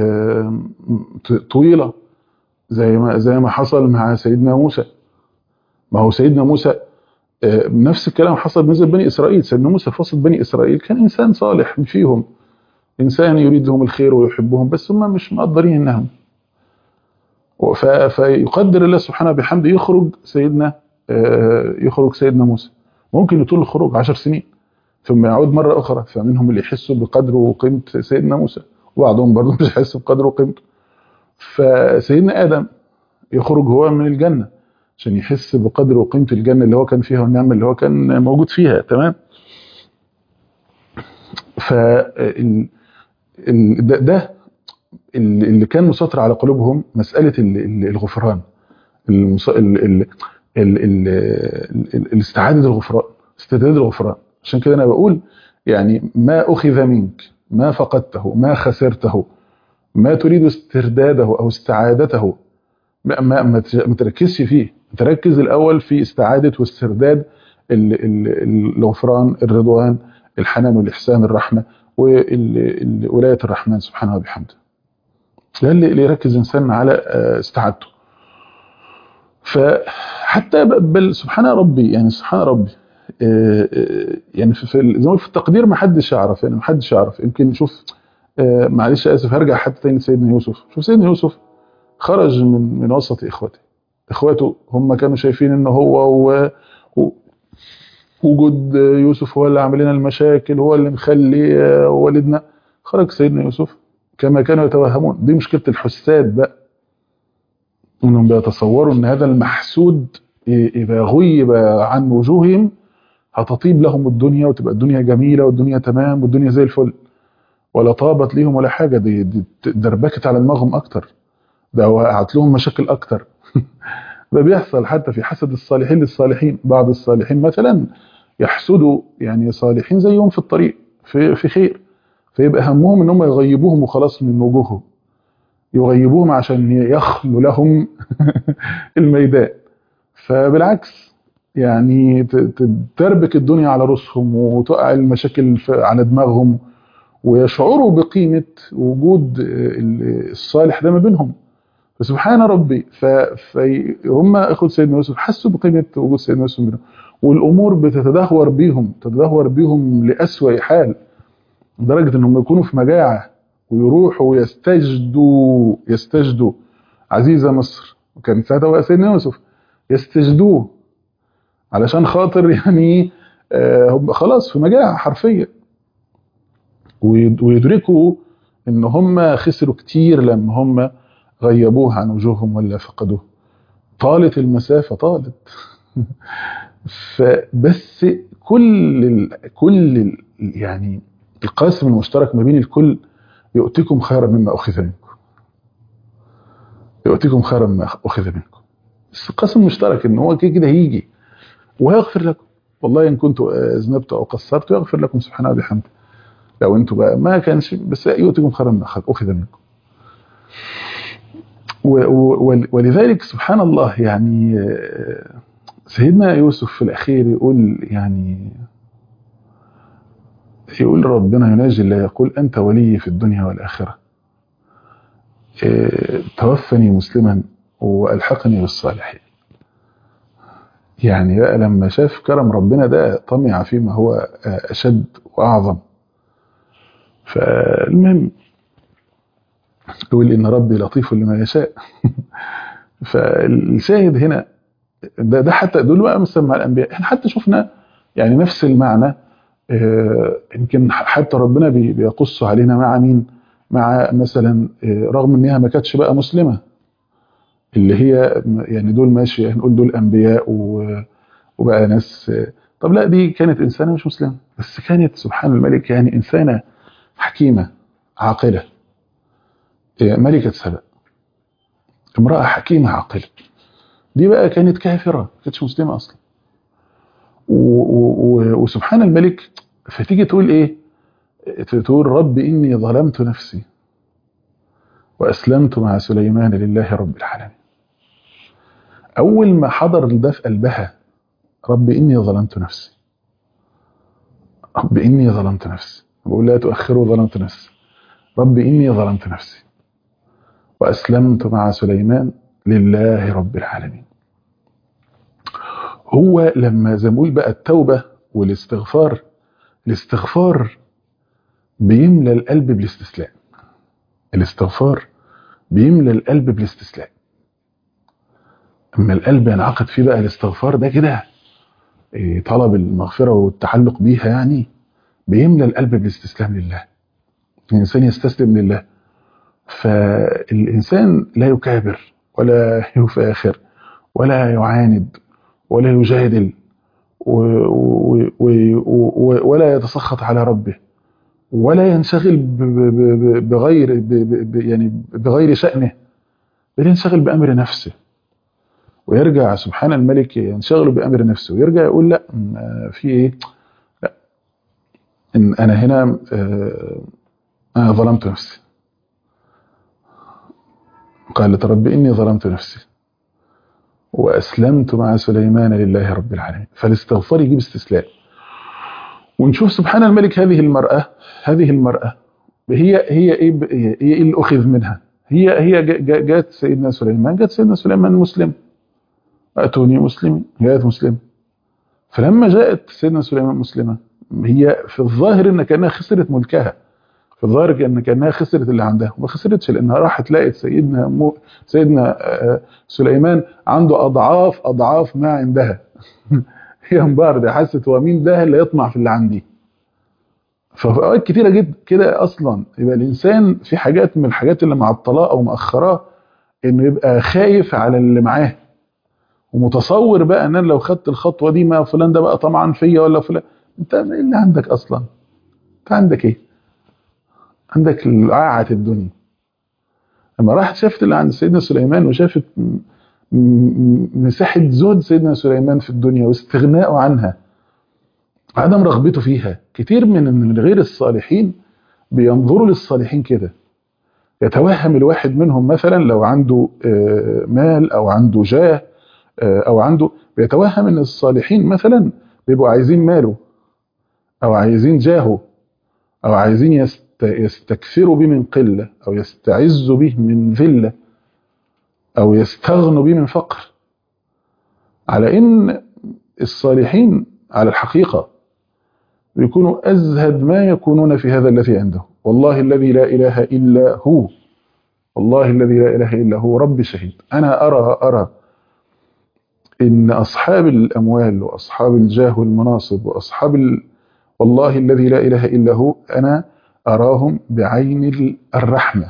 طويله زي ما زي ما حصل مع سيدنا موسى ما هو سيدنا موسى نفس الكلام حصل بالنسبه لبني اسرائيل سيدنا موسى في وسط بني اسرائيل كان انسان صالح فيهم انسان يريد لهم الخير ويحبهم بس هم مش مقدرين انهم فيقدر الله سبحانه بحمده يخرج سيدنا يخرج سيدنا موسى ممكن يطول الخروج 10 سنين ثم يعود مرة أخرى فمنهم اللي يحسوا بقدر وقيمة سيدنا موسى وبعضهم برضه مش يحسوا بقدر وقيمته فسيدنا آدم يخرج هو من الجنة عشان يحس بقدر وقيمة الجنة اللي هو كان فيها والنعمة اللي هو كان موجود فيها تمام ف ده, ده اللي كان مسيطر على قلوبهم مسألة الغفران المص... ال... ال... ال... ال... الاستعادة الغفران استعداد الغفران عشان كده أنا بقول يعني ما أخذ منك ما فقدته ما خسرته ما تريد استرداده أو استعادته ما, ما, ما تركزش فيه تركز الأول في استعادة واسترداد الغفران الرضوان الحنان والإحسان الرحمة وولاية الرحمن سبحانه وبحمده ده اللي يركز إنسان على استعادته فحتى بل سبحان ربي يعني سبحان ربي يعني في زي في التقدير ما حدش يعرف يعني ما حدش يعرف يمكن نشوف معلش اسف هرجع حتى تاني لسيدنا يوسف شوف سيدنا يوسف خرج من من وسط اخوته اخواته هم كانوا شايفين ان هو و... و... وجود يوسف هو اللي عامل لنا المشاكل هو اللي مخلي والدنا خرج سيدنا يوسف كما كانوا يتوهمون دي مشكله الحساد بقى انهم بيتصوروا ان هذا المحسود اذا غيب عن وجوههم هتطيب لهم الدنيا وتبقى الدنيا جميله والدنيا تمام والدنيا زي الفل ولا طابت ليهم ولا حاجه دي, دي دربكت على دماغهم اكتر ده وقعت لهم مشاكل اكتر ده بيحصل حتى في حسد الصالحين للصالحين بعض الصالحين مثلا يحسدوا يعني صالحين زيهم في الطريق في في خير فيبقى همهم ان هم يغيبوهم وخلاص من وجوههم يغيبوهم عشان يخلوا لهم الميدان فبالعكس يعني تربك الدنيا على رؤوسهم وتقع المشاكل على دماغهم ويشعروا بقيمة وجود الصالح ده ما بينهم فسبحان ربي فهم اخوة سيدنا يوسف حسوا بقيمة وجود سيدنا يوسف منهم والامور بتتدهور بيهم تتدهور بيهم لأسوأ حال لدرجة انهم يكونوا في مجاعة ويروحوا ويستجدوا يستجدوا عزيزة مصر وكان ساعتها سيدنا يوسف يستجدوه علشان خاطر يعني هم خلاص في مجاعة حرفيا ويدركوا ان هم خسروا كتير لما هم غيبوه عن وجوههم ولا فقدوه طالت المسافة طالت فبس كل ال كل ال يعني القاسم المشترك ما بين الكل يؤتكم خيرا مما اخذ منكم يؤتكم خيرا مما اخذ منكم بس القاسم المشترك ان هو كده كده هيجي وهيغفر لكم والله ان كنت اذنبت او قصرت يغفر لكم سبحانه وبحمده لو انتوا بقى ما كانش بس يؤتكم خيرا مما اخذ منكم ولذلك سبحان الله يعني سيدنا يوسف في الأخير يقول يعني يقول ربنا يناجي الله يقول أنت ولي في الدنيا والآخرة توفني مسلما وألحقني بالصالحين يعني بقى لما شاف كرم ربنا ده طمع فيما هو أشد وأعظم فالمهم يقول إن ربي لطيف لما يشاء فالشاهد هنا ده, ده حتى دول بقى مثلا مع الانبياء احنا حتى شفنا يعني نفس المعنى يمكن حتى ربنا بيقص علينا مع مين مع مثلا رغم انها ما كانتش بقى مسلمه اللي هي يعني دول ماشي هنقول دول انبياء وبقى ناس طب لا دي كانت انسانه مش مسلمه بس كانت سبحان الملك يعني انسانه حكيمه عاقله ملكه سبأ امراه حكيمه عاقله دي بقى كانت كافرة ما كانتش مسلمة أصلا وسبحان الملك فتيجي تقول إيه تقول رب إني ظلمت نفسي وأسلمت مع سليمان لله رب العالمين أول ما حضر ده في قلبها رب إني ظلمت نفسي رب إني ظلمت نفسي بقول لا تؤخروا ظلمت نفسي رب إني ظلمت نفسي وأسلمت مع سليمان لله رب العالمين هو لما زمول بقى التوبة والاستغفار الاستغفار بيملى القلب بالاستسلام الاستغفار بيملى القلب بالاستسلام اما القلب ينعقد فيه بقى الاستغفار ده كده طلب المغفرة والتعلق بيها يعني بيملى القلب بالاستسلام لله الإنسان يستسلم لله فالإنسان لا يكابر ولا يفاخر ولا يعاند ولا يجادل ولا يتسخط على ربه ولا ينشغل بغير يعني بغير شأنه بل ينشغل بأمر نفسه ويرجع سبحان الملك ينشغل بأمر نفسه ويرجع يقول لا في ايه لا إن أنا هنا أنا ظلمت نفسي قالت رب إني ظلمت نفسي وأسلمت مع سليمان لله رب العالمين فالاستغفار يجيب استسلام ونشوف سبحان الملك هذه المرأة هذه المرأة هي هي ايه هي ايه اللي اخذ منها هي هي جاءت سيدنا سليمان جاءت سيدنا سليمان مسلم اتوني مسلم جاءت مسلم فلما جاءت سيدنا سليمان مسلمه هي في الظاهر ان كانها خسرت ملكها في الظاهر ان كانها خسرت اللي عندها وما خسرتش لانها راحت لقت سيدنا مو سيدنا سليمان عنده اضعاف اضعاف ما عندها هي انبهرت حست هو مين ده اللي يطمع في اللي عندي ففي اوقات كتيره جدا كده اصلا يبقى الانسان في حاجات من الحاجات اللي معطلاه او مأخراه انه يبقى خايف على اللي معاه ومتصور بقى ان انا لو خدت الخطوه دي ما فلان ده بقى طمعان فيا ولا فلان انت ايه اللي عندك اصلا انت عندك ايه عندك العاعة الدنيا لما راحت شافت اللي عند سيدنا سليمان وشافت مساحة زهد سيدنا سليمان في الدنيا واستغناءه عنها عدم رغبته فيها كتير من من غير الصالحين بينظروا للصالحين كده يتوهم الواحد منهم مثلا لو عنده مال او عنده جاه او عنده بيتوهم ان الصالحين مثلا بيبقوا عايزين ماله او عايزين جاهه او عايزين يستكثروا به من قلة او يستعزوا به من ذلة او يستغنوا به من فقر على ان الصالحين على الحقيقة بيكونوا أزهد ما يكونون في هذا الذي عنده والله الذي لا إله إلا هو والله الذي لا إله إلا هو رب شهيد أنا أرى أرى إن أصحاب الأموال وأصحاب الجاه والمناصب وأصحاب ال... والله الذي لا إله إلا هو أنا أراهم بعين الرحمة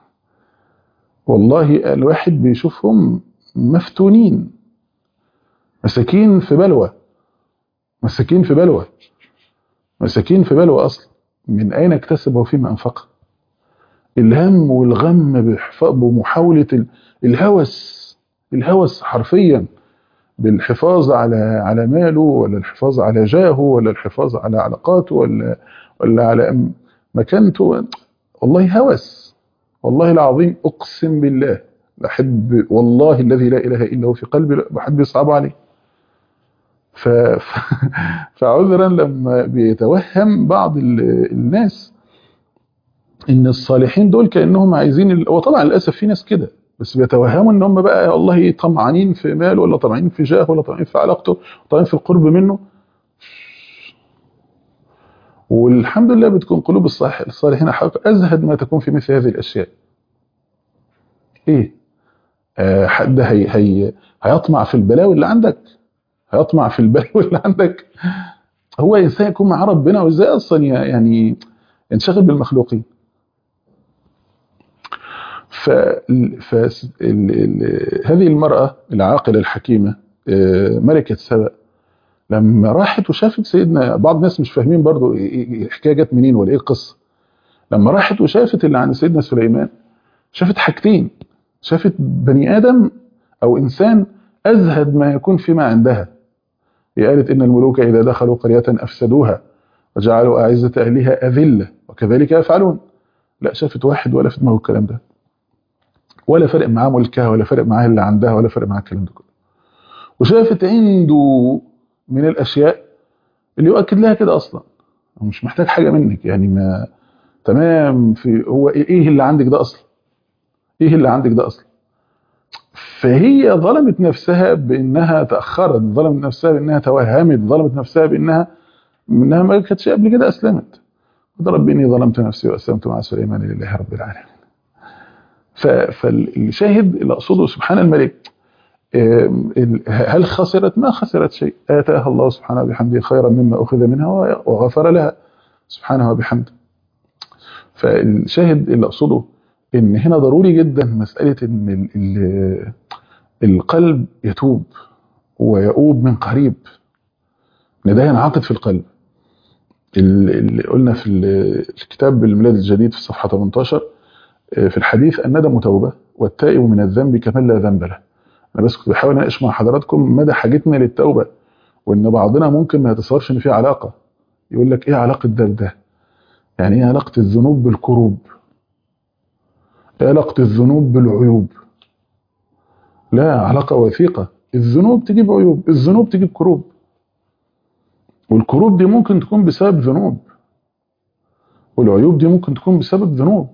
والله الواحد بيشوفهم مفتونين مساكين في بلوى مساكين في بلوى مساكين في بلوى اصلا من اين اكتسبه وفيما انفقه الهم والغم بحف- بمحاوله ال- الهوس الهوس حرفيا بالحفاظ على على ماله ولا الحفاظ على جاهه ولا الحفاظ على علاقاته ولا ولا على م- مكانته والله هوس والله العظيم اقسم بالله بحب والله الذي لا اله الا هو في قلبي بحب يصعب عليه ف... ف... فعذرا لما بيتوهم بعض ال- الناس ان الصالحين دول كانهم عايزين ال... هو طبعا للاسف في ناس كده بس بيتوهموا ان هم بقى والله طمعانين في ماله ولا طمعانين في جاهه ولا طمعانين في علاقته طمعانين في القرب منه والحمد لله بتكون قلوب الصالح الصالحين حق ازهد ما تكون في مثل هذه الاشياء ايه آه حد هي هي هيطمع في البلاوي اللي عندك هيطمع في البلاوي اللي عندك هو انسان يكون مع ربنا وازاي اصلا ي- يعني ينشغل بالمخلوقين ف... ف... ال... ال... هذه المرأة العاقلة الحكيمة آه، ملكة سبأ لما راحت وشافت سيدنا بعض الناس مش فاهمين برضو إيه- إيه- الحكاية جت منين ولا ايه القصة لما راحت وشافت اللي عند سيدنا سليمان شافت حاجتين شافت بني آدم أو إنسان أزهد ما يكون فيما عندها هي قالت إن الملوك إذا دخلوا قرية أفسدوها وجعلوا أعزة أهلها أذلة وكذلك يفعلون لا شافت واحد ولا في دماغه الكلام ده ولا فرق معاه ملكها ولا فرق معاه اللي عندها ولا فرق معاه الكلام ده كله وشافت عنده من الاشياء اللي يؤكد لها كده اصلا هو مش محتاج حاجه منك يعني ما تمام في هو ايه اللي عندك ده اصلا ايه اللي عندك ده اصلا فهي ظلمت نفسها بانها تاخرت ظلمت نفسها بانها توهمت ظلمت نفسها بانها انها ما كانتش قبل كده اسلمت قد رب اني ظلمت نفسي واسلمت مع سليمان لله رب العالمين ف- فالشاهد اللي اقصده سبحان الملك آم، ال- هل خسرت ما خسرت شيء آتاها الله سبحانه وبحمده خيرا مما أخذ منها و- وغفر لها سبحانه وبحمده فالشاهد اللي أقصده إن هنا ضروري جدا مسألة إن ال- ال- القلب يتوب ويؤوب من قريب إن ده ينعقد في القلب ال- اللي قلنا في ال- الكتاب الميلاد الجديد في صفحة 18 آه، في الحديث الندم توبة والتائب من الذنب كمن لا ذنب له انا بس كنت بحاول اناقش مع حضراتكم مدى حاجتنا للتوبه وان بعضنا ممكن ما يتصورش ان في علاقه يقول لك ايه علاقه ده بده يعني ايه علاقه الذنوب بالكروب ايه علاقه الذنوب بالعيوب لا علاقه وثيقه الذنوب تجيب عيوب الذنوب تجيب كروب والكروب دي ممكن تكون بسبب ذنوب والعيوب دي ممكن تكون بسبب ذنوب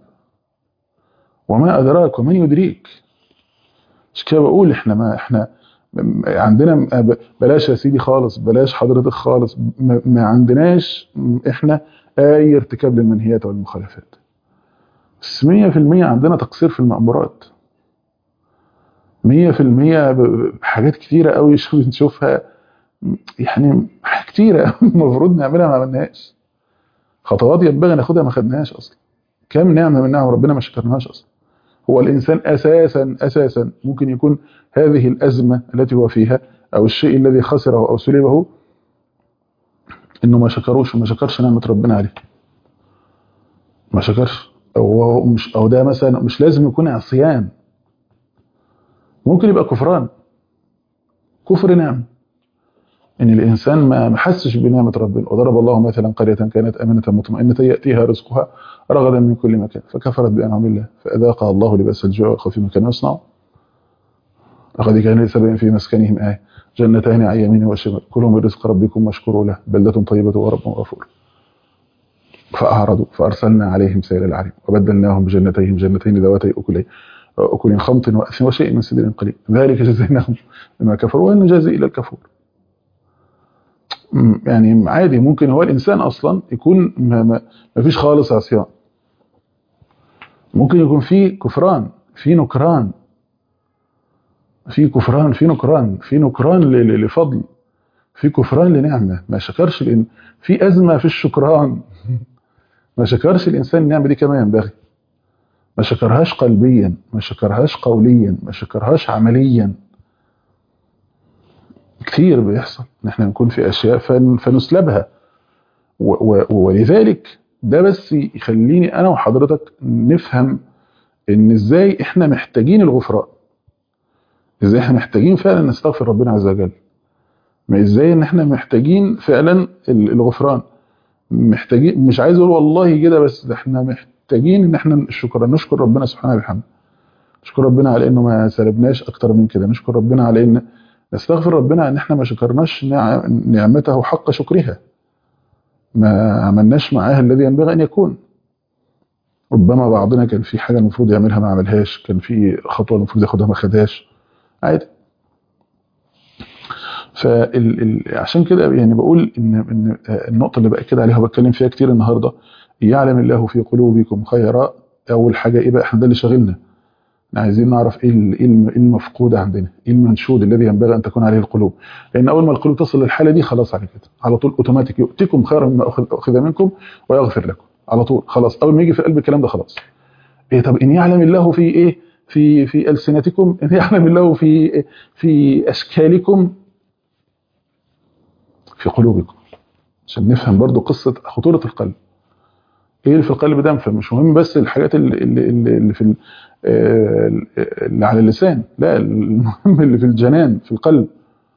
وما ادراك ومن يدريك مش كده بقول احنا ما احنا م- عندنا م- بلاش يا سيدي خالص بلاش حضرتك خالص ما, ما عندناش م- احنا اي ارتكاب للمنهيات والمخالفات بس 100% عندنا تقصير في المأمورات 100% ب- حاجات كتيرة قوي شو بنشوفها م- يعني حاجات كتيرة قوي المفروض نعملها ما عملناهاش خطوات ينبغي ناخدها ما خدناهاش اصلا كم نعمة من نعم ربنا ما شكرناهاش اصلا هو الإنسان أساسا أساسا ممكن يكون هذه الأزمة التي هو فيها أو الشيء الذي خسره أو سلبه إنه ما شكروش وما شكرش نعمة ربنا عليه ما شكرش أو هو مش أو ده مثلا مش لازم يكون عصيان ممكن يبقى كفران كفر نعم ان الانسان ما ما حسش بنعمه ربنا وضرب الله مثلا قريه كانت امنه مطمئنه ياتيها رزقها رغدا من كل مكان فكفرت بانعم الله فاذاقها الله لباس الجوع والخوف ما كانوا يصنعون لقد كان لسبع في مسكنهم آية جنتان عن يمين وشمال كلوا من رزق ربكم واشكروا له بلدة طيبة ورب غفور فأعرضوا فأرسلنا عليهم سيل العرم وبدلناهم بجنتيهم جنتين ذواتي أكلين أكل خمط وأثم وشيء من سدر قليل ذلك جزيناهم بما كفروا وأن نجازي إلى الكفور م- يعني عادي ممكن هو الإنسان أصلا يكون ما, ما, ما فيش خالص عصيان ممكن يكون في كفران في نكران في كفران في نكران في نكران ل- ل- لفضل في كفران لنعمة ما شكرش لأن في أزمة في الشكران ما شكرش الإنسان النعمة دي كما ينبغي ما شكرهاش قلبيا ما شكرهاش قوليا ما شكرهاش عمليا كتير بيحصل ان احنا نكون في اشياء فن فنسلبها و- و- ولذلك ده بس يخليني انا وحضرتك نفهم ان ازاي احنا محتاجين الغفران ازاي احنا محتاجين فعلا نستغفر ربنا عز وجل ما ازاي ان احنا محتاجين فعلا ال- الغفران محتاجين مش عايز اقول والله كده بس ده احنا محتاجين ان احنا شكرا نشكر ربنا سبحانه وبحمده نشكر ربنا على انه ما سلبناش اكتر من كده نشكر ربنا على ان نستغفر ربنا ان احنا ما شكرناش نع- نعمته حق شكرها ما عملناش معاها الذي ينبغي ان يكون ربما بعضنا كان في حاجه المفروض يعملها ما عملهاش كان في خطوه المفروض ياخدها ما خدهاش عادي فعشان كده يعني بقول ان ان النقطه اللي باكد عليها وبتكلم فيها كتير النهارده يعلم الله في قلوبكم خيرا اول حاجه ايه بقى احنا ده اللي شاغلنا احنا عايزين نعرف ايه ال- إيه الم- إيه المفقود عندنا ايه المنشود الذي ينبغي ان تكون عليه القلوب لان اول ما القلوب تصل للحاله دي خلاص على كده على طول اوتوماتيك يؤتكم خيرا مما أخذ أخذ منكم ويغفر لكم على طول خلاص اول ما يجي في قلب الكلام ده خلاص إيه طب ان يعلم الله في ايه في في السنتكم ان يعلم الله في في اشكالكم في قلوبكم عشان نفهم برضو قصه خطوره القلب ايه اللي في القلب ده فمش مهم بس الحاجات اللي, اللي, اللي اللي في ال- آه، اللي على اللسان لا المهم اللي في الجنان في القلب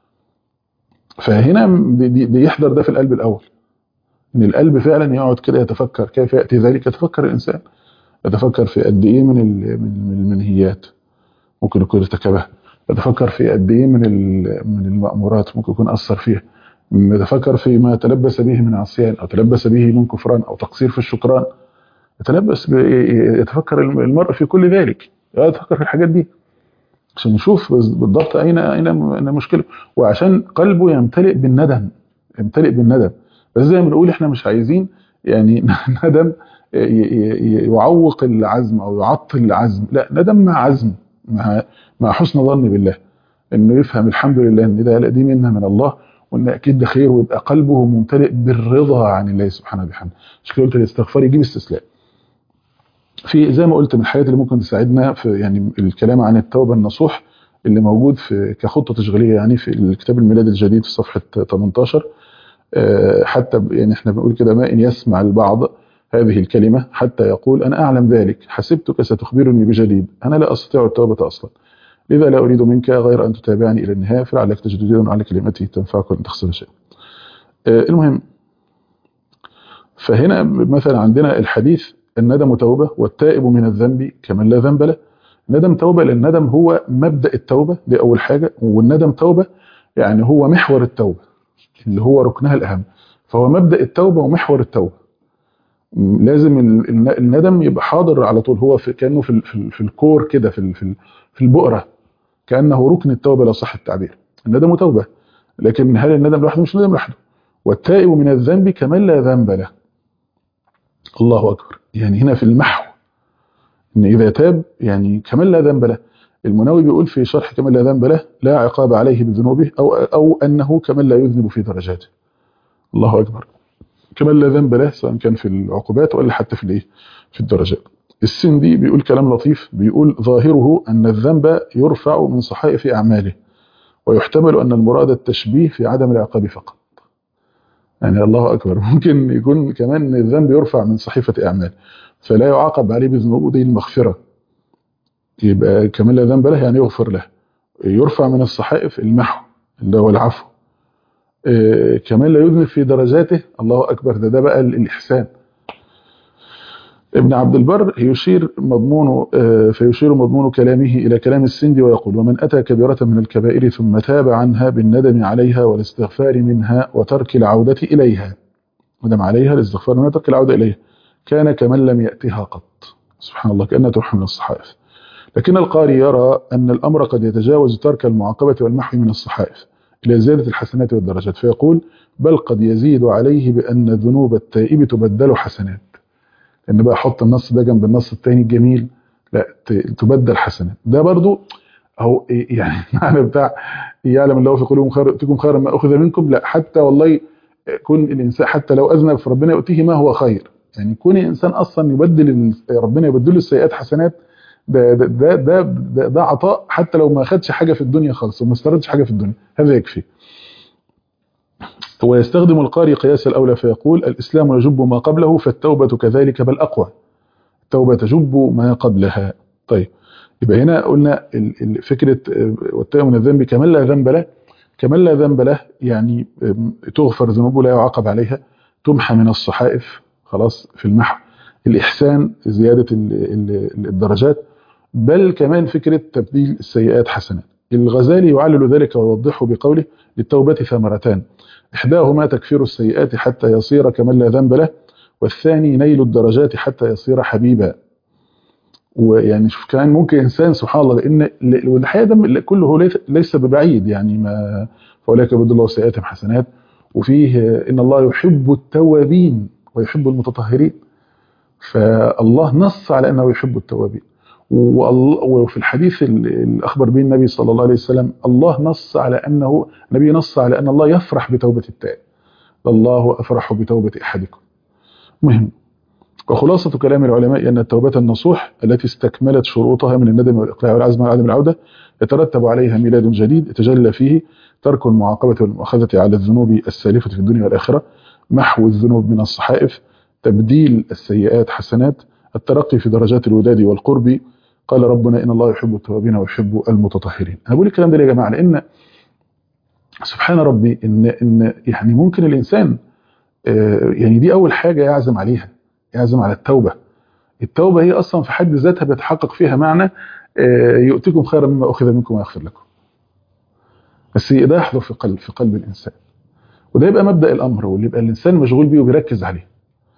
فهنا بي- بي- بيحضر ده في القلب الاول ان القلب فعلا يقعد كده يتفكر كيف ياتي ذلك يتفكر الانسان يتفكر في قد ايه من ال- من من المنهيات ممكن يكون ارتكبها يتفكر في قد ايه من ال- من المأمورات ممكن يكون اثر فيها يتفكر في ما تلبس به من عصيان او تلبس به من كفران او تقصير في الشكران يتلبس ب- يتفكر المرء في كل ذلك يتفكر في الحاجات دي عشان يشوف بالضبط اين اين أين المشكله وعشان قلبه يمتلئ بالندم يمتلئ بالندم بس زي ما بنقول احنا مش عايزين يعني ندم ي- ي- يعوق العزم او يعطل العزم لا ندم مع عزم مع مع حسن ظن بالله انه يفهم الحمد لله ان ده دي منها من الله وان اكيد ده خير ويبقى قلبه ممتلئ بالرضا عن الله سبحانه وبحمده مش كده قلت الاستغفار يجيب استسلام في زي ما قلت من الحاجات اللي ممكن تساعدنا في يعني الكلام عن التوبه النصوح اللي موجود في كخطه تشغيليه يعني في الكتاب الميلاد الجديد في صفحه 18 آه، حتى ب- يعني احنا بنقول كده ما ان يسمع البعض هذه الكلمه حتى يقول انا اعلم ذلك حسبتك ستخبرني بجديد انا لا استطيع التوبه اصلا لذا لا اريد منك غير ان تتابعني الى النهايه فلعلك تجد جديدا على كلمتي تنفعك وان تخسر شيء. آه، المهم فهنا مثلا عندنا الحديث الندم توبه والتائب من الذنب كمن لا ذنب له. الندم توبه لان الندم هو مبدا التوبه دي اول حاجه والندم توبه يعني هو محور التوبه اللي هو ركنها الاهم فهو مبدا التوبه ومحور التوبه م- لازم ال- الن- الندم يبقى حاضر على طول هو في كانه في ال- في, ال- في الكور كده في ال- في ال- في البؤره كانه ركن التوبه لو صح التعبير الندم توبه لكن هل الندم لوحده مش ندم لوحده والتائب من الذنب كمن لا ذنب له الله اكبر يعني هنا في المحو ان اذا تاب يعني كمن لا ذنب له المناوي بيقول في شرح كمن لا ذنب له لا عقاب عليه بذنوبه او او انه كمن لا يذنب في درجاته الله اكبر كمن لا ذنب له سواء كان في العقوبات ولا حتى في الايه في الدرجات السندي بيقول كلام لطيف بيقول ظاهره ان الذنب يرفع من صحائف اعماله ويحتمل ان المراد التشبيه في عدم العقاب فقط يعني الله اكبر ممكن يكون كمان الذنب يرفع من صحيفه اعمال فلا يعاقب عليه بذنوبه دي المغفره يبقى كمان لا ذنب له يعني يغفر له يرفع من الصحائف المحو اللي هو العفو آه، كمان لا يذنب في درجاته الله اكبر ده ده بقى الاحسان ابن عبد البر يشير مضمون آه، فيشير مضمون كلامه الى كلام السندي ويقول ومن اتى كبيره من الكبائر ثم تاب عنها بالندم عليها والاستغفار منها وترك العوده اليها ندم عليها الاستغفار منها وترك العوده اليها كان كمن لم ياتها قط سبحان الله كانها تروح من الصحائف لكن القارئ يرى أن الأمر قد يتجاوز ترك المعاقبة والمحو من الصحائف إلى زيادة الحسنات والدرجات فيقول بل قد يزيد عليه بأن ذنوب التائب تبدل حسنات إن بقى حط النص ده جنب النص الثاني الجميل لا ت- تبدل حسنات ده برضو أو إيه يعني المعنى بتاع يعلم الله في قلوبكم خير يؤتكم خيرا ما أخذ منكم لا حتى والله كون الإنسان حتى لو أذنب فربنا يؤتيه ما هو خير يعني كون الإنسان أصلا يبدل ال- ربنا يبدل له السيئات حسنات ده ده ده ده, ده, ده عطاء حتى لو ما خدش حاجه في الدنيا خالص وما استردش حاجه في الدنيا هذا يكفي ويستخدم القارئ قياس الاولى فيقول الاسلام يجب ما قبله فالتوبه كذلك بل اقوى التوبه تجب ما قبلها طيب يبقى هنا قلنا ال- ال- فكره آه، والتائب من الذنب كمن لا ذنب له كمن لا ذنب له يعني آم، تغفر ذنوبه لا يعاقب عليها تمحى من الصحائف خلاص في المحو الإحسان زيادة ال- ال- الدرجات بل كمان فكرة تبديل السيئات حسنات الغزالي يعلل ذلك ويوضحه بقوله للتوبة ثمرتان إحداهما تكفير السيئات حتى يصير كمن لا ذنب له والثاني نيل الدرجات حتى يصير حبيبا ويعني شوف كمان ممكن إنسان سبحان الله لأن والحقيقة ده كله ليس- ليس ببعيد يعني ما فأولئك يبدل الله سيئاتهم حسنات وفيه إن الله يحب التوابين ويحب المتطهرين فالله نص على أنه يحب التوابين والله- وفي الحديث ال- الأخبر به النبي صلى الله عليه وسلم الله نص على أنه النبي نص على أن الله يفرح بتوبة التائب الله أفرح بتوبة أحدكم مهم وخلاصة كلام العلماء أن التوبة النصوح التي استكملت شروطها من الندم والإقلاع والعزم على عدم العودة يترتب عليها ميلاد جديد يتجلى فيه ترك المعاقبة والمؤاخذة على الذنوب السالفة في الدنيا والآخرة محو الذنوب من الصحائف تبديل السيئات حسنات الترقي في درجات الوداد والقرب قال ربنا إن الله يحب التوابين ويحب المتطهرين أنا بقول الكلام ده ليه يا جماعة لأن سبحان ربي إن, إن يعني ممكن الإنسان آه، يعني دي أول حاجة يعزم عليها يعزم على التوبة التوبة هي أصلا في حد ذاتها بيتحقق فيها معنى آه، يؤتكم خيرا مما أخذ منكم ويغفر لكم بس ده يحضر في قلب في قلب الإنسان وده يبقى مبدأ الأمر واللي يبقى الإنسان مشغول بيه وبيركز عليه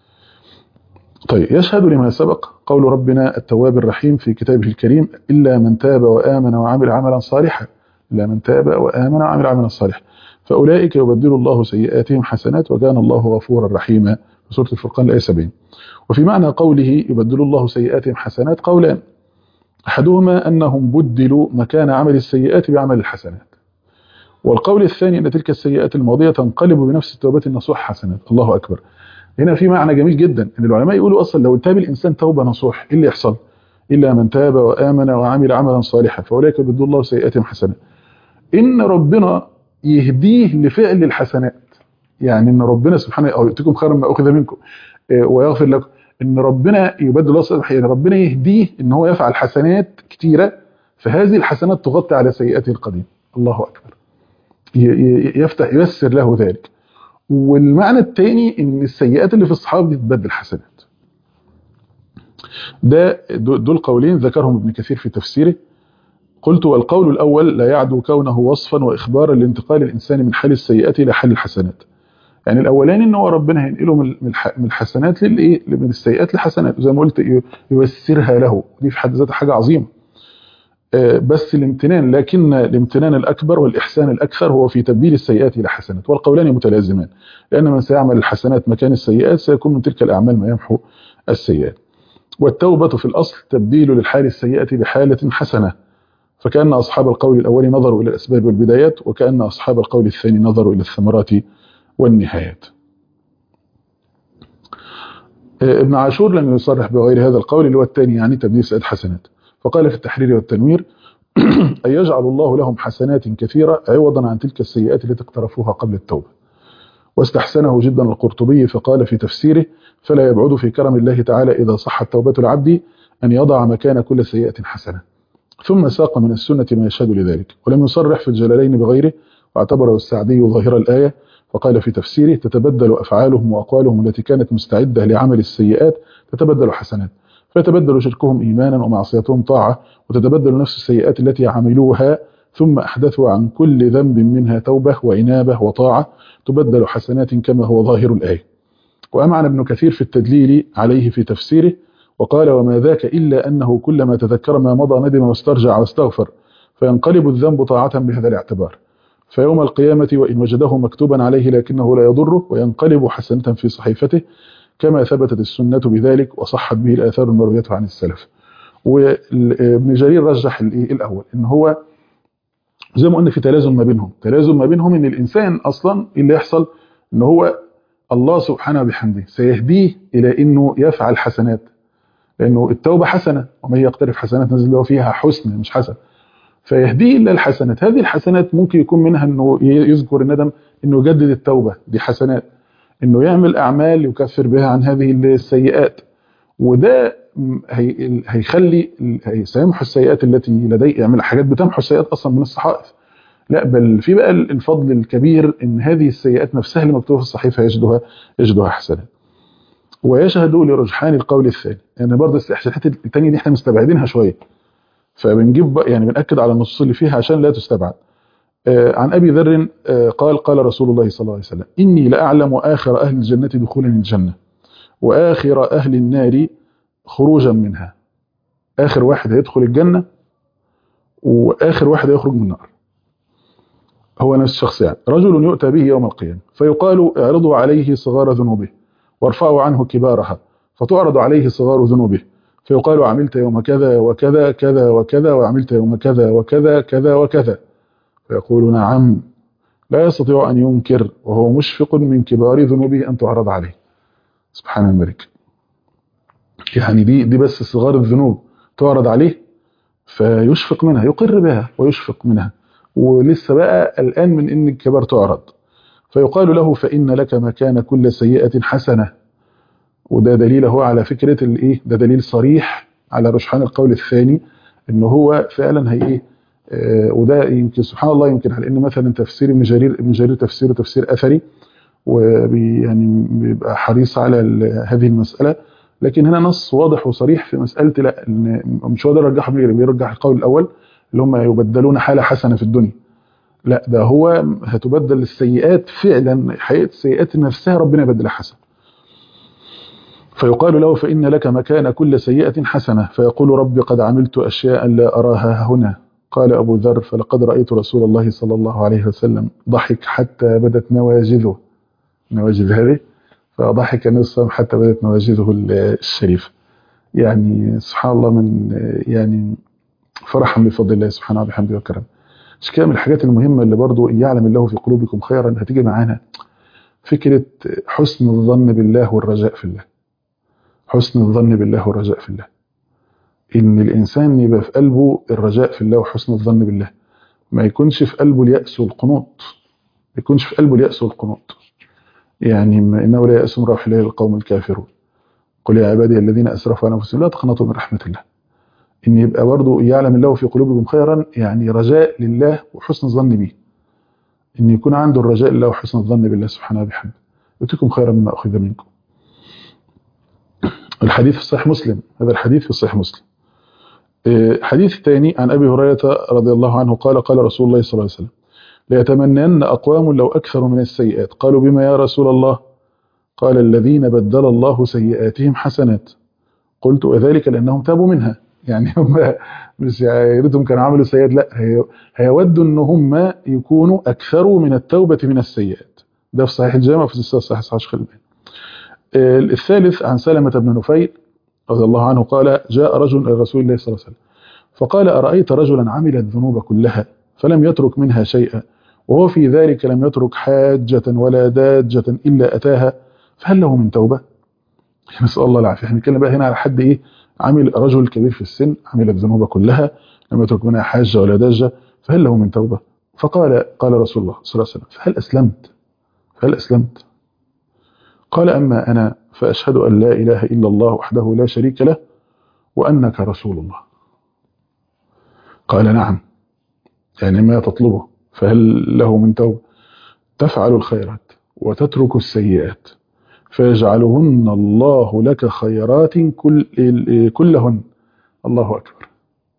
طيب يشهد لما سبق قول ربنا التواب الرحيم في كتابه الكريم إلا من تاب وآمن وعمل عملا صالحا إلا من تاب وآمن وعمل عملا صالحا فأولئك يبدل الله سيئاتهم حسنات وكان الله غفورا رحيما في سورة الفرقان الآية 70 وفي معنى قوله يبدل الله سيئاتهم حسنات قولان أحدهما أنهم بدلوا مكان عمل السيئات بعمل الحسنات والقول الثاني أن تلك السيئات الماضية تنقلب بنفس التوبة النصوح حسنات الله أكبر هنا في معنى جميل جدا ان العلماء يقولوا اصلا لو تاب الانسان توبه نصوح ايه اللي يحصل الا من تاب وامن وعمل عملا صالحا فاولئك يبدل الله سيئاتهم حسنات ان ربنا يهديه لفعل الحسنات يعني ان ربنا سبحانه او يؤتكم خيرا ما اخذ منكم إيه، ويغفر لكم ان ربنا يبدل الله سيئاتهم يعني ربنا يهديه ان هو يفعل حسنات كتيره فهذه الحسنات تغطي على سيئاته القديمه الله اكبر ي- ي- يفتح ييسر له ذلك والمعنى الثاني ان السيئات اللي في الصحابه دي تتبدل حسنات ده دول قولين ذكرهم ابن كثير في تفسيره قلت والقول الاول لا يعدو كونه وصفا واخبارا لانتقال الانسان من حال السيئات الى حال الحسنات يعني الاولاني ان هو ربنا هينقله من من الح- من الحسنات للايه من السيئات لحسنات زي ما قلت ي- ييسرها له دي في حد ذاتها حاجه عظيمه آه، بس الامتنان لكن الامتنان الأكبر والإحسان الأكثر هو في تبديل السيئات إلى حسنات والقولان متلازمان لأن من سيعمل الحسنات مكان السيئات سيكون من تلك الأعمال ما يمحو السيئات والتوبة في الأصل تبديل للحال السيئة بحالة حسنة فكأن أصحاب القول الأول نظروا إلى الأسباب والبدايات وكأن أصحاب القول الثاني نظروا إلى الثمرات والنهايات آه، ابن عاشور لم يصرح بغير هذا القول اللي هو الثاني يعني تبديل سيئات حسنات فقال في التحرير والتنوير أن يجعل الله لهم حسنات كثيرة عوضا عن تلك السيئات التي اقترفوها قبل التوبة واستحسنه جدا القرطبي فقال في تفسيره فلا يبعد في كرم الله تعالى إذا صحت توبة العبد أن يضع مكان كل سيئة حسنة ثم ساق من السنة ما يشهد لذلك ولم يصرح في الجلالين بغيره واعتبره السعدي ظاهر الآية فقال في تفسيره تتبدل أفعالهم وأقوالهم التي كانت مستعدة لعمل السيئات تتبدل حسنات فيتبدل شركهم إيمانا ومعصيتهم طاعة وتتبدل نفس السيئات التي عملوها ثم أحدثوا عن كل ذنب منها توبة وإنابة وطاعة تبدل حسنات كما هو ظاهر الآية وأمعن ابن كثير في التدليل عليه في تفسيره وقال وما ذاك إلا أنه كلما تذكر ما مضى ندم واسترجع واستغفر فينقلب الذنب طاعة بهذا الاعتبار فيوم القيامة وإن وجده مكتوبا عليه لكنه لا يضره وينقلب حسنة في صحيفته كما ثبتت السنة بذلك وصحت به الآثار المروية عن السلف وابن جرير رجح الايه الاول ان هو زي ما قلنا في تلازم ما بينهم تلازم ما بينهم ان الانسان اصلا اللي يحصل ان هو الله سبحانه وبحمده سيهديه الى انه يفعل حسنات لأنه التوبة حسنة ومن يقترف حسنات نزل له فيها حسن مش حسن فيهديه إلا الحسنات هذه الحسنات ممكن يكون منها أنه يذكر الندم أنه يجدد التوبة دي حسنات أنه يعمل أعمال يكفر بها عن هذه السيئات وده هي- هيخلي هيسامح السيئات التي لديه يعمل حاجات بتمحو السيئات أصلا من الصحائف لا بل في بقى الفضل الكبير ان هذه السيئات نفسها اللي مكتوبه في الصحيفه يجدها يجدها حسنه ويشهد لرجحان القول الثاني يعني برضه الاستحسانات الثانيه دي احنا مستبعدينها شويه فبنجيب بقى- يعني بنأكد على النصوص اللي فيها عشان لا تستبعد آه، عن ابي ذر آه، قال قال رسول الله صلى الله عليه وسلم اني لاعلم اخر اهل الجنه دخولا الجنه واخر اهل النار خروجا منها اخر واحد هيدخل الجنه واخر واحد هيخرج من النار هو نفس الشخص يعني رجل يؤتى به يوم القيامة فيقال اعرضوا عليه صغار ذنوبه وارفعوا عنه كبارها فتعرض عليه صغار ذنوبه فيقال عملت يوم كذا وكذا كذا وكذا وعملت يوم كذا وكذا كذا وكذا فيقول نعم لا يستطيع أن ينكر وهو مشفق من كبار ذنوبه أن تعرض عليه سبحان الملك يعني دي دي بس صغار الذنوب تعرض عليه فيشفق منها يقر بها ويشفق منها ولسه بقى الآن من إن الكبار تعرض فيقال له فإن لك مكان كل سيئة حسنة وده دليل هو على فكرة الإيه ده دليل صريح على رجحان القول الثاني إن هو فعلا هي إيه آه وده يمكن سبحان الله يمكن على إن مثلا تفسير ابن جرير ابن جرير تفسيره تفسير أثري وبي يعني بيبقى حريص على ال- هذه المسألة لكن هنا نص واضح وصريح في مسألة لا إن مش هو ده رجحه ابن جرير بيرجح القول الأول اللي هم يبدلون حالة حسنة في الدنيا لا ده هو هتبدل السيئات فعلا حقيقة السيئات نفسها ربنا يبدلها حسنة فيقال له فإن لك مكان كل سيئة حسنة فيقول رب قد عملت أشياء لا أراها هنا قال أبو ذر فلقد رأيت رسول الله صلى الله عليه وسلم ضحك حتى بدت نواجذه نواجذ هذه فضحك النبي صلى الله عليه وسلم حتى بدت نواجذه الشريفة يعني سبحان الله من يعني فرحا بفضل الله سبحانه وبحمده وكرمه مش كده من الحاجات المهمة اللي برضو يعلم الله في قلوبكم خيرا هتيجي معانا فكرة حسن الظن بالله والرجاء في الله حسن الظن بالله والرجاء في الله إن الإنسان يبقى في قلبه الرجاء في الله وحسن الظن بالله ما يكونش في قلبه اليأس والقنوط ما يكونش في قلبه اليأس والقنوط يعني ما إنه لا يأس من روح الله القوم الكافرون قل يا عبادي الذين أسرفوا على أنفسهم لا تقنطوا من رحمة الله ان يبقى برضه يعلم الله في قلوبكم خيرا يعني رجاء لله وحسن الظن به ان يكون عنده الرجاء لله وحسن الظن بالله سبحانه وبحمده يؤتكم خيرا مما اخذ منكم الحديث في صحيح مسلم هذا الحديث في صحيح مسلم حديث ثاني عن ابي هريره رضي الله عنه قال قال رسول الله صلى الله عليه وسلم ليتمنين اقوام لو اكثروا من السيئات قالوا بما يا رسول الله قال الذين بدل الله سيئاتهم حسنات قلت وذلك لانهم تابوا منها يعني هم مش يا ريتهم كانوا عملوا سيئات لا هي هيودوا ان هم يكونوا اكثروا من التوبه من السيئات ده في صحيح الجامع في السلسله صحيح صحيح خلبان الثالث عن سلمة بن نفيل رضي الله عنه قال جاء رجل الى رسول الله صلى الله عليه وسلم فقال أرأيت رجلا عمل الذنوب كلها فلم يترك منها شيئا وهو في ذلك لم يترك حاجة ولا داجة إلا أتاها فهل له من توبة؟ نسأل الله العافية احنا بنتكلم بقى هنا على حد إيه عمل رجل كبير في السن عمل الذنوب كلها لم يترك منها حاجة ولا داجة فهل له من توبة؟ فقال قال رسول الله صلى الله عليه وسلم فهل أسلمت؟ فهل أسلمت؟ قال أما أنا فأشهد أن لا إله إلا الله وحده لا شريك له وأنك رسول الله قال نعم يعني ما تطلبه فهل له من توبة تفعل الخيرات وتترك السيئات فيجعلهن الله لك خيرات كل كلهن الله أكبر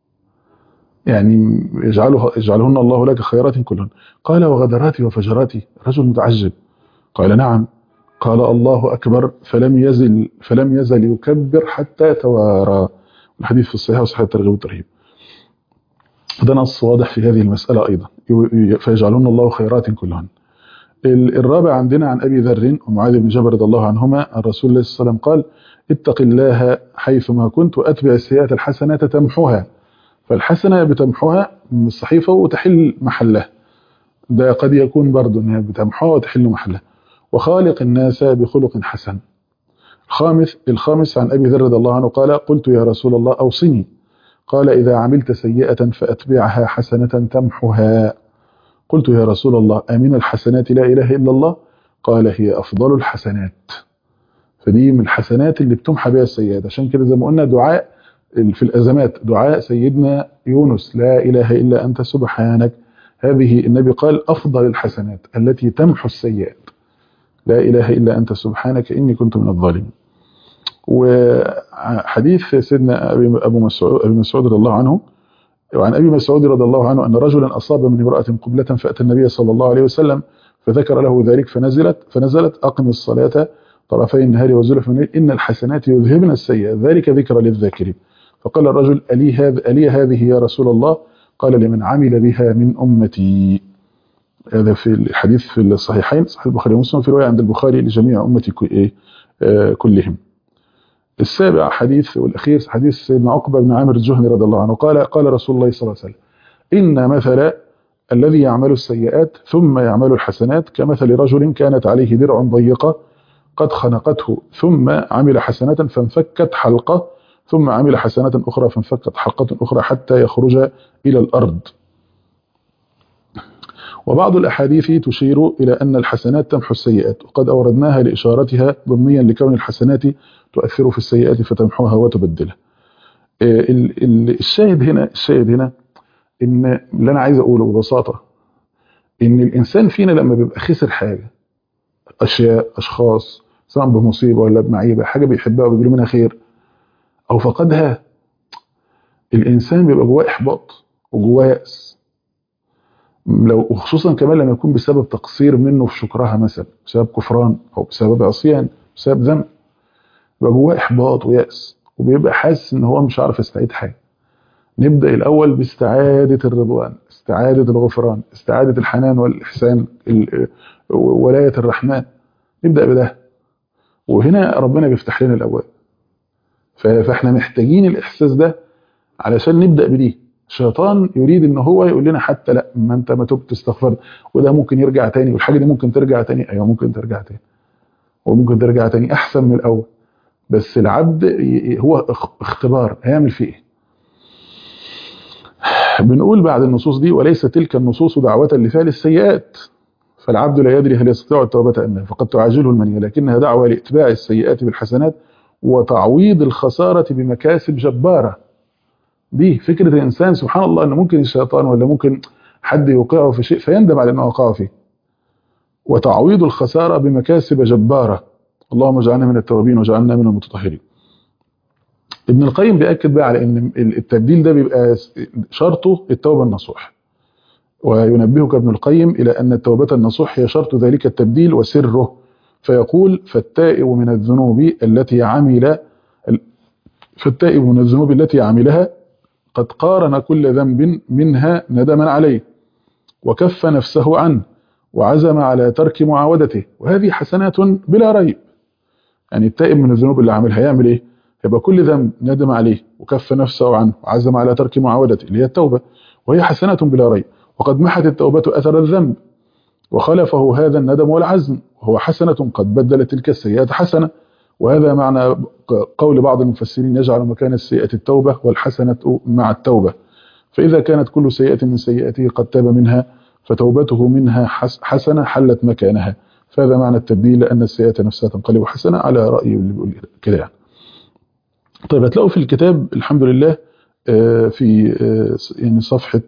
يعني يجعله يجعلهن الله لك خيرات كلهن قال وغدراتي وفجراتي رجل متعجب قال نعم قال الله أكبر فلم يزل فلم يزل يكبر حتى توارى الحديث في الصحيح وصحيح الترغيب والترهيب ده نص واضح في هذه المسألة أيضا فيجعلون الله خيرات كلهن الرابع عندنا عن أبي ذر ومعاذ بن جبل رضي الله عنهما عن رسول الله صلى الله عليه وسلم قال اتق الله حيثما كنت وأتبع السيئات الحسنات تمحوها فالحسنة بتمحوها من الصحيفة وتحل محلها ده قد يكون برضه انها بتمحوها وتحل محلها وخالق الناس بخلق حسن الخامس الخامس عن أبي ذر رضي الله عنه قال قلت يا رسول الله أوصني قال إذا عملت سيئة فأتبعها حسنة تمحها قلت يا رسول الله أمن الحسنات لا إله إلا الله قال هي أفضل الحسنات فدي من الحسنات اللي بتمحى بها السيئات عشان كده زي ما قلنا دعاء في الأزمات دعاء سيدنا يونس لا إله إلا أنت سبحانك هذه النبي قال أفضل الحسنات التي تمحو السيئات لا إله إلا أنت سبحانك إني كنت من الظالمين وحديث سيدنا أبو مسعود, أبي مسعود رضي الله عنه وعن أبي مسعود رضي الله عنه أن رجلا أصاب من امرأة قبلة فأتى النبي صلى الله عليه وسلم فذكر له ذلك فنزلت فنزلت أقم الصلاة طرفي النهار وزلف من الليل إن الحسنات يذهبن السيئات ذلك ذكر للذاكرين فقال الرجل ألي, هذ ألي هذه يا رسول الله قال لمن عمل بها من أمتي هذا في الحديث في الصحيحين صحيح البخاري ومسلم في رواية عند البخاري لجميع أمتي كلهم السابع حديث والأخير حديث سيدنا عقبة بن عامر الجهني رضي الله عنه قال قال رسول الله صلى الله عليه وسلم إن مثل الذي يعمل السيئات ثم يعمل الحسنات كمثل رجل كانت عليه درع ضيقة قد خنقته ثم عمل حسنة فانفكت حلقة ثم عمل حسنة أخرى فانفكت حلقة أخرى حتى يخرج إلى الأرض وبعض الأحاديث تشير إلى أن الحسنات تمحو السيئات وقد أوردناها لإشارتها ضمنيا لكون الحسنات تؤثر في السيئات فتمحوها وتبدلها الشاهد هنا الشاهد هنا ان اللي انا عايز اقوله ببساطه ان الانسان فينا لما بيبقى خسر حاجه اشياء اشخاص سواء بمصيبه ولا بمعيبه حاجه بيحبها وبيجيله منها خير او فقدها الانسان بيبقى جواه احباط وجواه ياس لو وخصوصا كمان لما يكون بسبب تقصير منه في شكرها مثلا بسبب كفران او بسبب عصيان بسبب ذنب بيبقى جواه احباط وياس وبيبقى حاسس ان هو مش عارف يستعيد حاجه نبدا الاول باستعاده الرضوان استعاده الغفران استعاده الحنان والاحسان ولايه الرحمن نبدا بده وهنا ربنا بيفتح لنا الابواب فاحنا محتاجين الاحساس ده علشان نبدا بدي الشيطان يريد ان هو يقول لنا حتى لا ما انت ما تبت استغفرت وده ممكن يرجع تاني والحاجه دي ممكن ترجع تاني ايوه ممكن ترجع تاني وممكن ترجع تاني احسن من الاول بس العبد هو اختبار هيعمل فيه ايه بنقول بعد النصوص دي وليس تلك النصوص دعوة لفعل السيئات فالعبد لا يدري هل يستطيع التوبة أم لا فقد تعجله المنية لكنها دعوة لإتباع السيئات بالحسنات وتعويض الخسارة بمكاسب جبارة دي فكرة الإنسان سبحان الله أنه ممكن الشيطان ولا ممكن حد يوقعه في شيء فيندم على أنه وقعه فيه وتعويض الخسارة بمكاسب جبارة اللهم اجعلنا من التوابين واجعلنا من المتطهرين ابن القيم بيأكد بقى على ان التبديل ده بيبقى شرطه التوبة النصوح وينبهك ابن القيم إلى أن التوبة النصوح هي شرط ذلك التبديل وسره فيقول فالتائب من الذنوب التي عمل فالتائب من الذنوب التي عملها قد قارن كل ذنب منها ندما عليه وكف نفسه عنه وعزم على ترك معاودته وهذه حسنات بلا ريب يعني التائب من الذنوب اللي عاملها يعمل ايه يبقى كل ذنب ندم عليه وكف نفسه عنه وعزم على ترك معاودته اللي هي التوبة وهي حسنة بلا ريب وقد محت التوبة أثر الذنب وخلفه هذا الندم والعزم وهو حسنة قد بدلت تلك السيئات حسنة وهذا معنى قول بعض المفسرين يجعل مكان السيئة التوبة والحسنة مع التوبة فإذا كانت كل سيئة من سيئته قد تاب منها فتوبته منها حسنة حلت مكانها فهذا معنى التبديل لأن السيئة نفسها تنقلب حسنة على رأي اللي بيقول كده يعني. طيب هتلاقوا في الكتاب الحمد لله في يعني صفحة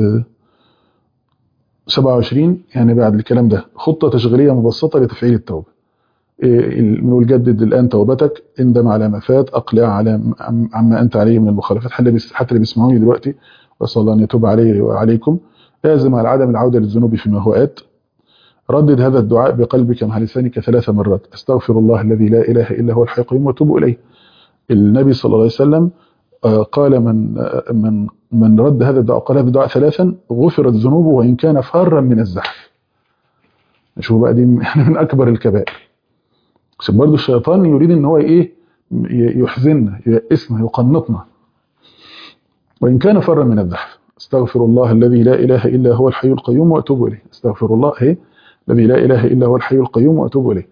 27 يعني بعد الكلام ده خطة تشغيلية مبسطة لتفعيل التوبة بنقول جدد الآن توبتك اندم على ما فات أقلع على عما أنت عليه من المخالفات حتى اللي بيسمعوني دلوقتي وأسأل الله أن يتوب علي وعليكم لازم على عدم العودة للذنوب فيما هو آت ردد هذا الدعاء بقلبك مع لسانك ثلاث مرات استغفر الله الذي لا إله إلا هو الحي القيوم وتوب إليه النبي صلى الله عليه وسلم قال من من من رد هذا الدعاء قال هذا الدعاء ثلاثا غفرت ذنوبه وإن كان فارا من الزحف شوف بقى دي من أكبر الكبائر بس برضه الشيطان يريد ان هو ايه يحزننا ييأسنا يقنطنا وإن كان فرا من الزحف استغفر الله الذي لا إله إلا هو الحي القيوم وأتوب إليه استغفر الله ايه الذي لا إله إلا هو الحي القيوم وأتوب إليه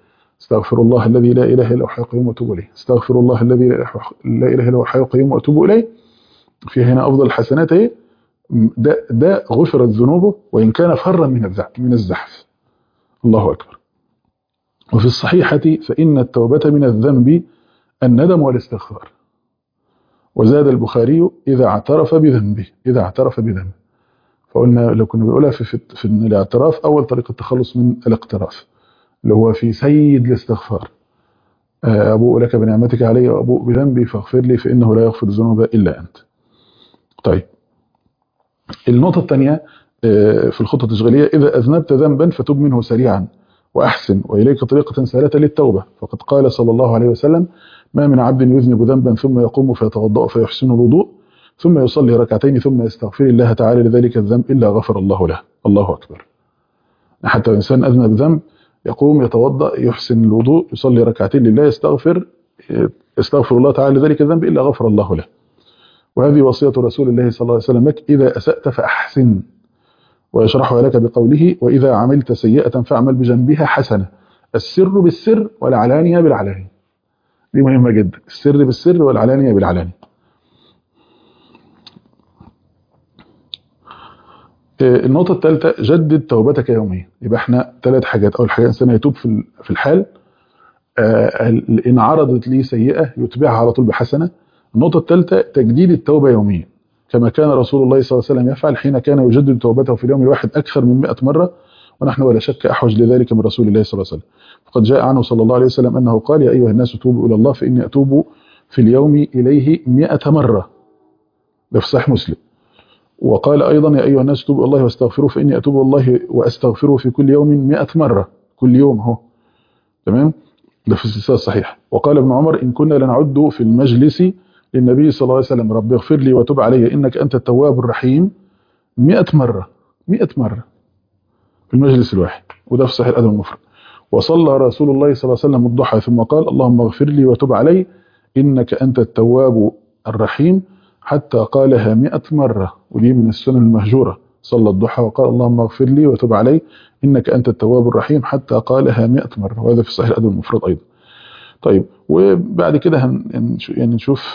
استغفر الله الذي لا اله الا هو الحي القيوم واتوب اليه استغفر الله الذي لا اله الا هو الحي القيوم واتوب اليه في هنا افضل الحسنات ايه ده ده غفرت ذنوبه وان كان فرا من الزحف من الزحف الله اكبر وفي الصحيحه فان التوبه من الذنب الندم والاستغفار وزاد البخاري اذا اعترف بذنبه اذا اعترف بذنبه فقلنا لو كنا بنقولها في, في, في الاعتراف اول طريقه التخلص من الاقتراف اللي هو في سيد الاستغفار ابوء لك بنعمتك علي وابوء بذنبي فاغفر لي فانه لا يغفر الذنوب الا انت طيب النقطه الثانيه في الخطه التشغيليه اذا اذنبت ذنبا فتب منه سريعا واحسن واليك طريقه سهله للتوبه فقد قال صلى الله عليه وسلم ما من عبد يذنب ذنبا ثم يقوم فيتوضا فيحسن الوضوء ثم يصلي ركعتين ثم يستغفر الله تعالى لذلك الذنب إلا غفر الله له الله أكبر حتى الإنسان أذنب ذنب يقوم يتوضأ يحسن الوضوء يصلي ركعتين لله يستغفر يستغفر الله تعالى لذلك الذنب إلا غفر الله له وهذه وصية رسول الله صلى الله عليه وسلم لك إذا أسأت فأحسن ويشرحها لك بقوله وإذا عملت سيئة فاعمل بجنبها حسنة السر بالسر والعلانية بالعلانية دي مهمة جدا السر بالسر والعلانية بالعلانية النقطة الثالثة جدد توبتك يوميا يبقى احنا ثلاث حاجات أول حاجة الإنسان يتوب في في الحال إن عرضت لي سيئة يتبعها على طول بحسنة النقطة الثالثة تجديد التوبة يوميا كما كان رسول الله صلى الله عليه وسلم يفعل حين كان يجدد توبته في اليوم الواحد أكثر من 100 مرة ونحن ولا شك أحوج لذلك من رسول الله صلى الله عليه وسلم فقد جاء عنه صلى الله عليه وسلم أنه قال يا أيها الناس توبوا إلى الله فإني أتوب في اليوم إليه 100 مرة ده في صحيح مسلم وقال أيضا يا أيها الناس توبوا الله واستغفروه فإني أتوب الله وأستغفره في كل يوم مئة مرة كل يوم هو تمام ده في السلسلة الصحيح وقال ابن عمر إن كنا لنعد في المجلس للنبي صلى الله عليه وسلم رب اغفر لي وتب علي إنك أنت التواب الرحيم مئة مرة مئة مرة في المجلس الواحد وده في صحيح الأدب المفرد وصلى رسول الله صلى الله عليه وسلم الضحى ثم قال اللهم اغفر لي وتب علي إنك أنت التواب الرحيم حتى قالها مئة مرة ودي من السنن المهجورة صلى الضحى وقال اللهم اغفر لي وتب علي إنك أنت التواب الرحيم حتى قالها مئة مرة وهذا في صحيح الأدب المفرد أيضا طيب وبعد كده هن يعني نشوف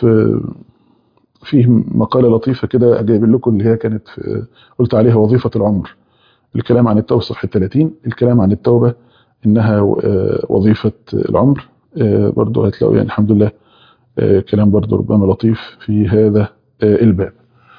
فيه مقالة لطيفة كده جايب لكم اللي هي كانت في قلت عليها وظيفة العمر الكلام عن التوبة صفحة 30 الكلام عن التوبة إنها وظيفة العمر برضو هتلاقوا يعني الحمد لله كلام برضو ربما لطيف في هذا الباب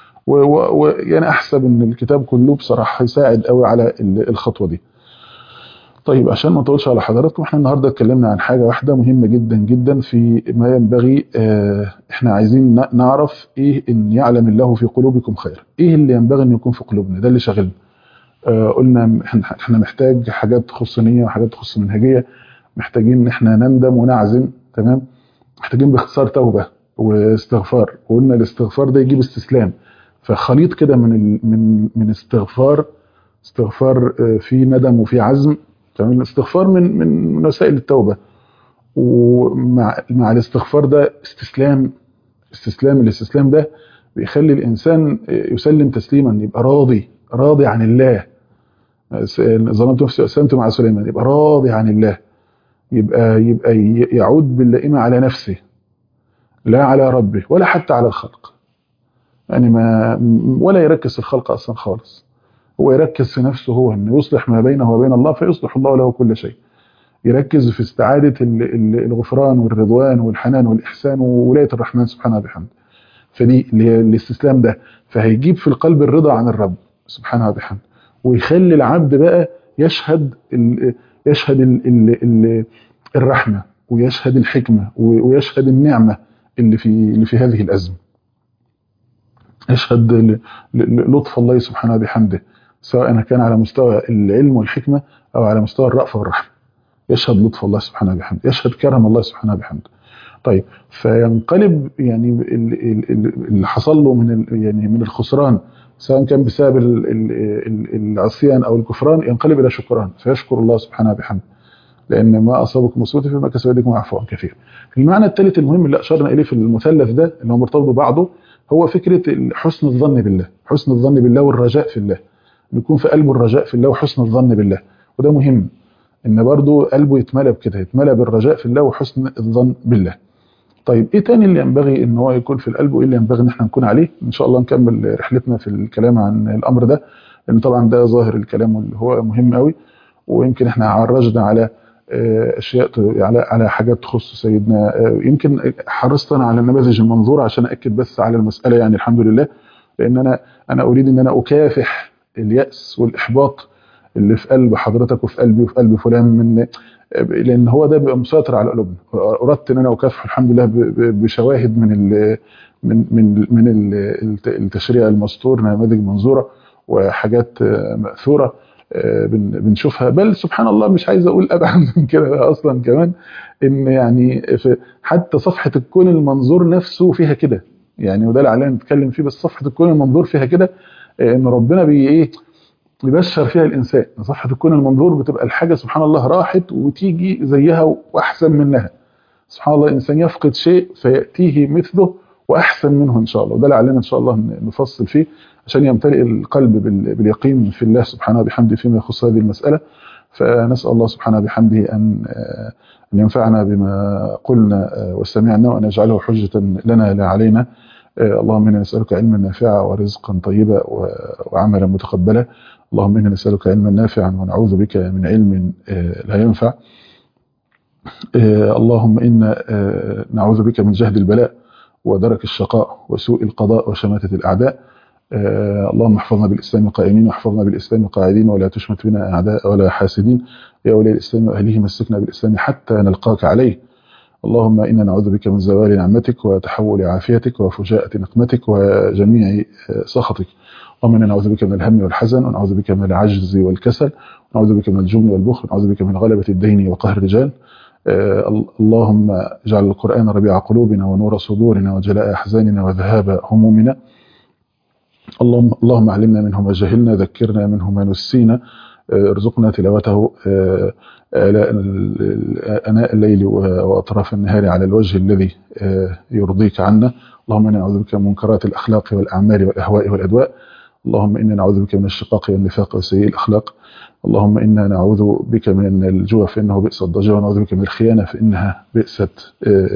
ويعني احسب ان الكتاب كله بصراحه هيساعد قوي على الخطوه دي طيب عشان ما نطولش على حضراتكم احنا النهارده اتكلمنا عن حاجه واحده مهمه جدا جدا في ما ينبغي اه احنا عايزين نعرف ايه ان يعلم الله في قلوبكم خير ايه اللي ينبغي ان يكون في قلوبنا ده اللي شاغلنا اه قلنا احنا محتاج حاجات تخص نيه وحاجات تخص منهجيه محتاجين ان احنا نندم ونعزم تمام محتاجين باختصار توبه واستغفار وقلنا الاستغفار ده يجيب استسلام فخليط كده من من من استغفار استغفار في ندم وفي عزم تمام الاستغفار من من وسائل التوبه ومع مع الاستغفار ده استسلام استسلام الاستسلام ده بيخلي الانسان يسلم تسليما يبقى راضي راضي عن الله ظلمت نفسي واسلمت مع سليمان يبقى راضي عن الله يبقى يبقى يعود باللائمه على نفسه لا على ربه ولا حتى على الخلق يعني ما ولا يركز في الخلق اصلا خالص هو يركز في نفسه هو انه يصلح ما بينه وبين الله فيصلح الله له كل شيء يركز في استعاده الغفران والرضوان والحنان والاحسان وولايه الرحمن سبحانه وبحمده فدي اللي هي الاستسلام ده فهيجيب في القلب الرضا عن الرب سبحانه وبحمده ويخلي العبد بقى يشهد ال يشهد ال ال ال الرحمه ويشهد الحكمه ويشهد النعمه اللي في اللي في هذه الازمه يشهد لطف الله سبحانه بحمده سواء كان على مستوى العلم والحكمة أو على مستوى الرأفة والرحمة يشهد لطف الله سبحانه بحمده يشهد كرم الله سبحانه بحمده طيب فينقلب يعني اللي حصل له من يعني من الخسران سواء كان بسبب العصيان او الكفران ينقلب الى شكران فيشكر الله سبحانه بحمده لان ما اصابكم مصيبه فيما كسبت ايديكم عفوا كثير المعنى الثالث المهم اللي اشرنا اليه في المثلث ده اللي هو مرتبط ببعضه هو فكرة حسن الظن بالله حسن الظن بالله والرجاء في الله يكون في قلبه الرجاء في الله وحسن الظن بالله وده مهم ان برضو قلبه يتملى بكده يتملى بالرجاء في الله وحسن الظن بالله طيب ايه تاني اللي ينبغي ان هو يكون في القلب وايه اللي ينبغي ان احنا نكون عليه ان شاء الله نكمل رحلتنا في الكلام عن الامر ده لان طبعا ده ظاهر الكلام واللي هو مهم قوي ويمكن احنا عرجنا على اشياء على على حاجات تخص سيدنا يمكن حرصت انا على النماذج المنظوره عشان اكد بس على المساله يعني الحمد لله لان انا انا اريد ان انا اكافح الياس والاحباط اللي في قلب حضرتك وفي قلبي وفي قلب فلان من لان هو ده بيبقى مسيطر على قلوبنا اردت ان انا اكافح الحمد لله بشواهد من ال من من من التشريع المستور نماذج منظوره وحاجات ماثوره بنشوفها بل سبحان الله مش عايز اقول ابعد من كده اصلا كمان ان يعني في حتى صفحه الكون المنظور نفسه فيها كده يعني وده اللي علينا نتكلم فيه بس صفحه الكون المنظور فيها كده ان ربنا بي ايه يبشر فيها الانسان صفحه الكون المنظور بتبقى الحاجه سبحان الله راحت وتيجي زيها واحسن منها سبحان الله الانسان يفقد شيء فياتيه مثله واحسن منه ان شاء الله وده اللي علينا ان شاء الله نفصل فيه عشان يمتلئ القلب باليقين في الله سبحانه وبحمده فيما يخص هذه المساله فنسال الله سبحانه وبحمده ان ان ينفعنا بما قلنا وسمعنا وان يجعله حجه لنا لا علينا اللهم انا نسالك علما نافعا ورزقا طيبا وعملا متقبلا اللهم انا نسالك علما نافعا ونعوذ بك من علم لا ينفع اللهم انا نعوذ بك من جهد البلاء ودرك الشقاء وسوء القضاء وشماتة الأعداء اللهم احفظنا بالإسلام قائمين واحفظنا بالإسلام قاعدين ولا تشمت بنا أعداء ولا حاسدين يا ولي الإسلام وأهله مسكنا بالإسلام حتى نلقاك عليه اللهم إنا نعوذ بك من زوال نعمتك وتحول عافيتك وفجاءة نقمتك وجميع سخطك اللهم إنا نعوذ بك من الهم والحزن ونعوذ بك من العجز والكسل ونعوذ بك من الجبن والبخل ونعوذ بك من غلبة الدين وقهر الرجال اللهم اجعل القرآن ربيع قلوبنا ونور صدورنا وجلاء أحزاننا وذهاب همومنا اللهم اللهم علمنا منه ما جهلنا ذكرنا منه ما نسينا ارزقنا تلاوته أناء الليل وأطراف النهار على الوجه الذي يرضيك عنا اللهم إنا نعوذ بك من منكرات الأخلاق والأعمال والأهواء والأدواء اللهم إنا نعوذ بك من الشقاق والنفاق وسيء الأخلاق اللهم إنا نعوذ بك من الجوع فإنه بئس الضجيع ونعوذ بك من الخيانة فإنها بئست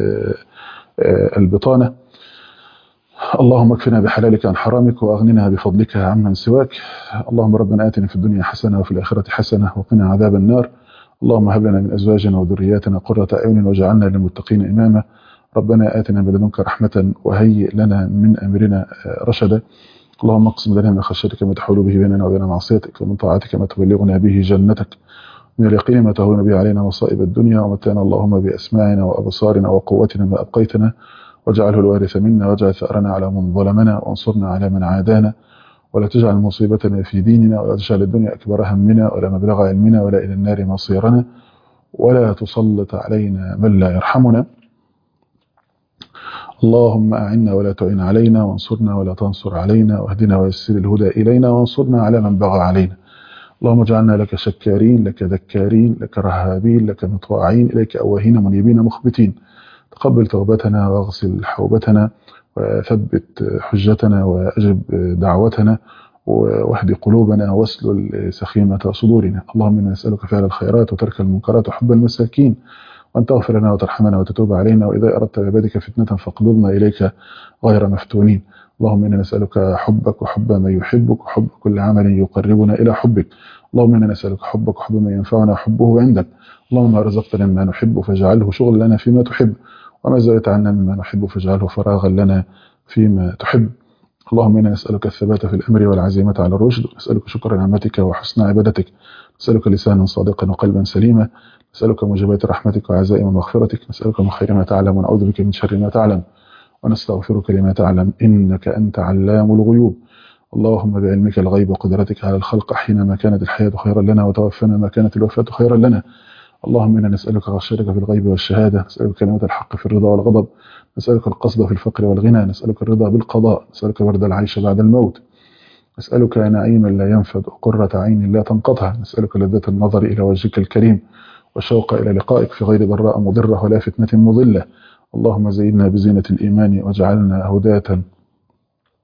البطانة اللهم اكفنا بحلالك عن حرامك وأغننا بفضلك عمن سواك اللهم ربنا آتنا في الدنيا حسنة وفي الآخرة حسنة وقنا عذاب النار اللهم هب لنا من أزواجنا وذرياتنا قرة أعين واجعلنا للمتقين إماما ربنا آتنا من لدنك رحمة وهيئ لنا من أمرنا رشدا اللهم اقسم لنا من خشيتك ما تحول به بيننا وبين معصيتك ومن طاعتك ما تبلغنا به جنتك من اليقين ما تهون به علينا مصائب الدنيا ومتانا اللهم بأسماعنا وأبصارنا وقوتنا ما أبقيتنا واجعله الوارث منا واجعل ثأرنا على من ظلمنا وانصرنا على من عادانا ولا تجعل مصيبتنا في ديننا ولا تجعل الدنيا أكبر همنا ولا مبلغ علمنا ولا إلى النار مصيرنا ولا تسلط علينا من لا يرحمنا اللهم أعنا ولا تعين علينا وانصرنا ولا تنصر علينا واهدنا ويسر الهدى إلينا وانصرنا على من بغى علينا اللهم اجعلنا لك شكارين لك ذكارين لك رهابين لك مطواعين إليك أواهين منيبين مخبتين تقبل توبتنا واغسل حوبتنا وثبت حجتنا وأجب دعوتنا واهد قلوبنا واسلل سخيمة صدورنا اللهم إنا نسألك فعل الخيرات وترك المنكرات وحب المساكين وأن تغفر لنا وترحمنا وتتوب علينا وإذا أردت بعبادك فتنة فاقبضنا إليك غير مفتونين اللهم إنا نسألك حبك وحب من يحبك وحب كل عمل يقربنا إلى حبك اللهم إنا نسألك حبك وحب من ينفعنا حبه عندك اللهم رزقتنا مما نحب فاجعله شغل لنا فيما تحب وما زالت عنا مما نحب فاجعله فراغا لنا فيما تحب اللهم إنا نسألك الثبات في الأمر والعزيمة على الرشد نسألك شكر نعمتك وحسن عبادتك نسألك لسانا صادقا وقلبا سليما نسألك موجبات رحمتك وعزائم مغفرتك نسألك من خير ما تعلم ونعوذ بك من شر ما تعلم ونستغفرك لما تعلم إنك أنت علام الغيوب اللهم بعلمك الغيب وقدرتك على الخلق حينما كانت الحياة خيرا لنا وتوفنا ما كانت الوفاة خيرا لنا اللهم إنا نسألك خشيتك في الغيب والشهادة نسألك كلمة الحق في الرضا والغضب نسألك القصد في الفقر والغنى نسألك الرضا بالقضاء نسألك برد العيش بعد الموت نسألك نعيما لا ينفد وقرة عين لا تنقطع نسألك لذة النظر إلى وجهك الكريم والشوق إلى لقائك في غير ضراء مضرة ولا فتنة مضلة اللهم زيدنا بزينة الإيمان واجعلنا هداة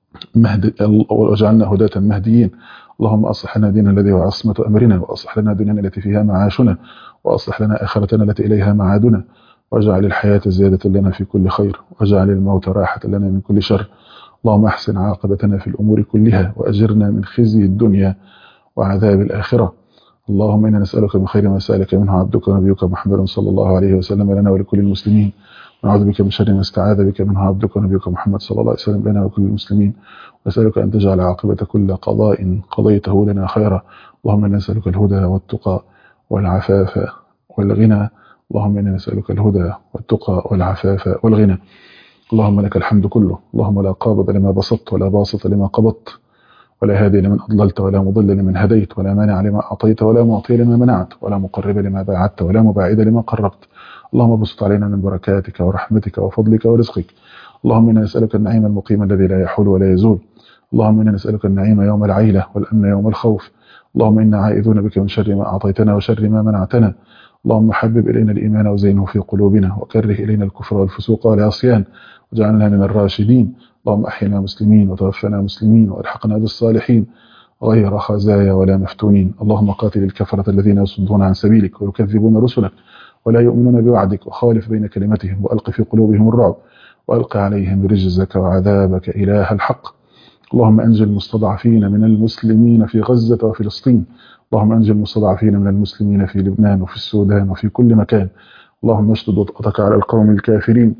مهد واجعلنا هداة مهديين اللهم أصلح لنا ديننا الذي هو عصمة أمرنا وأصلح لنا دنيانا التي فيها معاشنا وأصلح لنا آخرتنا التي إليها معادنا واجعل الحياة زيادة لنا في كل خير واجعل الموت راحة لنا من كل شر اللهم أحسن عاقبتنا في الأمور كلها وأجرنا من خزي الدنيا وعذاب الآخرة اللهم إنا نسألك من خير ما سألك منه عبدك ونبيك محمد صلى الله عليه وسلم لنا ولكل المسلمين ونعوذ بك من شر ما استعاذ بك منه عبدك ونبيك محمد صلى الله عليه وسلم لنا وكل المسلمين نسألك أن تجعل عاقبة كل قضاء قضيته لنا خيرا اللهم إنا نسألك الهدى والتقى والعفاف والغنى اللهم إنا نسألك الهدى والتقى والعفاف والغنى اللهم لك الحمد كله اللهم لا قابض لما بسطت ولا باسط لما قبضت ولا هادي لمن أضللت ولا مضل لمن هديت ولا مانع لما أعطيت ولا معطي لما منعت ولا مقرب لما باعدت ولا مباعد لما قربت اللهم بسط علينا من بركاتك ورحمتك وفضلك ورزقك اللهم إنا نسألك النعيم المقيم الذي لا يحول ولا يزول اللهم إنا نسألك النعيم يوم العيلة والأمن يوم الخوف اللهم إنا عائذون بك من شر ما أعطيتنا وشر ما منعتنا اللهم حبب إلينا الإيمان وزينه في قلوبنا وكره إلينا الكفر والفسوق والعصيان واجعلنا من الراشدين اللهم أحينا مسلمين وتوفنا مسلمين وألحقنا بالصالحين غير خزايا ولا مفتونين اللهم قاتل الكفرة الذين يصدون عن سبيلك ويكذبون رسلك ولا يؤمنون بوعدك وخالف بين كلمتهم وألق في قلوبهم الرعب وألق عليهم رجزك وعذابك إله الحق اللهم أنجل المستضعفين من المسلمين في غزة وفلسطين اللهم أنجل المستضعفين من المسلمين في لبنان وفي السودان وفي كل مكان اللهم اشدد وطأتك على القوم الكافرين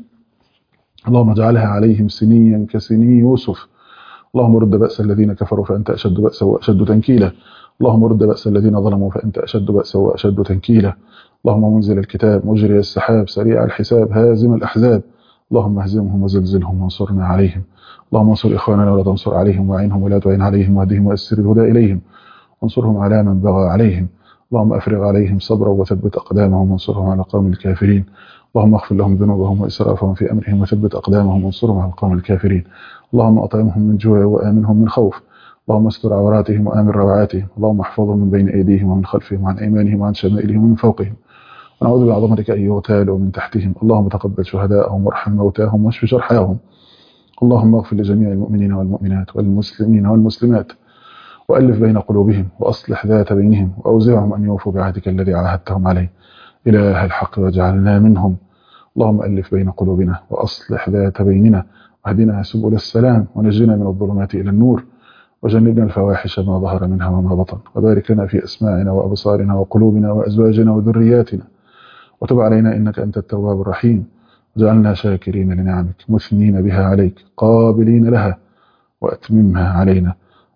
اللهم اجعلها عليهم سنيا كسني يوسف اللهم رد بأس الذين كفروا فأنت أشد بأسا وأشد تنكيلا اللهم رد بأس الذين ظلموا فأنت أشد بأسا وأشد تنكيلا اللهم منزل الكتاب مجري السحاب سريع الحساب هازم الأحزاب اللهم اهزمهم وزلزلهم وانصرنا عليهم اللهم انصر إخواننا ولا تنصر عليهم وعينهم ولا تعين عليهم واهدهم وأسر الهدى إليهم وانصرهم على من بغى عليهم اللهم أفرغ عليهم صبرا وثبت أقدامهم وانصرهم على قوم الكافرين اللهم اغفر لهم ذنوبهم وإسرافهم في أمرهم وثبت أقدامهم وانصرهم على القوم الكافرين اللهم أطعمهم من جوع وآمنهم من خوف اللهم استر عوراتهم وآمن روعاتهم اللهم احفظهم من بين أيديهم ومن خلفهم وعن أيمانهم وعن شمائلهم ومن فوقهم ونعوذ بعظمتك أن يغتالوا من تحتهم اللهم تقبل شهداءهم وارحم موتاهم واشف جرحاهم اللهم اغفر لجميع المؤمنين والمؤمنات والمسلمين والمسلمات وألف بين قلوبهم وأصلح ذات بينهم وأوزعهم أن يوفوا بعهدك الذي عاهدتهم عليه إله الحق واجعلنا منهم اللهم ألف بين قلوبنا وأصلح ذات بيننا واهدنا سبل السلام ونجنا من الظلمات إلى النور وجنبنا الفواحش ما ظهر منها وما بطن وبارك لنا في أسماعنا وأبصارنا وقلوبنا وأزواجنا وذرياتنا وتب علينا إنك أنت التواب الرحيم وجعلنا شاكرين لنعمك مثنين بها عليك قابلين لها وأتممها علينا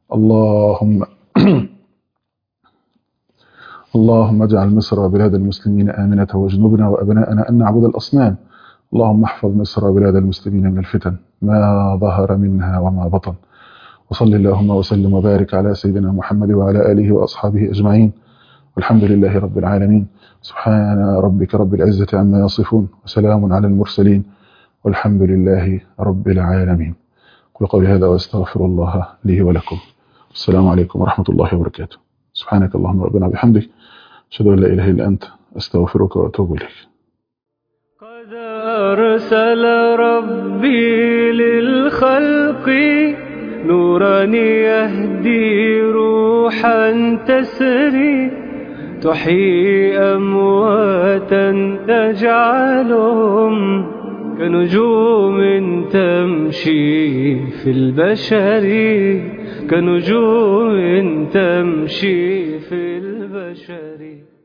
اللهم اللهم اجعل مصر وبلاد المسلمين آمنة واجنبنا وأبناءنا أن نعبد الأصنام اللهم احفظ مصر وبلاد المسلمين من الفتن ما ظهر منها وما بطن وصل اللهم وسلم وبارك على سيدنا محمد وعلى آله وأصحابه أجمعين والحمد لله رب العالمين سبحان ربك رب العزة عما يصفون وسلام على المرسلين والحمد لله رب العالمين قل قولي هذا واستغفر الله لي ولكم السلام عليكم ورحمة الله وبركاته سبحانك اللهم ربنا بحمدك أشهد أن لا إله إلا أنت أستغفرك وأتوب إليك قد أرسل ربي للخلق نورا يهدي روحا تسري تحيي أمواتا تجعلهم كنجوم تمشي في البشر كنجوم تمشي في البشر